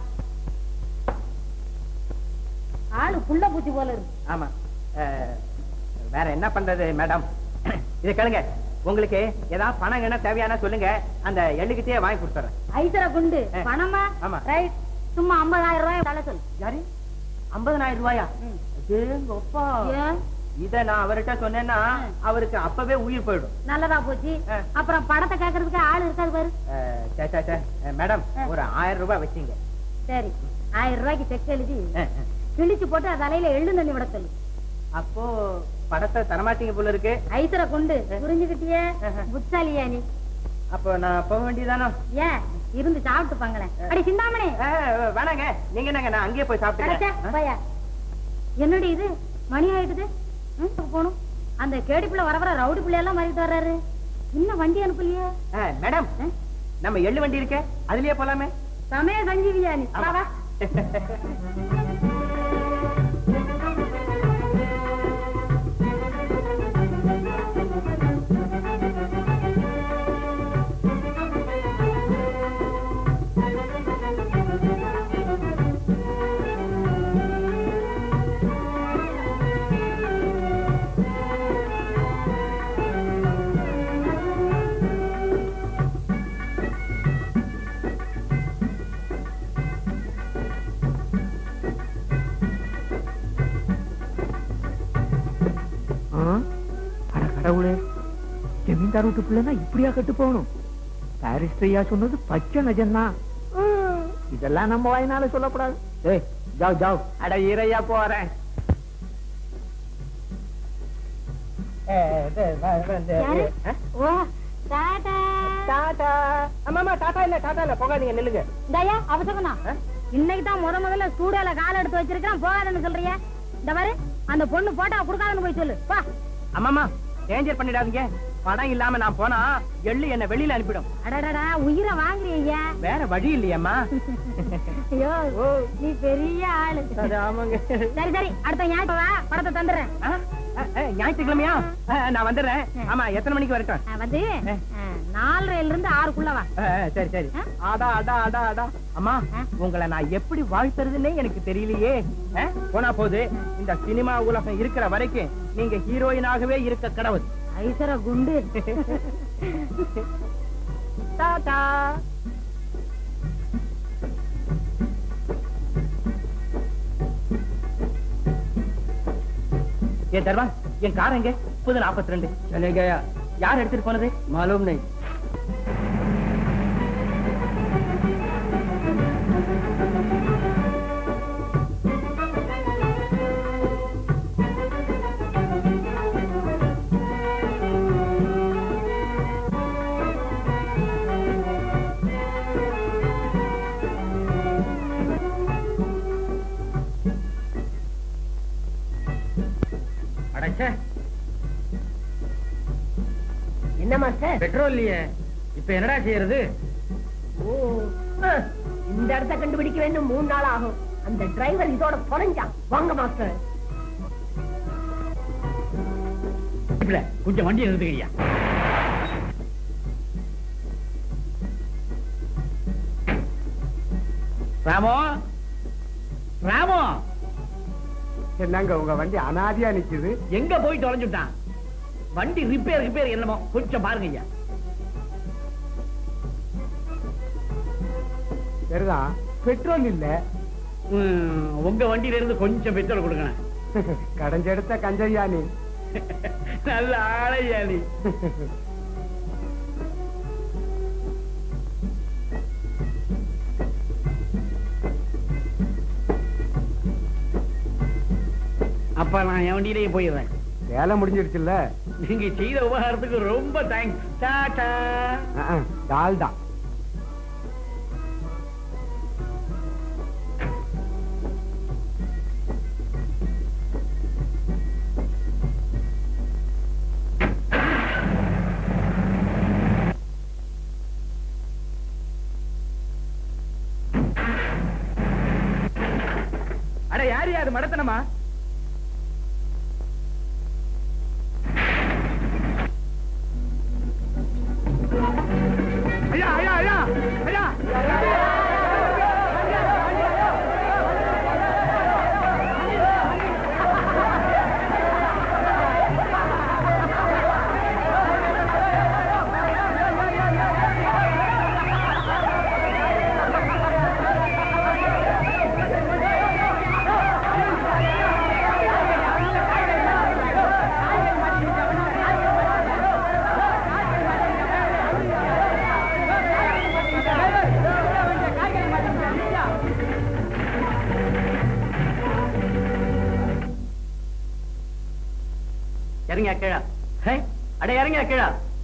ஆளு புள்ள பூச்சி போல இருக்கு ஆமா ஏ, வேற என்ன பண்றது மேடம் இது கேளுங்க உங்களுக்கு ஏதாவது பணம் என்ன தேவையான சொல்லுங்க அந்த எள்ளுக்கிட்டே வாங்கி கொடுத்துறேன் ஐசரா குண்டு ஆ. பணமா ஆமா. ரைட் சும்மா ஐம்பதாயிரம் ரூபாய் தலை சொல்லு யாரு ஐம்பதனாயிரம் ரூபாயா ம். அப்பா ஏன் இத நான் அவர்கிட்ட சொன்னேன்னா அவருக்கு அப்பவே உயிர் போயிடும் நல்லதா போச்சு ஆ. அப்புறம் பணத்தை கேக்குறதுக்கு ஆள் இருக்காது பாரு அஹ், சே, சே, சே. அஹ், மேடம் ஆ. ஒரு ஆயிரம் ரூபாய் வச்சுங்க சரி ஆயிரம் ரூபாய்க்கு செக் எழுதி அஹ், அஹ். கிழிச்சு போட்டு அது தலையில எள்ளு தண்ணி விட சொல்லு அப்போ பணத்தை தரமாட்டீங்க போல இருக்கு ஐசரை கொண்டு புரிஞ்சுக்கிட்டியே ஆஹா. புத்தாலியா நீ அப்போ நான் போக வேண்டியதானோ ஏன் இருந்து சாப்பிட்டு பாங்களேன் அடி சிந்தாமணி அஹ், வேணாங்க நீங்க என்னங்க நான் அங்கேயே போய் அடைச்சா சாப்பிட்டுக்கிறேன் போயா என்னடி இது மணி ஆயிடுது ம், போகணும் அந்த கேடி பிள்ளை வர வர ரவுடி பிள்ளை எல்லாம் மாறிட்டு வர்றாரு இன்னும் வண்டி அனுப்பலையே அஹ், மேடம் ஆ? நம்ம எள்ளு வண்டி இருக்கே அதுலயே போலாமே சமய சஞ்சீவியா நீ வா, வா. ஜமீன்தார் வீட்டு பிள்ளைனா இப்படியா கட்டு போகணும் பாரிஸ்டர் ஐயா சொன்னது பச்சை நஜம்தான் இதெல்லாம் நம்ம வாயினால சொல்லக்கூடாது ஏய் ஜாவ் ஜாவ் அட இறையா போறேன் யாரு? ஓ டாடா டாடா ஆமாமா டாடா இல்ல டாடா இல்ல போகாதீங்க நில்லுங்க இந்தாயா அவசரம்னா இன்னைக்கு தான் முத முதல்ல ஸ்டூடியோல கால் எடுத்து வச்சிருக்கான் போகாதன்னு சொல்றிய இந்த பாரு அந்த பொண்ணு போட்டா குடுக்காதன்னு போய் சொல்லு வா அம்மாமா டேஞ்சர் பண்ணிடாதீங்க படம் இல்லாம நான் போனா எள்ளு என்ன வெளியில அனுப்பிடும் அடடடா உயிரை வாங்குறியா வேற வழி இல்லையம்மா ஐயோ நீ பெரிய ஆளு அது ஆமாங்க சரி சரி அடுத்த ஞாயிற்று வா படத்தை தந்துடுறேன் ஆ? ஆ, ஆ, ஞாயிற்றுக்கிழமையா ஆ, நான் வந்துடுறேன் ஆமா எத்தனை மணிக்கு வரட்டும் நான் வந்து ஆ, நாலரைல இருந்து ஆறுக்குள்ள வா ஆ, ஆ, சரி சரி அடா அடா அடா அடா அம்மா உங்களை நான் எப்படி வாழ்த்துறதுன்னே எனக்கு தெரியலையே ஆ? போனா போது இந்த சினிமா உலகம் இருக்கிற வரைக்கும் நீங்க ஹீரோயினாகவே இருக்க கடவுள் ஐசர குண்டு டாடா ஏன் தர்மா என் கார் எங்க புது நாற்பத்தி ரெண்டு चले गया யார் எடுத்துட்டு போனது मालूम नहीं அடைச்சே என்ன மாஸ்டர் பெட்ரோல் இல்லையே இப்ப என்னடா செய்யறது ஓ அஹ், இந்த இடத்த கண்டுபிடிக்க வேண்டும் மூணு நாள் ஆகும் அந்த டிரைவர் இதோட தொலைஞ்சான் வாங்க மாஸ்டர் இப்படி, கொஞ்சம் வண்டி நிறுத்துக்கையா ராமோ ராமோ என்னங்க உங்க வண்டி அனாதியா நிக்குது எங்க போய் தொலைஞ்சுட்டான் வண்டி ரிப்பேர் ரிப்பேர் என்னமோ கொஞ்சம் பாருங்க ஐயா சரிதான் பெட்ரோல் இல்ல ம், உங்க வண்டியில இருந்து கொஞ்சம் பெட்ரோல் கொடுக்கணும் கடைஞ்செடுத்த கஞ்சையா நீ நல்ல ஆளையா நீ அப்ப நான் என் வண்டியிலேயே போயிடுறேன் வேலை முடிஞ்சிருச்சுல்ல நீங்க செய்த உபகாரத்துக்கு ரொம்ப தேங்க்ஸ் டாடா அஹ், டால்டா அட யாரு அது மடத்தனமா ஐயா ஐயா ஐயா ஐயா இறங்க கீழா ஹே, அட இறங்க கீழா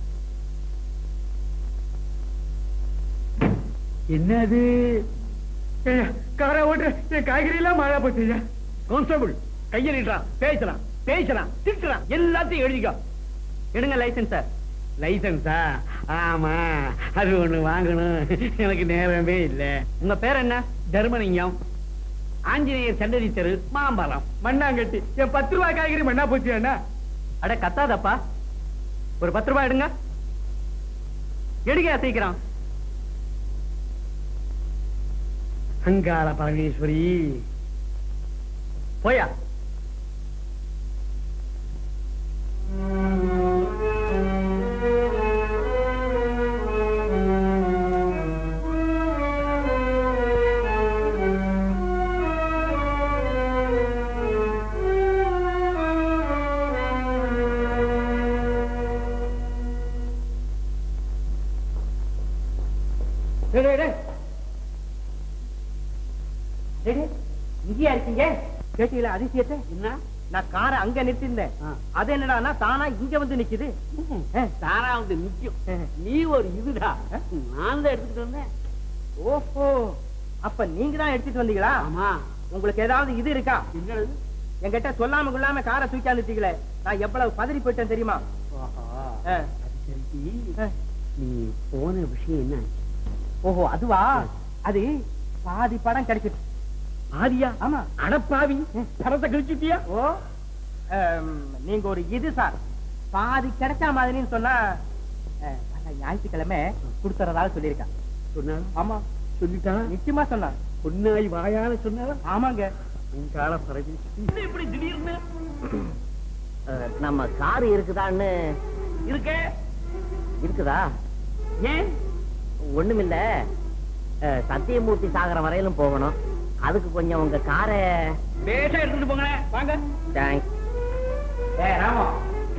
என்னது காரை ஓட்டு என் காய்கறி எல்லாம் மழை போச்சு கான்ஸ்டபிள் கையை நீட்டுறான் பேசுறான் பேசுறான் திட்டுறான் எல்லாத்தையும் எழுதிக்கோ எடுங்க லைசன்ஸ் சார் லைசன்ஸா ஆமா அது ஒண்ணு வாங்கணும் எனக்கு நேரமே இல்ல உங்க பேர் என்ன தர்மலிங்கம் ஆஞ்சநேயர் சன்னதி தெரு மாம்பழம் மண்ணாங்கட்டி என் பத்து ரூபாய் காய்கறி மண்ணா போச்சு அண்ணா அட கத்தாதப்பா ஒரு பத்து ரூபாய் எடுங்க எடுங்க சீக்கிரம் அங்காள பரமேஸ்வரி போயா டேய், டேய், டேய். டேய், டேய், இங்கேயா இருக்கீங்க கேட்டீங்களா அதிசயத்தை என்ன நான் காரை அங்க நிறுத்திருந்தேன் ஆ. அது என்னடான்னா தானா இங்க வந்து நிக்குது தாரா வந்து நிக்கும் நீ ஒரு இதுடா நான் தான் எடுத்துக்கிட்டு வந்தேன் ஓஹோ அப்ப நீங்க தான் எடுத்துட்டு வந்தீங்களா ஆமா உங்களுக்கு ஏதாவது இது இருக்கா என்னது என்கிட்ட சொல்லாம கொள்ளாம காரை தூக்கியாந்துட்டீங்களே நான் எவ்வளவு பதறி போயிட்டேன் தெரியுமா ஆஹா. ஆ. அது சரி ஆ. நீ போன விஷயம் என்ன ஓஹோ அதுவா அது பாதி படம் கிடைச்சிட்டு ஆதியா ஆமா அடப்பாவி படத்தை கழிச்சுட்டியா ஓ ஆம், நீங்க ஒரு இது சார் பாதி கிடைச்ச மாதிரின்னு சொன்னா அஹ், வர ஞாயிற்றுக்கிழமை கொடுத்துறதாக சொல்லியிருக்கேன் சொன்னாலும் ஆமா சொல்லிட்டான் நிச்சயமா சொன்னான் பொன்னாய் வாயால சொன்னாலும் ஆமாங்க உன் கால பரவி இப்படி திடீர்னு அஹ், நம்ம காரு இருக்குதான்னு இருக்க இருக்குதா ஏன் ஒண்ணுமில்ல அஹ், சத்தியமூர்த்தி சாகரம் வரையிலும் போகணும் அதுக்கு கொஞ்சம் உங்க காரை பேஷா எடுத்துட்டு போங்களேன் வாங்க தேங்க்ஸ் ஏ ராமோ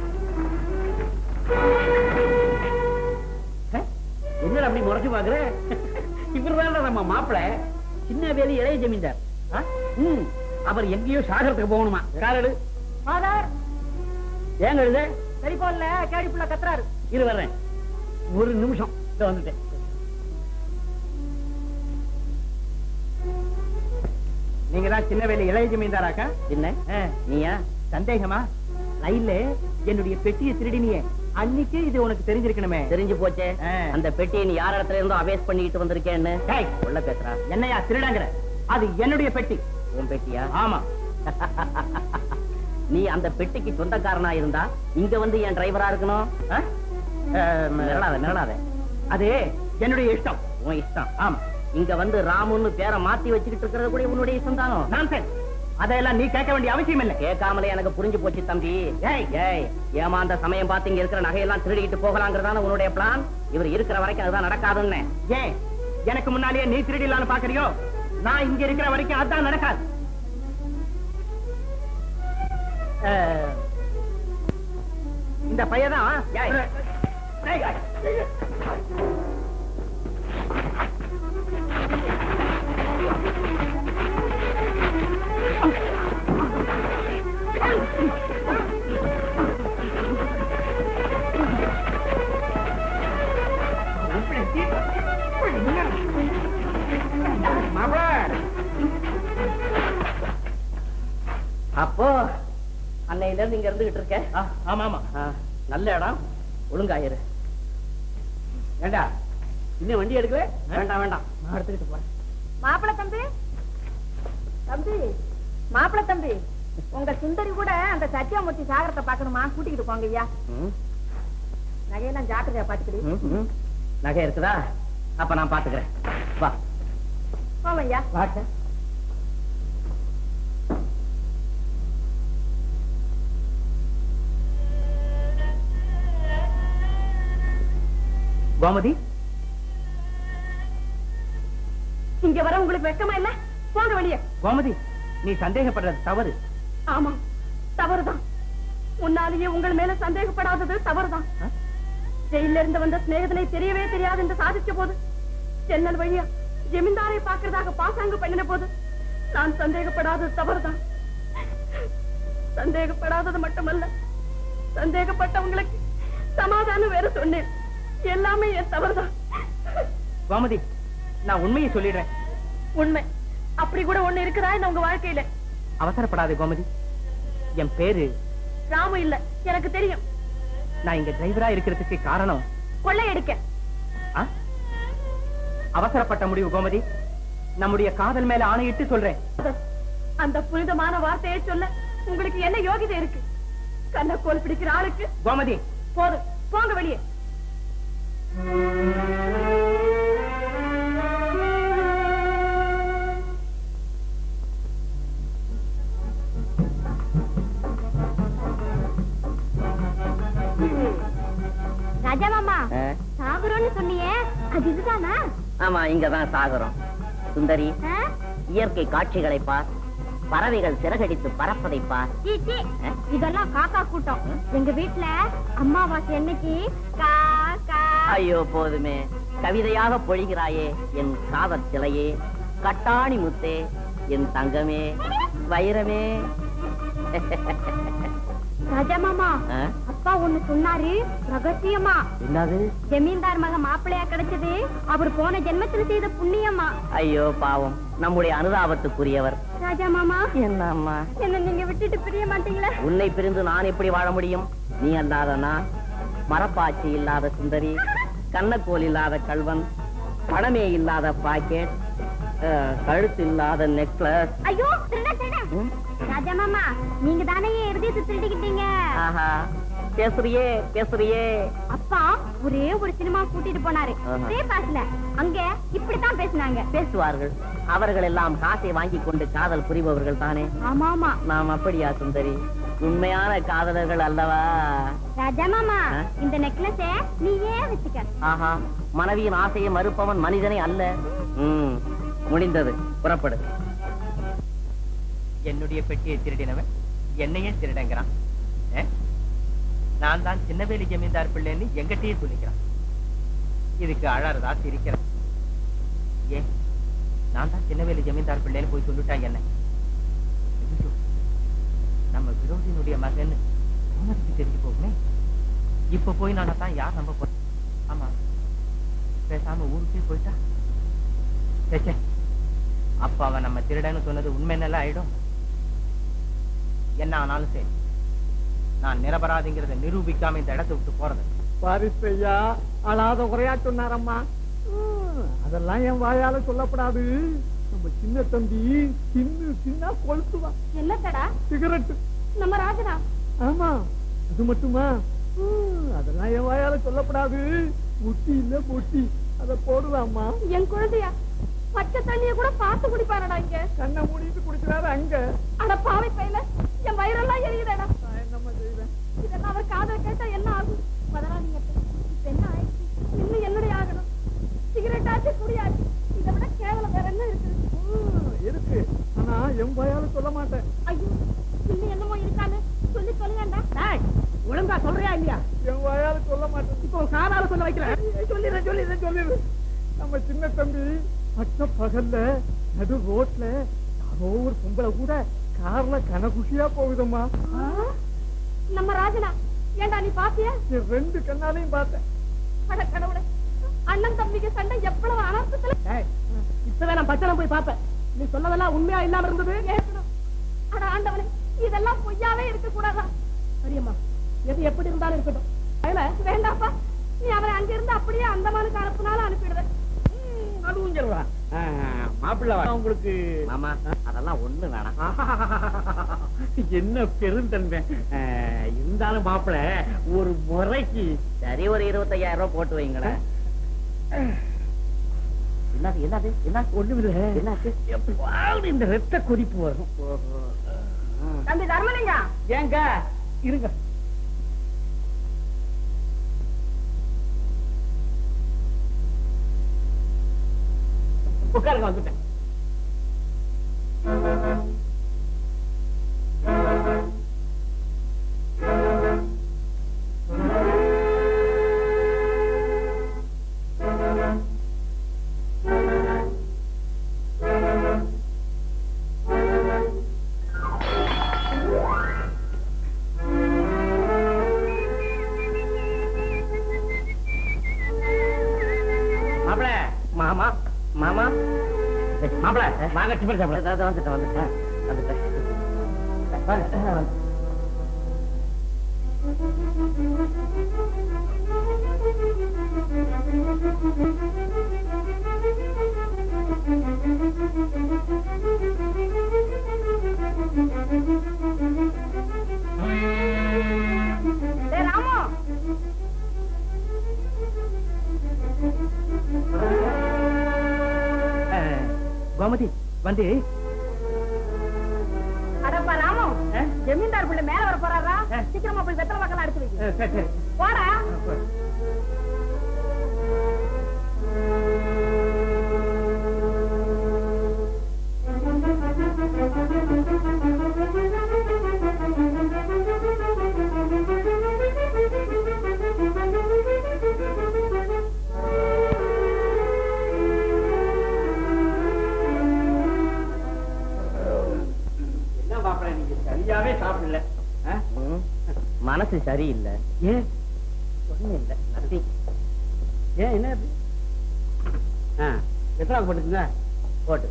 என்னடா அப்படி முறைச்சு பாக்குற இவர்தான் நம்ம மாப்பிள சின்ன வேலி இளைய ஜமீன்தார் ஆ? ம் அவர் எங்கேயோ சாகரத்துக்கு போகணுமா காரடு ஃபாதர் ஏங்க எழுத டெலிபோன்ல கேடி புள்ள கத்துறாரு இரு வர்றேன் ஒரு நிமிஷம் இதோ வந்துட்டேன் நீங்க தான் சின்ன வேலை இளைய ஜமீன்தாராக்கா என்ன அஹ், நீயா சந்தேகமா ரயில்ல என்னுடைய பெட்டியை திருடினியே அன்னைக்கு இது உனக்கு தெரிஞ்சிருக்கணுமே தெரிஞ்சு போச்சே ஆ. அந்த பெட்டியை நீ யார் இடத்துல இருந்தோ அவேஸ் பண்ணிட்டு வந்திருக்கேன்னு டேய், உள்ள பேசுறா என்னையா திருடங்கிற அது என்னுடைய பெட்டி உன் பெட்டியா ஆமா நீ அந்த பெட்டிக்கு சொந்தக்காரனா இருந்தா இங்க வந்து என் டிரைவரா இருக்கணும் அஹ்? அஹ், நிரளாத நிரளாத அது என்னுடைய இஷ்டம் உன் இஷ்டம் ஆமா இங்க வந்து ராமுன்னு பேரை மாத்தி வச்சுக்கிட்டு இருக்கிறது கூட உன்னுடைய இஷ்டம் தானோ நான் அதையெல்லாம் நீ கேட்க வேண்டிய அவசியம் இல்லை கேட்காமலே எனக்கு புரிஞ்சு போச்சு தம்பி ஏய் ஏய் ஏமாந்த சமயம் பார்த்து இங்க இருக்கிற நகையெல்லாம் திருடிக்கிட்டு போகலாங்கிறதான உன்னுடைய பிளான் இவர் இருக்கிற வரைக்கும் அதுதான் நடக்காதுன்னு ஏன் எனக்கு முன்னாலேயே நீ திருடிடலான்னு பாக்குறியோ நான் இங்க இருக்கிற வரைக்கும் அதான் நடக்காது அஹ், இந்த பையதான் ஏய். ஏய், ஏய். அப்போ அன்னையில இருந்து இங்க இருந்துகிட்டு இருக்க ஆ, ஆமா ஆமா ஆ, நல்ல இடம் ஒழுங்காயிரு ஏண்டா இன்னும் வண்டி எடுக்கல வேண்டாம் வேண்டாம் நான் எடுத்துக்கிட்டு போறேன் மாப்பிள தம்பி தம்பி மாப்பிள தம்பி உங்க சுந்தரி கூட அந்த சத்தியமூர்த்தி சாகரத்தை பாக்கணுமா கூட்டிக்கிட்டு போங்க ஐயா ம், நகையெல்லாம் ஜாக்கிரதையா பாத்துக்கிடு ம், ம். நகை இருக்குதா அப்ப நான் பாத்துக்கிறேன் வா போவோம் ஐயா வாட்ட கோமதி இங்க வர உங்களுக்கு வெக்கமா இல்ல போங்க வெளியே கோமதி நீ சந்தேகப்படுறது தவறு ஆமா தவறுதான் முன்னாலேயே உங்கள் மேல சந்தேகப்படாதது தவறுதான் ஆ? ஜெயில இருந்து வந்த சிநேகிதனை தெரியவே தெரியாது என்று சாதிச்ச போது ஜன்னல் வழியா ஜமீன்தாரை பார்க்கறதாக பாசாங்கு பண்ணின போது நான் சந்தேகப்படாதது தவறுதான் சந்தேகப்படாதது மட்டுமல்ல சந்தேகப்பட்டவங்களுக்கு சமாதானம் வேற சொன்னேன் எல்லாமே என் தவறுதான் கோமதி நான் உண்மையை சொல்லிடுறேன் உண்மை அப்படி கூட ஒண்ணு இருக்குதா இந்த உங்க வாழ்க்கையில அவசரப்படாதே கோமதி என் பேரு ராமு இல்ல எனக்கு தெரியும் நான் இங்க டிரைவரா இருக்கிறதுக்கு காரணம் கொள்ளையடிக்க ஆ? அவசரப்பட்ட முடிவு கோமதி நம்முடைய காதல் மேல ஆணையிட்டு சொல்றேன் அந்த புனிதமான வார்த்தையை சொல்ல உங்களுக்கு என்ன யோகிதை இருக்கு கண்ணக்கோல் பிடிக்கிற ஆளுக்கு கோமதி போதும் போங்க வெளியே ராஜா மாமா ஆ? சாகுறோம்னு சொன்னியே அது இதுதானா ஆமா இங்கதான் சாகுறோம் சுந்தரி ஆ? இயற்கை காட்சிகளை பார் பறவைகள் சிறகடித்து பறப்பதை பார் சீ, சீ. இதெல்லாம் காக்கா கூட்டம் எங்க வீட்ல அம்மாவாசை அன்னைக்கு கா கா ஐயோ போதுமே கவிதையாக பொழிகிறாயே என் காதற் சிலையே கட்டாணி முத்தே என் தங்கமே வைரமே ராஜா மாமா ஆ? அப்பா ஒண்ணு சொன்னாரு ரகசியமா என்னது ஜமீன்தார் மக மாப்பிள்ளையா கிடைச்சது அவர் போன ஜென்மத்துல செய்த புண்ணியமா ஐயோ பாவம் நம்முடைய அனுதாபத்துக்குரியவர் ராஜா மாமா என்னம்மா என்ன நீங்க விட்டுட்டு பிரிய மாட்டீங்களா உன்னை பிரிந்து நான் எப்படி வாழ முடியும் நீ அல்லாத நான் மரப்பாச்சி இல்லாத சுந்தரி கண்ணக்கோல் இல்லாத கல்வன் பணமே இல்லாத பாக்கெட் அஹ், கழுத்து இல்லாத நெக்லஸ் ஐயோ திருட திருட ராஜா மாமா நீங்க தானே என் இருதயத்தை திருடிக்கிட்டீங்க ஆஹா பேசுறியே பேசுறியே அப்பா ஒரே ஒரு சினிமா கூட்டிட்டு போனாரு ஆஹா. ஒரே பாஸ்ல அங்க இப்படித்தான் பேசினாங்க பேசுவார்கள் அவர்கள் எல்லாம் காசை வாங்கி கொண்டு காதல் புரிபவர்கள் தானே ஆமா ஆமா நாம் அப்படியா சுந்தரி உண்மையான காதலர்கள் அல்லவா ராஜா மாமா ஆ? இந்த நெக்லஸ நீயே வச்சுக்க ஆஹா மனைவியின் ஆசையை மறுப்பவன் மனிதனை அல்ல ம் முடிந்தது புறப்படு என்னுடைய பெட்டியை திருடினவன் என்னையே திருடங்கிறான் ஏ? நான் தான் சின்னவேலி ஜமீன்தார் பிள்ளைன்னு எங்கிட்டயே சொல்லிக்கிறான் இதுக்கு அழறதா சிரிக்கிறேன் ஏன் நான் தான் சின்னவேலி ஜமீன்தார் பிள்ளைன்னு போய் சொல்லிட்டாங்க என்ன ஐயோ, நம்ம விரோதியினுடைய மகன்னு கோமதிக்கு தெரிஞ்சு போகுமே இப்ப போய் நான் தான் யார் நம்ப போறேன் ஆமா பேசாம ஊருக்கே போயிட்டா சே, சே. அப்ப அவன் நம்ம திருடன்னு சொன்னது உண்மை நல்லா ஆயிடும் என்ன ஆனாலும் சரி நான் நிரபராதிங்கிறத நிரூபிக்காம இந்த இடத்தை விட்டு போறது பாரிசையா அழாத குறையா சொன்னாரம்மா ம், அதெல்லாம் என் வாயால சொல்லப்படாது நம்ம சின்ன தம்பி சின்ன சின்ன கொளுத்துவான் என்னத்தடா சிகரெட்டு நம்ம ராஜனா ஆமா அது மட்டுமா ம், அதெல்லாம் என் வாயால சொல்லப்படாது முட்டி இல்ல முட்டி அத போடுவாம்மா என் குழந்தையா பச்சை தண்ணிய கூட பார்த்து குடிப்பாரடா இங்க கண்ணை மூடிட்டு குடிக்கிறாரு அங்க அட பாவை பையில என் வயிறெல்லாம் எரியுதடா நான் என்னம்மா செய்வேன் இதெல்லாம் அவர் காதல கேட்டா என்ன ஆகும் பதறாதீங்க அத்தை. இப்ப என்ன ஆயிடுச்சு இன்னும் என்னுடைய ஆகணும் சிகரெட் ஆச்சு குடியாச்சு இதை விட கேவலம் வேற என்ன இருக்குது ம், இருக்கு ஆனா என் வாயால சொல்ல மாட்டேன் ஐயோ இன்னும் என்னமோ இருக்கான்னு சொல்லி சொல்லுங்கடா டேய், ஒழுங்கா சொல்றியா இல்லையா என் வாயால சொல்ல மாட்டேன் இப்போ உன் காதால சொல்ல வைக்கிறேன் சொல்லிடுறேன் சொல்லிடுறேன் சொல்லிடுறேன் நம்ம சின்ன தம்பி பட்ட பகல்ல நடு ரோட்ல யாரோ ஒரு பொம்பளை கூட கார்ல கனகுஷியா போகுதம்மா நம்ம ராஜனா ஏண்டா நீ பாத்தியா என் ரெண்டு கண்ணாலையும் பார்த்தேன் அட கடவுளே அண்ணன் தம்பிக்கு சண்டை எவ்வளவு அனர்த்தத்துல டேய், இப்பவே நான் பச்சனை போய் பார்ப்பேன் நீ சொன்னதெல்லாம் உண்மையா இல்லாம இருந்தது கேட்கணும் அட ஆண்டவனே இதெல்லாம் பொய்யாவே இருக்க கூடாதா சரியம்மா எது எப்படி இருந்தாலும் இருக்கட்டும் அதுல வேண்டாப்பா நீ அவரை அங்கிருந்து அப்படியே அந்தமானுக்கு அனுப்புனாலும் அனுப்பிடுவேன் அதுவும் சொல்றான் மாப்பிள்ள உங்களுக்கு மாமா அதெல்லாம் ஒண்ணு வேணாம் என்ன பெருந்தன்மை ஆஹ், இருந்தாலும் மாப்பிள்ள ஒரு முறைக்கு சரி ஒரு இருபத்தையாயிரம் ரூபாய் போட்டு வைங்களேன் என்னது என்னது என்ன ஒண்ணுமில்ல என்னாச்சு எப்பாவது இந்த ரத்த கொதிப்பு வரும் தம்பி தர்மலிங்கா ஏங்க இருங்க உட்காருங்க வந்துட்டேன் மாப்பிள மாமா மாமா மாப்பிள வாங்க டிஃபன் சாப்பிட அதாவது வந்துட்டேன் வந்துட்டேன் வந்துட்டேன் டேய் ராமு கோமதி வந்து அடப்பா ராமு ஜமீன்தார் பிள்ளை மேல வர போறாரா சீக்கிரமா போய் வெத்தலை மக்கள் அடிச்சு வை சரி சரி போடா மனசு சரியில்லை ஏன் ஒண்ணும் இல்ல நத்திங் ஏன் என்ன அப்படி? ஆ எத்தனை போட்டுக்குங்க போட்டு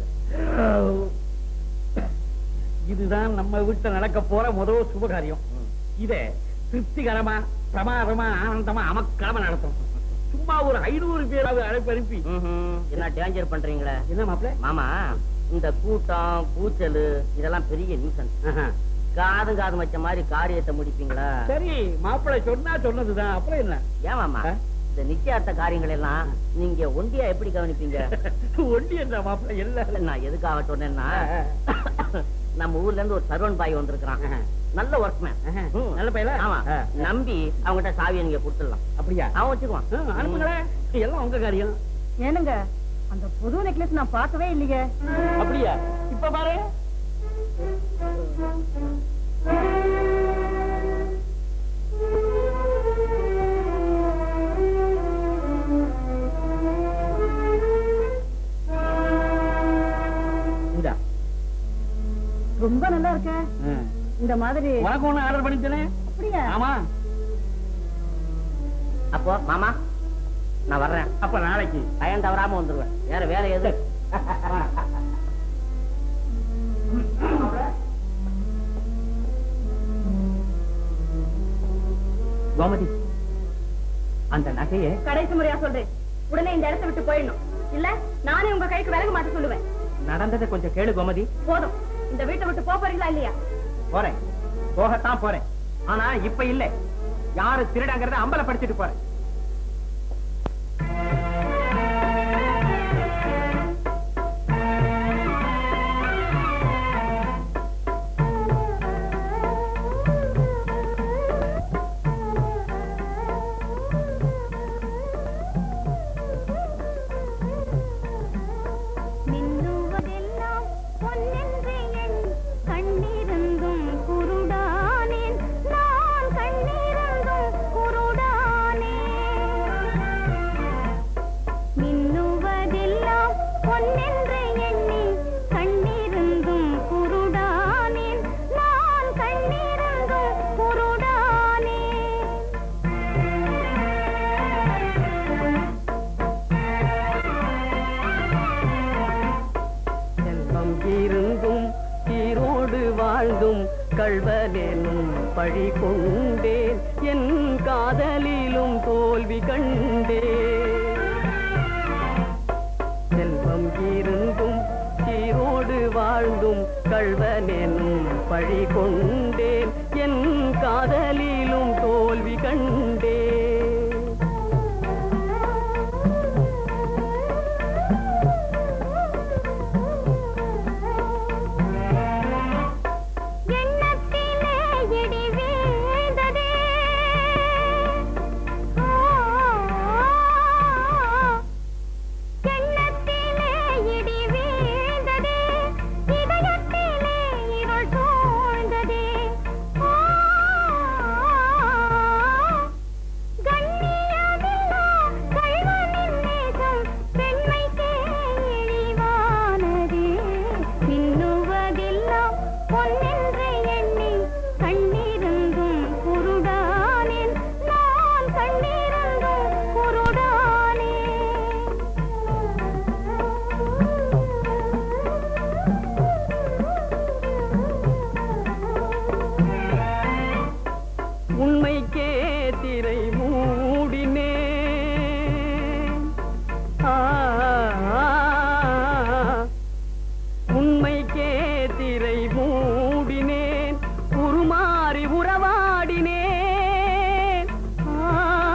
இதுதான் நம்ம வீட்டுல நடக்க போற முதல் சுபகாரியம் இத திருப்திகரமா பிரமாதமா ஆனந்தமா அமக்கரமா நடத்தும் சும்மா ஒரு ஐநூறு பேராவது அழைப்பு அனுப்பி ம்ஹும். என்ன டேஞ்சர் பண்றீங்களே என்ன மாப்பிள்ள மாமா இந்த கூட்டம் கூச்சல் இதெல்லாம் பெரிய நியூசன்ஸ் காது காது வச்ச மாதிரி காரியத்தை முடிப்பீங்களா சரி மாப்பிள்ளை சொன்னா சொன்னதுதான் அப்புறம் என்ன ஏன் மாமா ஆ? இந்த நிச்சயார்த்த காரியங்கள் எல்லாம் நீங்க ஒண்டியா எப்படி கவனிப்பீங்க ஒண்டி என்ற மாப்பிள்ளை எல்லாம் நான் எதுக்காக சொன்னேன்னா ஆ, நம்ம ஊர்ல இருந்து ஒரு சர்வன் பாய் வந்திருக்கிறான் ஆஹா. நல்ல ஒர்க்மேன் ஆஹா. நல்ல பையல ஆமா நம்பி அவங்ககிட்ட சாவியை நீங்க கொடுத்துடலாம் அப்படியா அவன் வச்சுக்குவான் ஆ, அனுப்புங்களேன் எல்லாம் உங்க காரியம் ஏனுங்க அந்த புது நெக்லஸ் நான் பார்க்கவே இல்லையே அப்படியா இப்ப பாரு இந்தா. ரொம்ப நல்லா இருக்க ஆ. இந்த மாதிரி உனக்கு ஒண்ணு ஆர்டர் பண்ணித்தனே அப்படியா ஆமா அப்போ மாமா நான் வர்றேன் அப்ப நாளைக்கு பயன் தவறாம வந்துருவேன் வேற வேலை எது கோமதி அந்த நகையை கடைசி முறையா சொல்றேன் உடனே இந்த இடத்தை விட்டு போயிடணும் இல்ல நானே உங்க கைக்கு விலக மாட்ட சொல்லுவேன் நடந்ததை கொஞ்சம் கேளு கோமதி போதும் இந்த வீட்டை விட்டு போப் போறீங்களா இல்லையா போறேன் போகத்தான் போறேன் ஆனா இப்ப இல்ல யாரு திருடங்கிறத அம்பலப்படுத்திட்டு போறேன் மின்னுவதெல்லாம் பொன்னென்று என் கண்ணிருந்தும் குருடானேன் நான் கண்ணிருந்தும் குருடானேன் மின்னுவதெல்லாம் பொன்னென்று எண்ணி கண்ணிருந்தும் குருடானேன் நான் கண்ணிருந்தும் குருடானேன் செல்வம் இருந்தும் ஈரோடு வாழ்ந்தும் கள்வனேனும் பழி கொண்டேன் என் காதலிலும் தோல்வி கண்டேன் செல்வம் இருந்தும் ஈரோடு வாழ்ந்தும் கள்வனெனும் பழி கொண்டேன் என் காதலிலும் தோல்வி கண்டேன் எண்ணத்திலே இடி வீழ்ந்ததே ஆ, எண்ணத்திலே இடி வீழ்ந்ததே இதயத்திலே இருள் சூழ்ந்ததே ஆ, கண்ணியமில்லா கள்வனின் நேசம் பெண்மைக்கே இழிவானதே மின்னுவதெல்லாம் பொன்னென்று எண்ணி கண்ணிருந்தும் குருடானேன் நான் கண்ணிருந்தும் குருடானேன் உண்மைக்கே திரை மூடினே ஆ, உண்மைக்கே திரை மூடினேன் உருமாறி உறவாடினேன் ஆ,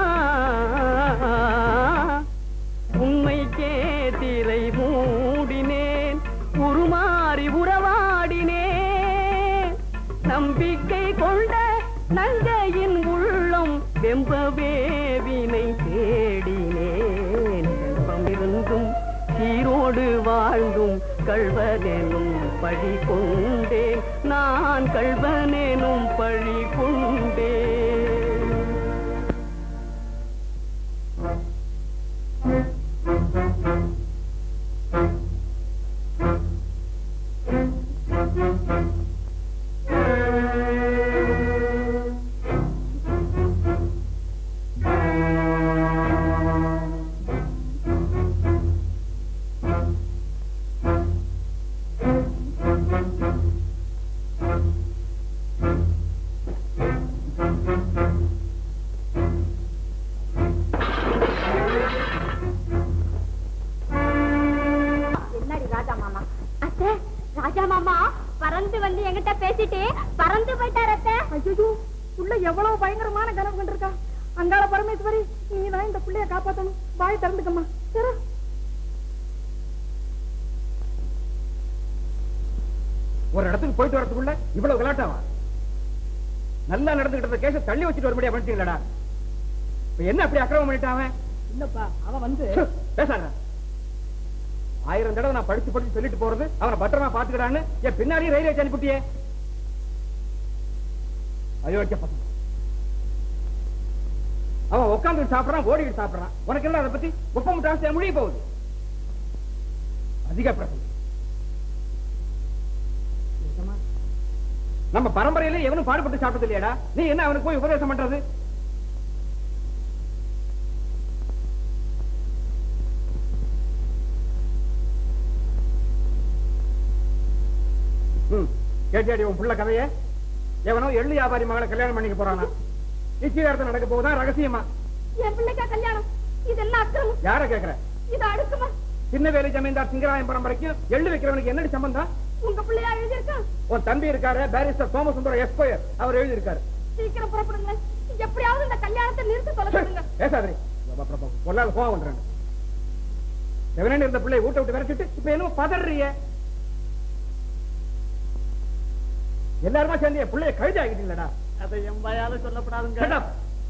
உண்மைக்கே திரை மூடினேன் உருமாறி உறவாடினேன் நம்பிக்கை கொண்ட நங்கையின் உள்ளம் வெம்பவே வினை தேடினேன் செல்வம் இருந்தும் சீரோடு வாழ்ந்தும் கள்வனெனும் பழி கொண்டேன் நான் கள்வனெனும் பழி கொண்டேன் கிட்ட பேசிட்டு பறந்து போயிட்டார் அத்தை ஐயோ புள்ள எவ்வளவு பயங்கரமான கனவு கண்டிருக்கா அங்காள பரமேஸ்வரி நீ தான் இந்த புள்ளைய காப்பாத்தணும் வாய் திறந்துக்கம்மா சரி ஒரு இடத்துக்கு போயிட்டு வரதுக்குள்ள இவ்வளவு கலாட்டாவா நல்லா நடந்துகிட்டு இருந்த கேஸ தள்ளி வச்சுட்டு வரும்படியா பண்ணிட்டீங்களா இப்ப என்ன அப்படி அக்கிரமம் பண்ணிட்டான் இல்லப்பா அவன் வந்து பேசாத ஆயிரம் தடவை நான் படிச்சு படிச்சு சொல்லிட்டு போறது அவனை பத்திரமா பாத்துக்கிறான்னு என் பின்னாடியே ரயில் ஏற்றி அனுப்பிட்டியே அயோக்கிய பசங்க அவன் உட்காந்து சாப்பிடறான் ஓடிக்கிட்டு சாப்பிடறான் உனக்கு என்ன அதை பத்தி ஒப்ப முட்டாசி முடிய போகுது அதிக பிரசங்க நம்ம பரம்பரையில எவனும் பாடுபட்டு சாப்பிட்டது இல்லையாடா நீ என்ன அவனுக்கு போய் உபதேசம் பண்றது ம், கேட்டியாடி உன் புள்ள கதைய எவனோ எள்ளு வியாபாரி மகளை கல்யாணம் பண்ணிக்க போறானா நிச்சயதார்த்தம் நடக்க போகுதா ரகசியமா என் பிள்ளைக்கா கல்யாணம் இதெல்லாம் அக்கிரமம் யார கேக்குற இது அடுக்குமா சின்ன வேலை ஜமீன்தார் சிங்கராயம் பரம்பரைக்கும் எள்ளு வைக்கிறவனுக்கு என்னடி சம்பந்தம் உங்க பிள்ளையா எழுதியிருக்கா உன் தம்பி இருக்காரு பேரிஸ்டர் சோமசுந்தரம் எஸ்பயர் அவர் எழுதியிருக்காரு சீக்கிரம் புறப்படுங்க எப்படியாவது இந்த கல்யாணத்தை நிறுத்தி தொலைச்சிடுங்க பேசாதே பொல்லாத கோவம் பண்றேன் எவனே இருந்த பிள்ளைய ஊட்ட விட்டு விரட்டிட்டு இப்ப என்னமோ பதறிய எல்லாருமா சேர்ந்து என் பிள்ளைய கழுதி ஆகிட்டீங்களடா அதை என் வாயால சொல்லப்படாதுங்க Shut up.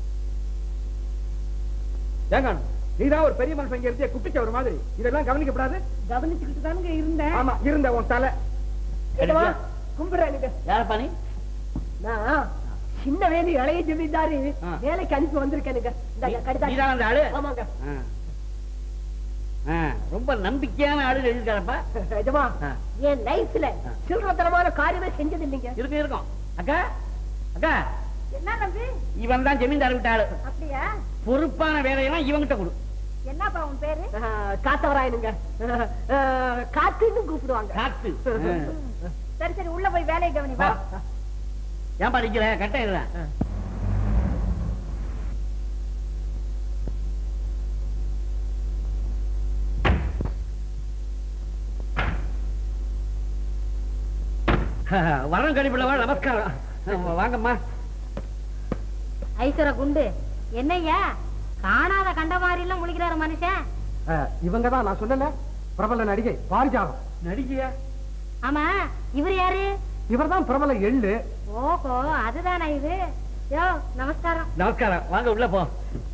ஏங்க நீதான் ஒரு பெரிய மனுஷன் இங்க இருந்தே குட்டிச்ச ஒரு மாதிரி இதெல்லாம் கவனிக்கப்படாது கவனிச்சுக்கிட்டு தானுங்க இருந்தேன் ஆமா இருந்த உன் தலை கேட்டவா? கும்பிடுறேனுங்க யாரப்பா நீ நான் சின்ன வேலி இளைய ஜமீன்தாரு ஆ. வேலைக்கு அனுப்பி வந்திருக்கேனுங்க இந்தாங்க, கடிதம். நீதான் அந்த ஆளு ஆமாங்க ஆ. ஆ, ரொம்ப நம்பிக்கையான ஆளு எழுதிருக்காரப்பா நிஜமா ஆ. என் லைஃப்ல சில்லறத்தனமான காரியமே செஞ்சது இல்லைங்க இருக்கு இருக்கும் அக்கா அக்கா என்ன தம்பி இவன் தான் ஜமீன்தார் விட்ட ஆளு அப்படியா பொறுப்பான வேலையெல்லாம் இவங்கிட்ட கொடு என்னப்பா உன் பேரு காத்தவராயனுங்க காத்துன்னு கூப்பிடுவாங்க காத்து ஆ. சரி சரி உள்ள போய் வேலையை கவனி வா. வா ஏன்பா நிக்கிற கட்ட இருடா வரம் கடிப்பிள்ளவா நமஸ்காரம் வாங்கம்மா ஐஸ்வர குண்டு என்னய்யா காணாத கண்ட மாதிரி எல்லாம் முழிக்கிறாரு மனுஷன் இவங்க தான் நான் சொல்லல பிரபல நடிகை பாரிஜாதம் நடிகையா ஆமா இவர் யாரு இவர்தான் பிரபல எள்ளு ஓஹோ அதுதானா இது யோ நமஸ்காரம் நமஸ்காரம் வாங்க உள்ள போ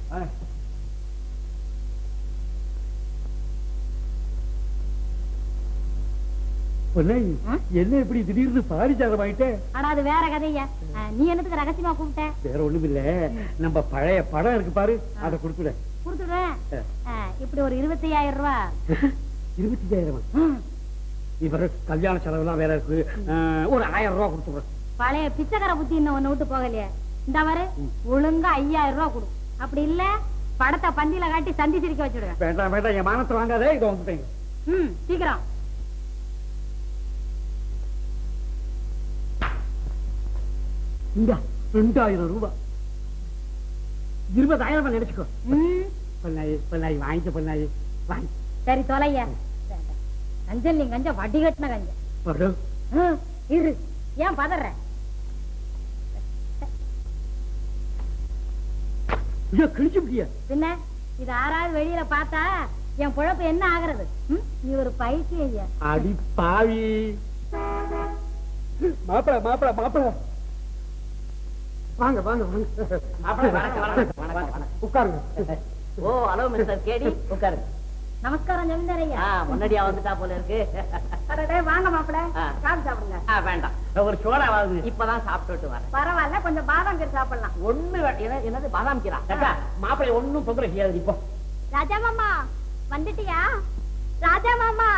பொன்னாயி என்ன இப்படி திடீர்னு பாரிஜாதம் ஆயிட்டே ஆனா அது வேற கதையா ஆ, நீ என்னத்துக்கு ரகசியமா கூப்பிட்ட வேற ஒண்ணும் இல்ல நம்ம பழைய படம் இருக்கு பாரு அதை கொடுத்துட கொடுத்துடுவேன் ஆ, இப்படி ஒரு இருபத்தி ஐயாயிரம் ரூபா இருபத்தஞ்சாயிரமா இவர் கல்யாண செலவுலாம் வேற இருக்கு அஹ், ஒரு ஆயிரம் ரூபாய் கொடுத்துடுறேன் பழைய பிச்சைக்கார புத்தி இன்னும் ஒண்ணு விட்டு போகலையே இந்த வரு ஒழுங்கா ஐயாயிரம் ரூபா கொடு அப்படி இல்ல படத்தை பந்தியில காட்டி சந்தி சிரிக்க வச்சுடுவேன் வேண்டாம் வேண்டாம் என் மானத்தை வாங்காதே இதை வந்துட்டேங்க ம் சீக்கிரம் இந்த ரெண்டாயிரம் ரூபாய் இருபதாயிரம் நினைச்சுக்கோ ம் பொன்னாயி பொன்னாயி வாங்கிக்க பொன்னாயி வாங்கி சரி தொலையா கஞ்சல் நீ கஞ்ச வடி கட்டின கஞ்ச வரும் ம், இரு ஏன் பதற ஐயோ கிழிச்சு முடியா பின்ன இது ஆறாவது வெளியில பார்த்தா என் பொழப்பு என்ன ஆகுறது ம்? நீ ஒரு பைத்தியம் ஐயா அடி பாவி மாப்பிள மாப்பிள மாப்பிள வாங்க வாங்க வாங்க மாப்பிள்ளை, வணக்கம், வணக்கம், வணக்கம், வணக்கம். உட்காருங்க ஓ ஹலோ மிஸ்டர் கேடி உட்காருங்க நமஸ்காரம் ஜமீன்தார் ஐயா ஆ, முன்னாடியா வந்துட்டா போல இருக்கு அடடே, வாங்க மாப்பிள ஆ. காபி சாப்பிடுங்க ஆ, வேண்டாம் ஒரு சோடாவாகுது இப்பதான் சாப்பிட்டுட்டு வரேன் பரவாயில்ல கொஞ்சம் பாதாம் கீரை சாப்பிடலாம் ஒண்ணு வே- என்ன- என்னது பாதாம் கீரா அக்கா மாப்பிள்ளை ஒண்ணும் தொந்தரவு செய்யாது இப்போ ராஜா மாமா வந்துட்டியா ராஜா மாமா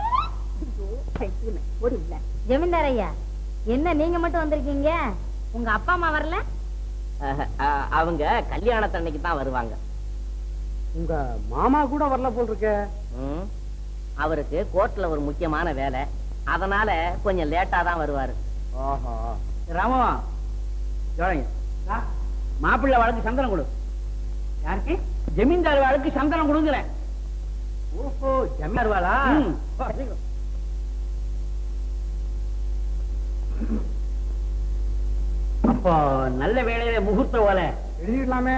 ஒரு இல்ல ஜமீன்தார் ஐயா என்ன நீங்க மட்டும் வந்திருக்கீங்க உங்க அப்பா அம்மா வரல அஹ், அஹ், அவங்க கல்யாணத்தன்னைக்கு தான் வருவாங்க உங்க மாமா கூட வரல போல் இருக்க ம். அவருக்கு கோர்ட்ல ஒரு முக்கியமான வேலை அதனால கொஞ்சம் லேட்டா தான் வருவாரு ஆஹா ராமவா ஜோழைங்க மாப்பிள்ளை வழக்கு சந்தனம் கொடு யாருக்கு ஜமீன்தார் வழக்கு சந்தனம் கொடுங்கிறேன் ஓஹோ ஜமீன்தார் வாளா ம். வா, சீக்கிரம். அப்போ நல்ல வேலையில முகூர்த்த ஓலை எழுதிடலாமே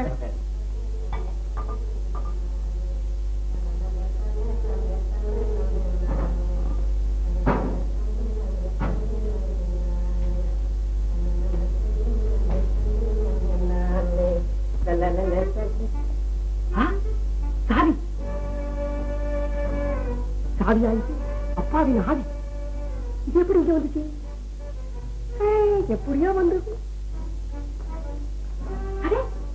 சாவி சாவி ஆயிடுச்சு அப்பாவின் ஆவி இது எப்படி இங்க வந்துச்சு ஏய், எப்படியோ வந்திருக்கு அடே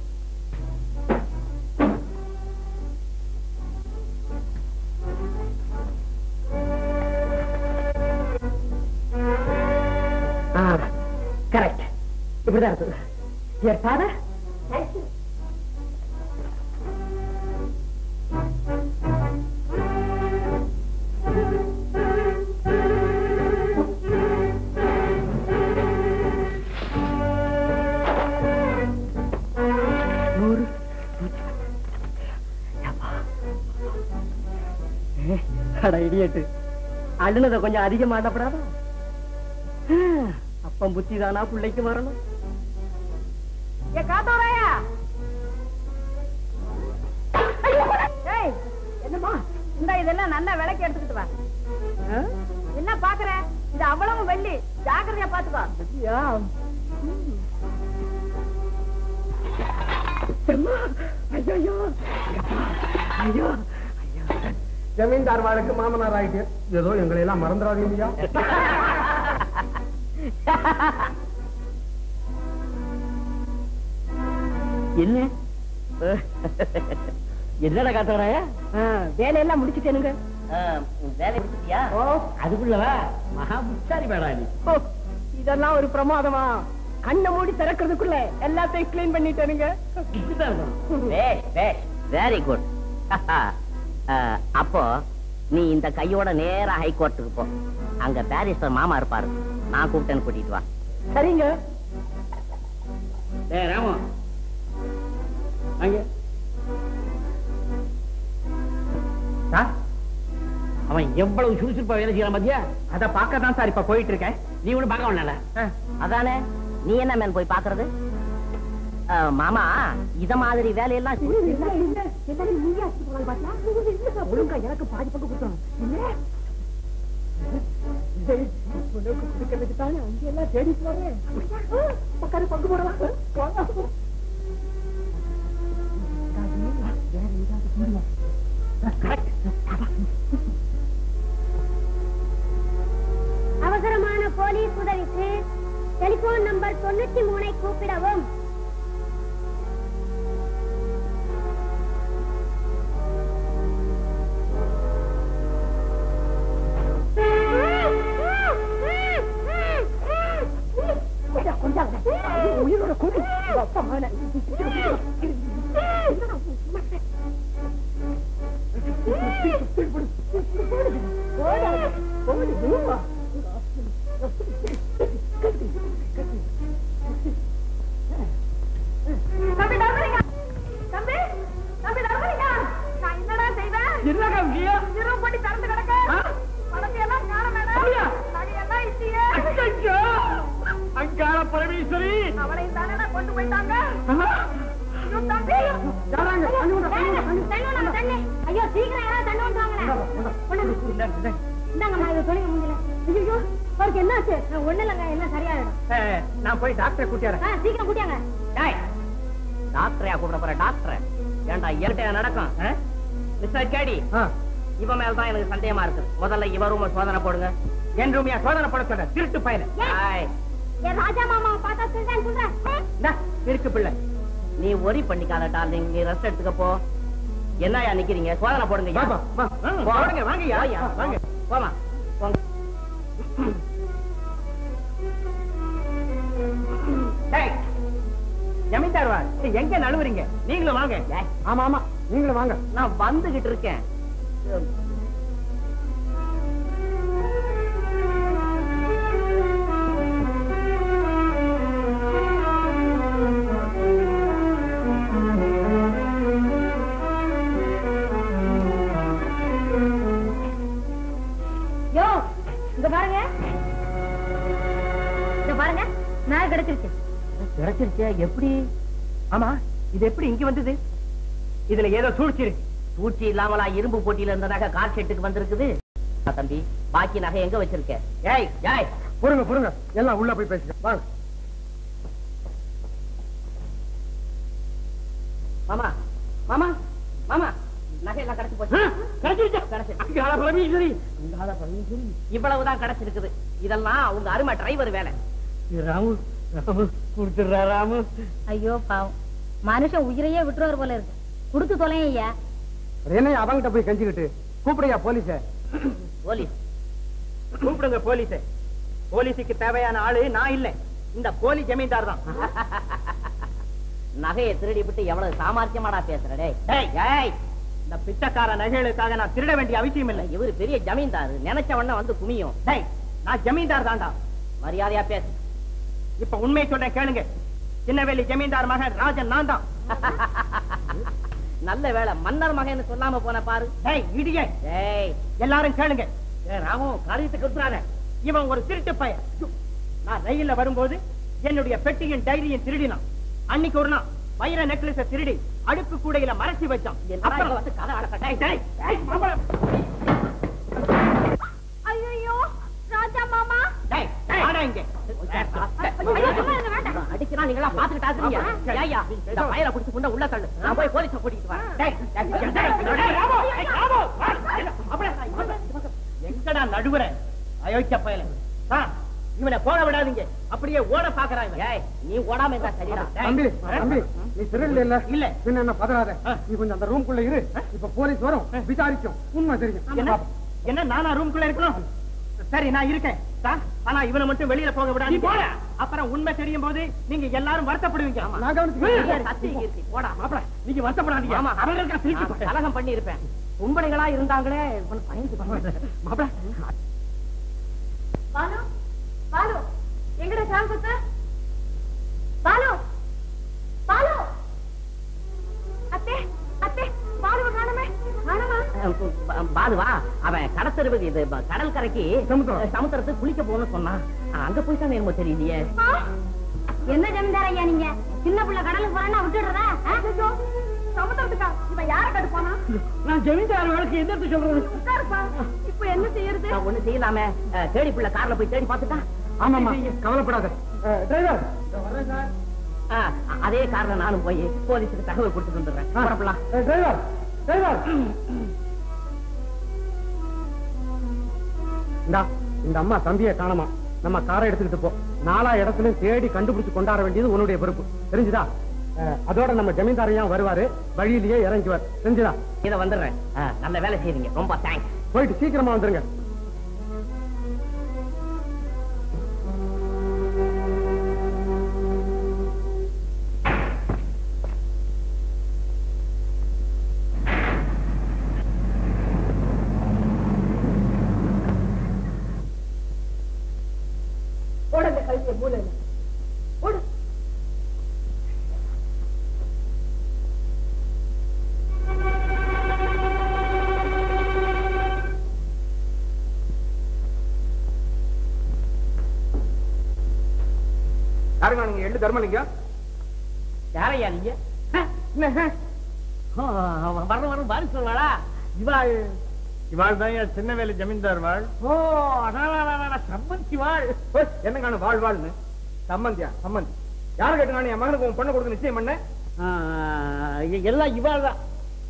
கரெக்ட் இப்படிதான் இருக்குது Your father? நூறு அட இடியட்டு அழுனத கொஞ்சம் அதிகமா ஆடப்படாதா அப்பம் புத்தி தானா பிள்ளைக்கு வரணும் ஏ காத்தோராயா ஏய் என்னம்மா இந்த இதெல்லாம் நல்லா விலைக்கு எடுத்துக்கிட்டு வா ஆ? என்ன பாக்குற இது அவ்வளவு வெள்ளி ஜாக்கிரதையா பாத்துக்கோ ஐயா. அம்மா. ஐயையோ. ஐயப்பா. ஐயோ ஜமீன்தார் வாழ்க்கை மாமனார் ஆயிட்டு ஏதோ எங்களை எல்லாம் மறந்துடாதீங்கய்யா என்ன என்னடா காத்தவராய ஆ, வேலையெல்லாம் முடிச்சுட்டேனுங்க வேலை முடிச்சிட்டியா ஓ அதுக்குள்ளவா மகா முச்சாரி வேடா நீ ஓ, இதெல்லாம் ஒரு பிரமாதமா கண்ணை மூடி திறக்கிறதுக்குள்ள எல்லாத்தையும் கிளீன் பண்ணிட்டேனுங்க இப்படிதான் இருக்கணும் பேஷ் பேஷ் வெரி குட் அப்போ நீ இந்த கையோட நேரா ஹைகோர்ட்டுக்கு போ அங்க பாரிஸ்டர் மாமா இருப்பாரு நான் கூப்பிட்டேன்னு கூட்டிட்டு வா சரிங்க ஏ ராமு அங்க சார் அவன் எவ்வளவு சுறுசுறுப்பா வேலை செய்யறான் பாத்தியா அத பார்க்க தான் சார் இப்ப போயிட்டு இருக்கேன் நீ ஒண்ணு பார்க்க வேணால அதானே நீ என்ன மேன் போய் பாக்குறது அஹ், மாமா இத மாதிரி வேலையெல்லாம் ஒழுங்கா எனக்கு பாதி பங்கு கொடுத்தோம் இல்ல உனக்கு கொடுக்கறதுக்கு தானே அங்க எல்லாம் தேடி போறேன் உட்காரு பங்கு போடலாம் வாங்க. வேற ஏதாவது கூடுமா? Correct. அவசரமான போலீஸ் உதவிக்கு டெலிபோன் நம்பர் தொண்ணூத்தி மூணை கூப்பிடவும் கொண்டா, கொண்டாங்க. ஐயோ, உயிரோட கொண்டு உங்க அப்பா மகனை. ஓடாத, ஓடு, தூவா. தம்பி தர்மலிங்க தம்பி தம்பி தர்மலிங்க நான் என்னடா செய்வேன் என்னடா விஷயம் இரவு பண்ணி திறந்து கிடக்க பணத்தை எல்லாம் காண வேணாம் நகையெல்லாம் இல்லையே அச்சச்சோ! அங்காள பரமேஸ்வரி அவளையும் தானே கொண்டு போயிட்டாங்க ஐயோ, தம்பி யாராங்க தண்ணு தண்ணு ஐயோ சீக்கிரம் யாராவது தண்ணு வந்து வாங்கலாம் இந்தாங்கம்மா இதை சொல்லுங்க முடியல ஐயோ அவருக்கு என்னாச்சு ஒண்ணு இல்லைங்க எல்லாம் சரியாயிடும் நான் போய் டாக்டரை கூட்டியாரேன் ஆ சீக்கிரம் கூட்டியாங்க டேய் டாக்டரையா கூப்பிட போற டாக்டர் ஏன்டா என்கிட்ட நடக்கும் மிஸ்டர் கேடி இவன் மேல தான் எனக்கு சந்தேகமா இருக்கு முதல்ல இவ ரூம சோதனை போடுங்க என் ரூமியா சோதனை போட சொல்ற திருட்டு பயல ஏய், என் ராஜா மாமாவை பார்த்தா சொல்றேன் சொல்றேன் இருக்கு பிள்ளை நீ ஒரி பண்ணிக்காத டார்லிங் நீ ரெஸ்ட் எடுத்துக்க போ என்னயா நிக்கிறீங்க சோதனை போடுங்க ஐயா. வா, வா, வா. போ. வாங்க, வாங்கய்யா. போய்யா, வாங்க. போமா போங்க டேய், ஜமீன்தார் வா எங்க நழுவுறீங்க நீங்களும் வாங்க ஏய், ஆமா ஆமா நீங்களும் வாங்க நான் வந்துகிட்டு இருக்கேன் யோ இங்க பாருங்க இங்க பாருங்க நாய் கிடைச்சிருச்சு கிடைச்சிருச்சே எப்படி ஆமா இது எப்படி இங்க வந்தது இதுல ஏதோ சூழ்ச்சி இருக்கு சூழ்ச்சி இல்லாமலா இரும்பு போட்டியில இருந்த நகை கார் ஷெட்டுக்கு வந்திருக்குது தம்பி பாக்கி நகை எங்க வச்சிருக்க ஏய் ஏய் பொறுங்க பொறுங்க எல்லாம் உள்ள போய் பேசுங்க வாங்க மாமா மாமா மாமா நகை எல்லாம் கிடைச்சு போச்சு கிடைச்சிருச்சு கிடைச்சிருச்சு இவ்வளவுதான் கிடைச்சிருக்குது இதெல்லாம் உங்க அருமை டிரைவர் வேலை ராமு ராமு கொடுத்துடுறா ராமு ஐயோ பாவம் மனுஷன் உயிரையே விட்டுருவார் போல இருக்கு கொடுத்து தொலைங்க ஐயா என்ன அவங்கிட்ட போய் கெஞ்சிக்கிட்டு கூப்பிடையா போலீஸ போலீஸ் கூப்பிடுங்க போலீஸ போலீஸுக்கு தேவையான ஆளு நான் இல்ல இந்த போலி ஜமீன்தார் தான் நகையை திருடி விட்டு எவ்வளவு சாமர்த்தியமாடா பேசுற டேய் ஏய், ஏய், இந்த பிச்சைக்கார நகைகளுக்காக நான் திருட வேண்டிய அவசியம் இல்லை இவரு பெரிய ஜமீன்தார் நினைச்ச உடனே வந்து குமியும் டேய் நான் ஜமீன்தார் தான்டா மரியாதையா பேசு இப்ப உண்மை சொல்றேன் கேளுங்க சின்னவேலி ஜமீன்தார் மகன் ராஜன் நான் தான் நல்ல வேளை மன்னர் மகன் சொல்லாம போன பாரு டேய் இடியே டேய் எல்லாரும் கேளுங்க ஏ ராமு காரியத்துக்கு விட்டுறாத இவன் ஒரு திருட்டு பையன் நான் ரயில்ல வரும்போது என்னுடைய பெட்டியின் டைரியும் திருடினான் அன்னைக்கு ஒரு நாள் வைர நெக்லஸ திருடி அடுப்பு கூடையில மறைச்சு வச்சான் அப்புறம் வந்து கதை அடக்க டேய், டேய், டேய், மாமா. ஐயோ ராஜா மாமா டேய், டேய், வாடா இங்க. ஐயோ, சும்மா இருங்க, வேண்டாம். அடிக்கிறான் நீங்களா பாத்துக்கிட்டு ஆசுறீங்க ஏய்யா இந்த பையல புடிச்சு கொண்டு உள்ள தள்ளு நான் போய் போலீஸ கூட்டிட்டு வரேன் டேய், டேய், டேய், டேய், டேய், ராமு, டேய், ராமு, வா, அப்படியே, எங்கடா நடுவுற அயோக்கிய பயல இவனை போட விடாதீங்க அப்படியே ஓட பாக்குறான் இவன் ஏய் நீ ஓடாம இருந்தா சரிடா தம்பி தம்பி நீ திருடல இல்ல இல்ல. பின்ன என்ன பதறாத நீ கொஞ்சம் அந்த ரூம்குள்ள இரு இப்ப போலீஸ் வரும் விசாரிக்கும் உண்மை தெரியும் என்ன என்ன நானா ரூம்குள்ள இருக்கணும் சரி நான் இருக்கேன் சார் ஆனா இவனை மட்டும் வெளியில போக விடாதீங்க அப்புறம் உண்மை தெரியும் போது நீங்க எல்லாரும் வருத்தப்படுவீங்க நான் கவனிச்சுக்கிறேன் சத்தி கீர்த்தி போடா மாப்பிள நீங்க வருத்தப்படாதீங்க ஆமா அவன் இருக்கா திருச்சி நான் கலகம் பண்ணி இருப்பேன் பொம்பளைகளா இருந்தாங்களே இவன் பயந்து மாப்பிள பாலு பாலு எங்கடா சாங் குத்து பாலு பாலு அத்தே அத்தே பாலுவை காணுமே காணுமா பாலுவா அவன் கடத்தருவது இது ப- கடல் கரைக்கு சமுத்திரம். சமுத்திரத்துக்கு குளிக்க போகணும்னு சொன்னான் அங்க போய் தான் என்னமோ தெரியலையே ஆ? என்ன ஜமீன்தார் ஐயா நீங்க சின்ன புள்ள கடலுக்கு போறேன்னா விட்டுடுறதா ஆ? சமுத்திரத்துக்கா இவன் யார கட்டுப்பானா நான் ஜமீன்தார் வழக்கு என்ன சொல்றது உட்காருப்பா இப்ப என்ன செய்யறது நான் ஒண்ணு செய்யலாமே அஹ், தேடி புள்ள கார்ல போய் தேடி பார்த்துட்டா ஆமாமா கவலைப்படாத டிரைவர் ஆ, அதே கார்ல நானும் போய் போலீஸுக்கு தகவல் கொடுத்துட்டு வந்துடுறேன் புறப்படலாம் டிரைவர் டிரைவர் இந்தா இந்த அம்மா தம்பியை காணமா நம்ம காரை எடுத்துக்கிட்டு போ நாலா இடத்துலயும் தேடி கண்டுபிடிச்சு கொண்டாட வேண்டியது உன்னுடைய பொறுப்பு தெரிஞ்சுதா அஹ், அதோட நம்ம ஜமீன்தாரையும் வருவாரு வழியிலேயே இறங்குவார் தெரிஞ்சுதா இதை வந்துடுறேன் ஆ, நல்ல வேலை செய்றீங்க ரொம்ப தேங்க்ஸ் போயிட்டு சீக்கிரமா வந்துருங்க ஓடுங்க கழுத்திய மூலையில ஓடு யாருங்க நீங்க எள்ளு தர்மலிங்கம் யாரையா நீங்க வரணும் வரணும் பாரு சொல்வாளா இவாள் இவாள் தான் என் சின்ன வேலை ஜமீன்தார் வாழ் ஓ அடாடா சம்மந்தி வாழ் ஓய், என்ன காணும் வாழ் வாழ்னு சம்மந்தியா சம்மந்தி யாரு கேட்டுங்க என் மகனுக்கு உன் பொண்ணை கொடுத்து நிச்சயம் பண்ண ஆ, எல்லாம் இவாள் தான்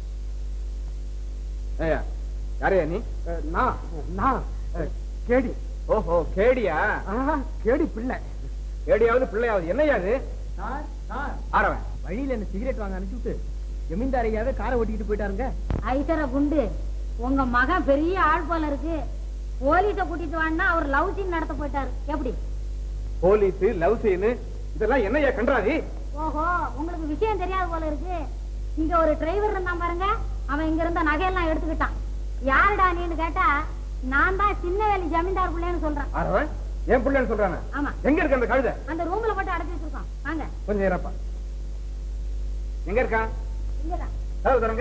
ஏய்யா, யாரையா நீ அஹ், நான் நான் அஹ், கேடி ஓஹோ கேடியா கேடி பிள்ளை கேடியாவது பிள்ளையாவது என்னையா அது ஆரவன் வழியில என்ன சிகரெட் வாங்க அனுப்பிச்சுட்டு ஜமீன்தாரையாவே காரை ஓட்டிக்கிட்டு போயிட்டாருங்க ஐசர குண்டு உங்க மகன் பெரிய ஆள் போல இருக்கு போலீஸ கூட்டிட்டு வான்னா அவர் லவ் சீன் நடத்த போயிட்டாரு எப்படி போலீஸ் லவ் சீனு இதெல்லாம் என்னையா கன்றாதி ஓஹோ உங்களுக்கு விஷயம் தெரியாது போல இருக்கு இங்க ஒரு டிரைவர் இருந்தான் பாருங்க அவன் இங்க இருந்த நகையெல்லாம் எடுத்துக்கிட்டான் யாருடா நீன்னு கேட்டா நான் தான் சின்ன வேலி ஜமீன்தார் பிள்ளைன்னு சொல்றேன் ஆரவன் என் பிள்ளைன்னு சொல்றானே ஆமா எங்க இருக்கு அந்த கழுதை அந்த ரூம்ல போட்டு அடைச்சு வச்சிருக்கோம் வாங்க கொஞ்சம் இறப்பா எங்க இருக்கான் இங்கதான் கதவு தரங்க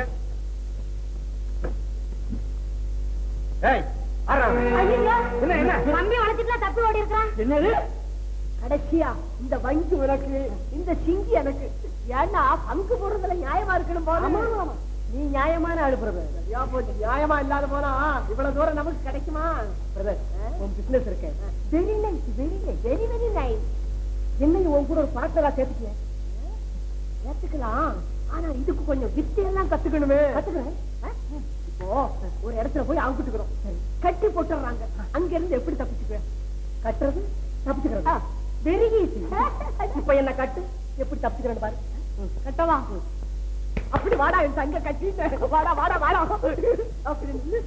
ஏய் ஆரவன் ஐயோ என்ன என்ன தம்பி வளைச்சிட்டுல தப்பி ஓடி இருக்கிறான் என்னது கடைசியா இந்த வங்கி உனக்கு இந்த சிங்கி எனக்கு ஏன்னா பங்கு போடுறதுல நியாயமா இருக்கணும் போல நீ நியாயமான ஆளு பிரதர் சரியா போச்சு நியாயமா இல்லாத போனா இவ்வளவு தூரம் நமக்கு கிடைக்குமா பிரதர் உன் பிசினஸ் இருக்கு very nice very nice very very nice என்னையும் உன் கூட ஒரு பார்ட்னரா சேர்த்துக்கேன் சேர்த்துக்கலாம் ஆனா இதுக்கு கொஞ்சம் வித்தையெல்லாம் கத்துக்கணுமே கத்துக்கிறேன் ஆ? இப்போ ஒரு இடத்துல போய் அவுக்கிட்டுக்கிறோம் கட்டி போட்டுறாங்க அங்க இருந்து எப்படி தப்பிச்சுக்குவேன் கட்டுறது தப்பிச்சுக்கிறது வெரி ஈஸி இப்ப என்ன கட்டு எப்படி தப்பிச்சுக்கிறேன்னு பாரு ம், கட்டவா ம். அப்படி வாடா என் தங்க கட்டி வாடா வாடா வாடா அப்படி நில்லு.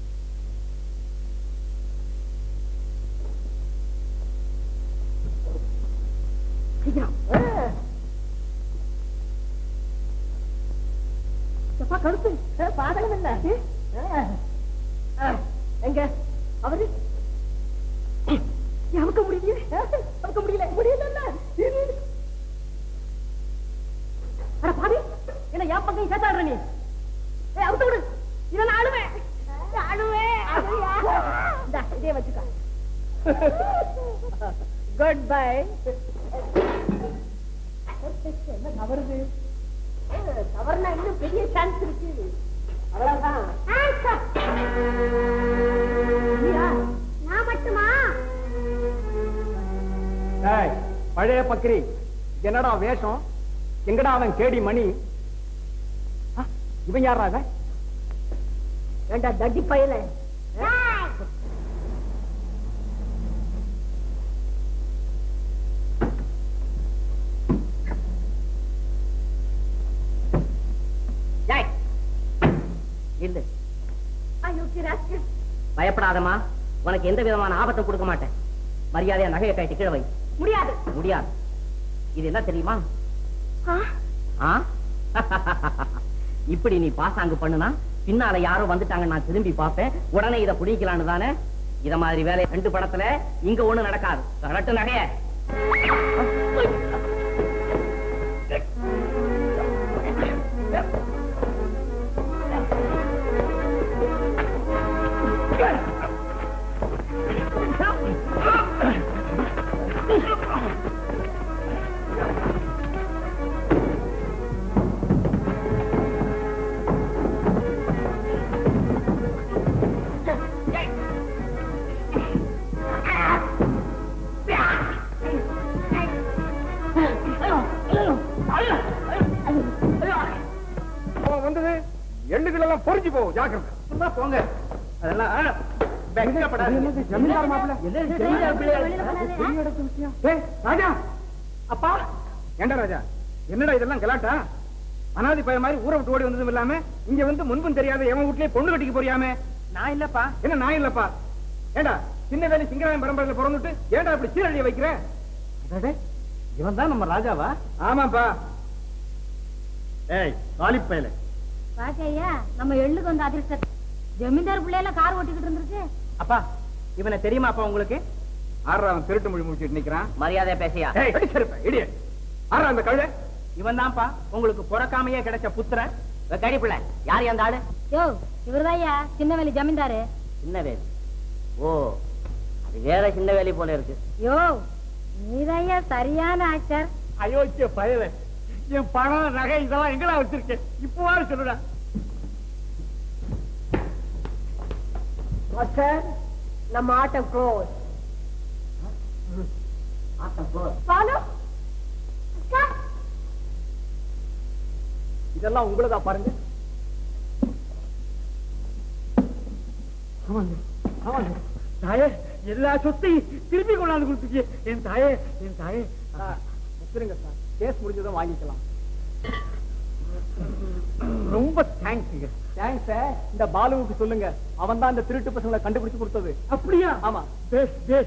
சீக்கிரம் ஆ. எப்பா கருத்து ஆ, பாதகம் இல்ல ஆ. ஆ. எங்க அவரு அமுக்க முடியல அமுக்க முடியல முடியல அட பாவி என்ன என் பக்கம் சேர்த்தாடுற நீ ஏய் அவுத்து விடு இதை நான் அழுவேன் அழுவேன் இந்தா இதே வச்சுக்க குட் பை என்ன தவறுது தவறுனா இன்னும் பெரிய சான்ஸ் இருக்கு அவ்வளவுதான் இல்லையா? நான் மட்டுமா டேய், பழைய பக்கிரி என்னடா வேஷம் எங்கடா அவன் கேடி மணி ஆ, இவன் யாரா அவன் ஏண்டா தட்டி பயல ஏய், இல்ல ஐயோ கிராஸ்கல் பயப்படாதம்மா உனக்கு எந்த விதமான ஆபத்தும் கொடுக்க மாட்டேன் மரியாதையா நகையை கட்டி கீழே வை முடியாது முடியாது இது என்ன தெரியுமா ஆ? இப்படி நீ பாசாங்கு பண்ணுனா பின்னால யாரோ வந்துட்டாங்க நான் திரும்பி பார்ப்பேன் உடனே இதை புடிக்கலான்னு தானே இத மாதிரி வேலை ரெண்டு படத்துல இங்க ஒண்ணு நடக்காது கரெக்ட் நகைய அவன் வந்தது எள்ளுகள் எல்லாம் பொறிஞ்சு போகும் ஜாக்கிரதை சும்மா போங்க அதெல்லாம் ஆ, வெட்கப்படாது. ஜமீன்தார் மாப்பிள்ளை. பெரிய இடத்து விஷயம். ஏய், ராஜா அப்பா ஏண்டா ராஜா என்னடா இதெல்லாம் கலாட்டா அனாதி பையன் மாதிரி ஊரை விட்டு ஓடி வந்ததும் இல்லாம இங்க வந்து முன்பும் தெரியாத எவன் வீட்லயே பொண்ணு கட்டிக்க போறியாமே நான் இல்லப்பா என்ன நான் இல்லப்பா ஏண்டா சின்ன வேலை சிங்கராயம் பரம்பரையில பிறந்துட்டு ஏண்டா இப்படி சீரழிய வைக்கிற இவன் தான் நம்ம ராஜாவா ஆமாப்பா ஏய் காலிப்பயல பாக்கையா நம்ம எள்ளுக்கு வந்து அதிர்ஷ்டம் ஜமீன்தார் பிள்ளையில கார் ஓட்டிக்கிட்டு இருந்திருக்கு அப்பா இவனை தெரியுமா அப்பா உங்களுக்கு ஆறா அவன் திருட்டு மொழி முடிச்சிட்டு நிக்கிறான் மரியாதையா பேசியா ஏய் அடிச்சிருப்ப இடிய ஆறா அந்த கழுதை இவன் தான்ப்பா உங்களுக்கு பிறக்காமையே கிடைச்ச புத்திரன் கடி பிள்ளை யார் அந்த ஆளு யோ இவர்தாய்யா சின்ன வேலி ஜமீன்தாரு சின்ன வேலி ஓ அது வேற சின்ன வேலி போல இருக்கு யோ நீதாய்யா சரியான ஆக்டர் அயோக்கிய பயல என் பணம் நகை இதெல்லாம் எங்கடா வச்சிருக்கேன் இப்போ சொல்லுடா மாஸ்டர் நம்ம ஆட்டம் க்ளோஸ் ஆட்டம் போ பாலு இதெல்லாம் உங்களுதா பாருங்க ஆமாங்க ஆமாங்க தாயே எல்லா சொத்தையும் திருப்பி கொண்டாந்து கொடுத்துருக்கீங்க என் தாயே என் தாயே வச்சிருங்க சார் கேஸ் முடிஞ்சதும் வாங்கிக்கலாம் ரொம்ப தேங்க்ஸுங்க தேங்க்ஸ் இந்த பாலுவுக்கு சொல்லுங்க அவன் தான் இந்த திருட்டு பசங்களை கண்டுபிடிச்சு கொடுத்தது அப்படியா ஆமா பேஸ் பேஸ்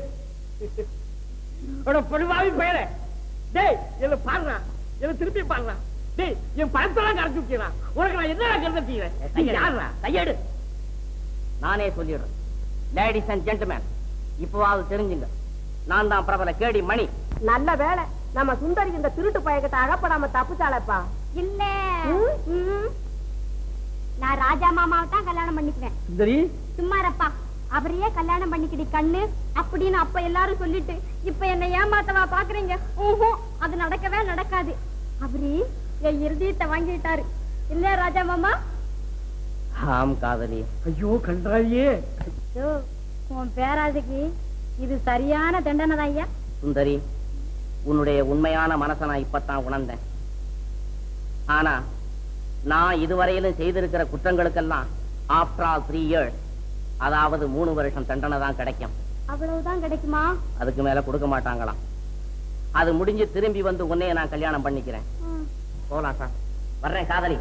படுவாவி பெயர டேய் என்ன பாடுறா என்ன திருப்பி பாடுறா டேய் என் பணத்தெல்லாம் கரைச்சு விட்டுறான் உனக்கு நான் என்னடா கருத செய்யறேன் யாருடா கையெடு நானே சொல்லிடுறேன் லேடிஸ் அண்ட் ஜென்டில்மேன் இப்போவாவது தெரிஞ்சுங்க நான் தான் பிரபல கேடி மணி நல்ல வேலை நம்ம சுந்தரி இந்த திருட்டு பயக்கிட்ட அகப்படாம தப்புச்சாளப்பா இல்ல ம். நான் ராஜா மாமாவை தான் கல்யாணம் பண்ணிக்குவேன் சுந்தரி சும்மா இருப்பா அவரையே கல்யாணம் பண்ணிக்கிடி கண்ணு அப்படின்னு அப்ப எல்லாரும் சொல்லிட்டு இப்ப என்ன ஏமாத்தவா பாக்குறீங்க ஊஹும் அது நடக்கவே நடக்காது அவரு என் இருதயத்தை வாங்கிட்டாரு இல்ல ராஜா மாமா ஆம் காதலி ஐயோ கண்டாயே ஐயோ, உன் பேராசைக்கு இது சரியான தண்டனை தான் ஐயா சுந்தரி உன்னுடைய உண்மையான மனசை நான் இப்பத்தான் உணர்ந்தேன் ஆனா நான் இதுவரையிலும் செய்திருக்கிற குற்றங்களுக்கெல்லாம் ஆஃப்டர் ஆல் த்ரீ இயர்ஸ் அதாவது மூணு வருஷம் தண்டனை தான் கிடைக்கும் அவ்வளவுதான் கிடைக்குமா அதுக்கு மேல கொடுக்க மாட்டாங்களாம் அது முடிஞ்சு திரும்பி வந்து உன்னைய நான் கல்யாணம் பண்ணிக்கிறேன் போலாம் சார் வர்றேன் காதலி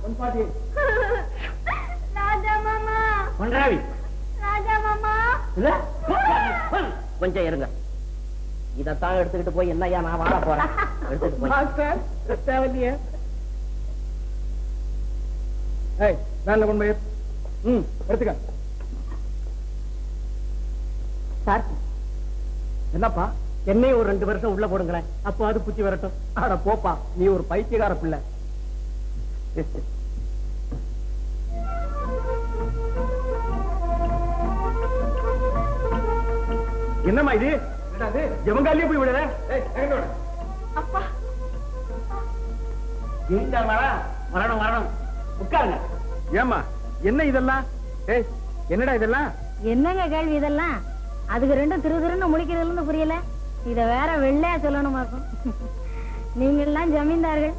ராஜா மாமா பொன்ராவி ராஜா மாமா கொஞ்சம் இருங்க இதத்தான் எடுத்துக்கிட்டு போய் என்னய்யா நான் வாழ போறேன் எடுத்துட்டு போய் மாஸ்டர் தேவையில்லையே ஏய் வேன்ல கொண்டு போய் ம் எடுத்துக்க சார் என்னப்பா என்னையும் ஒரு ரெண்டு வருஷம் உள்ள போடுங்களேன் அப்போ அது புத்தி வரட்டும் அட போப்பா நீ ஒரு பைத்தியக்கார பிள்ளை என்னம்மா இது எவங்காலே போய் விடுற அப்பா இருந்தால் வரா வரணும் வரணும் உட்காருங்க ஏமா என்ன இதெல்லாம் ஏய் என்னடா இதெல்லாம் என்னங்க கேள்வி இதெல்லாம் அதுக்கு ரெண்டும் திரு திருன்னு முழிக்கிறதுல இருந்து புரியல இத வேற வெள்ளையா சொல்லணுமாக்கும் நீங்கள்லாம் ஜமீன்தார்கள்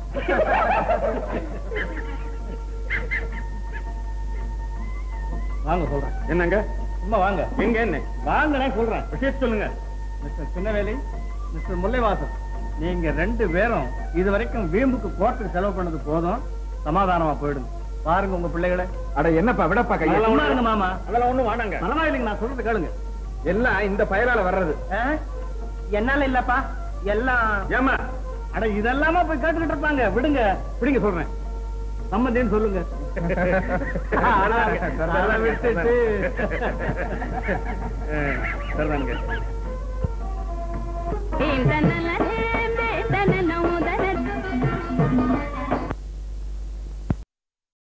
வாங்க சொல்றேன் என்னங்க சும்மா வாங்க எங்க என்ன வாங்க சொல்றேன் விஷயத்தை சொல்லுங்க மிஸ்டர் சின்னவேலி மிஸ்டர் முல்லைவாசன் நீங்க ரெண்டு பேரும் இது வரைக்கும் வீம்புக்கு கோர்ட்டுக்கு செலவு பண்ணது போதும் சமாதானமா போயிடுங்க பாருங்க உங்க பிள்ளைகளை அட என்னப்பா விடப்பா கையை சும்மா இருங்க மாமா அதெல்லாம் ஒண்ணும் வாடாங்க பரவாயில்லைங்க நான் சொல்றது கேளுங்க எல்லாம் இந்த பயலால வர்றது ஆ? என்னால இல்லப்பா எல்லாம் ஏமா அட இதெல்லாமா போய் கேட்டுக்கிட்டு இருப்பாங்க விடுங்க விடுங்க சொல்றேன் சம்மந்தின்னு சொல்லுங்க ஆனா, அதை விட்டுட்டு சரிதானுங்க இந்த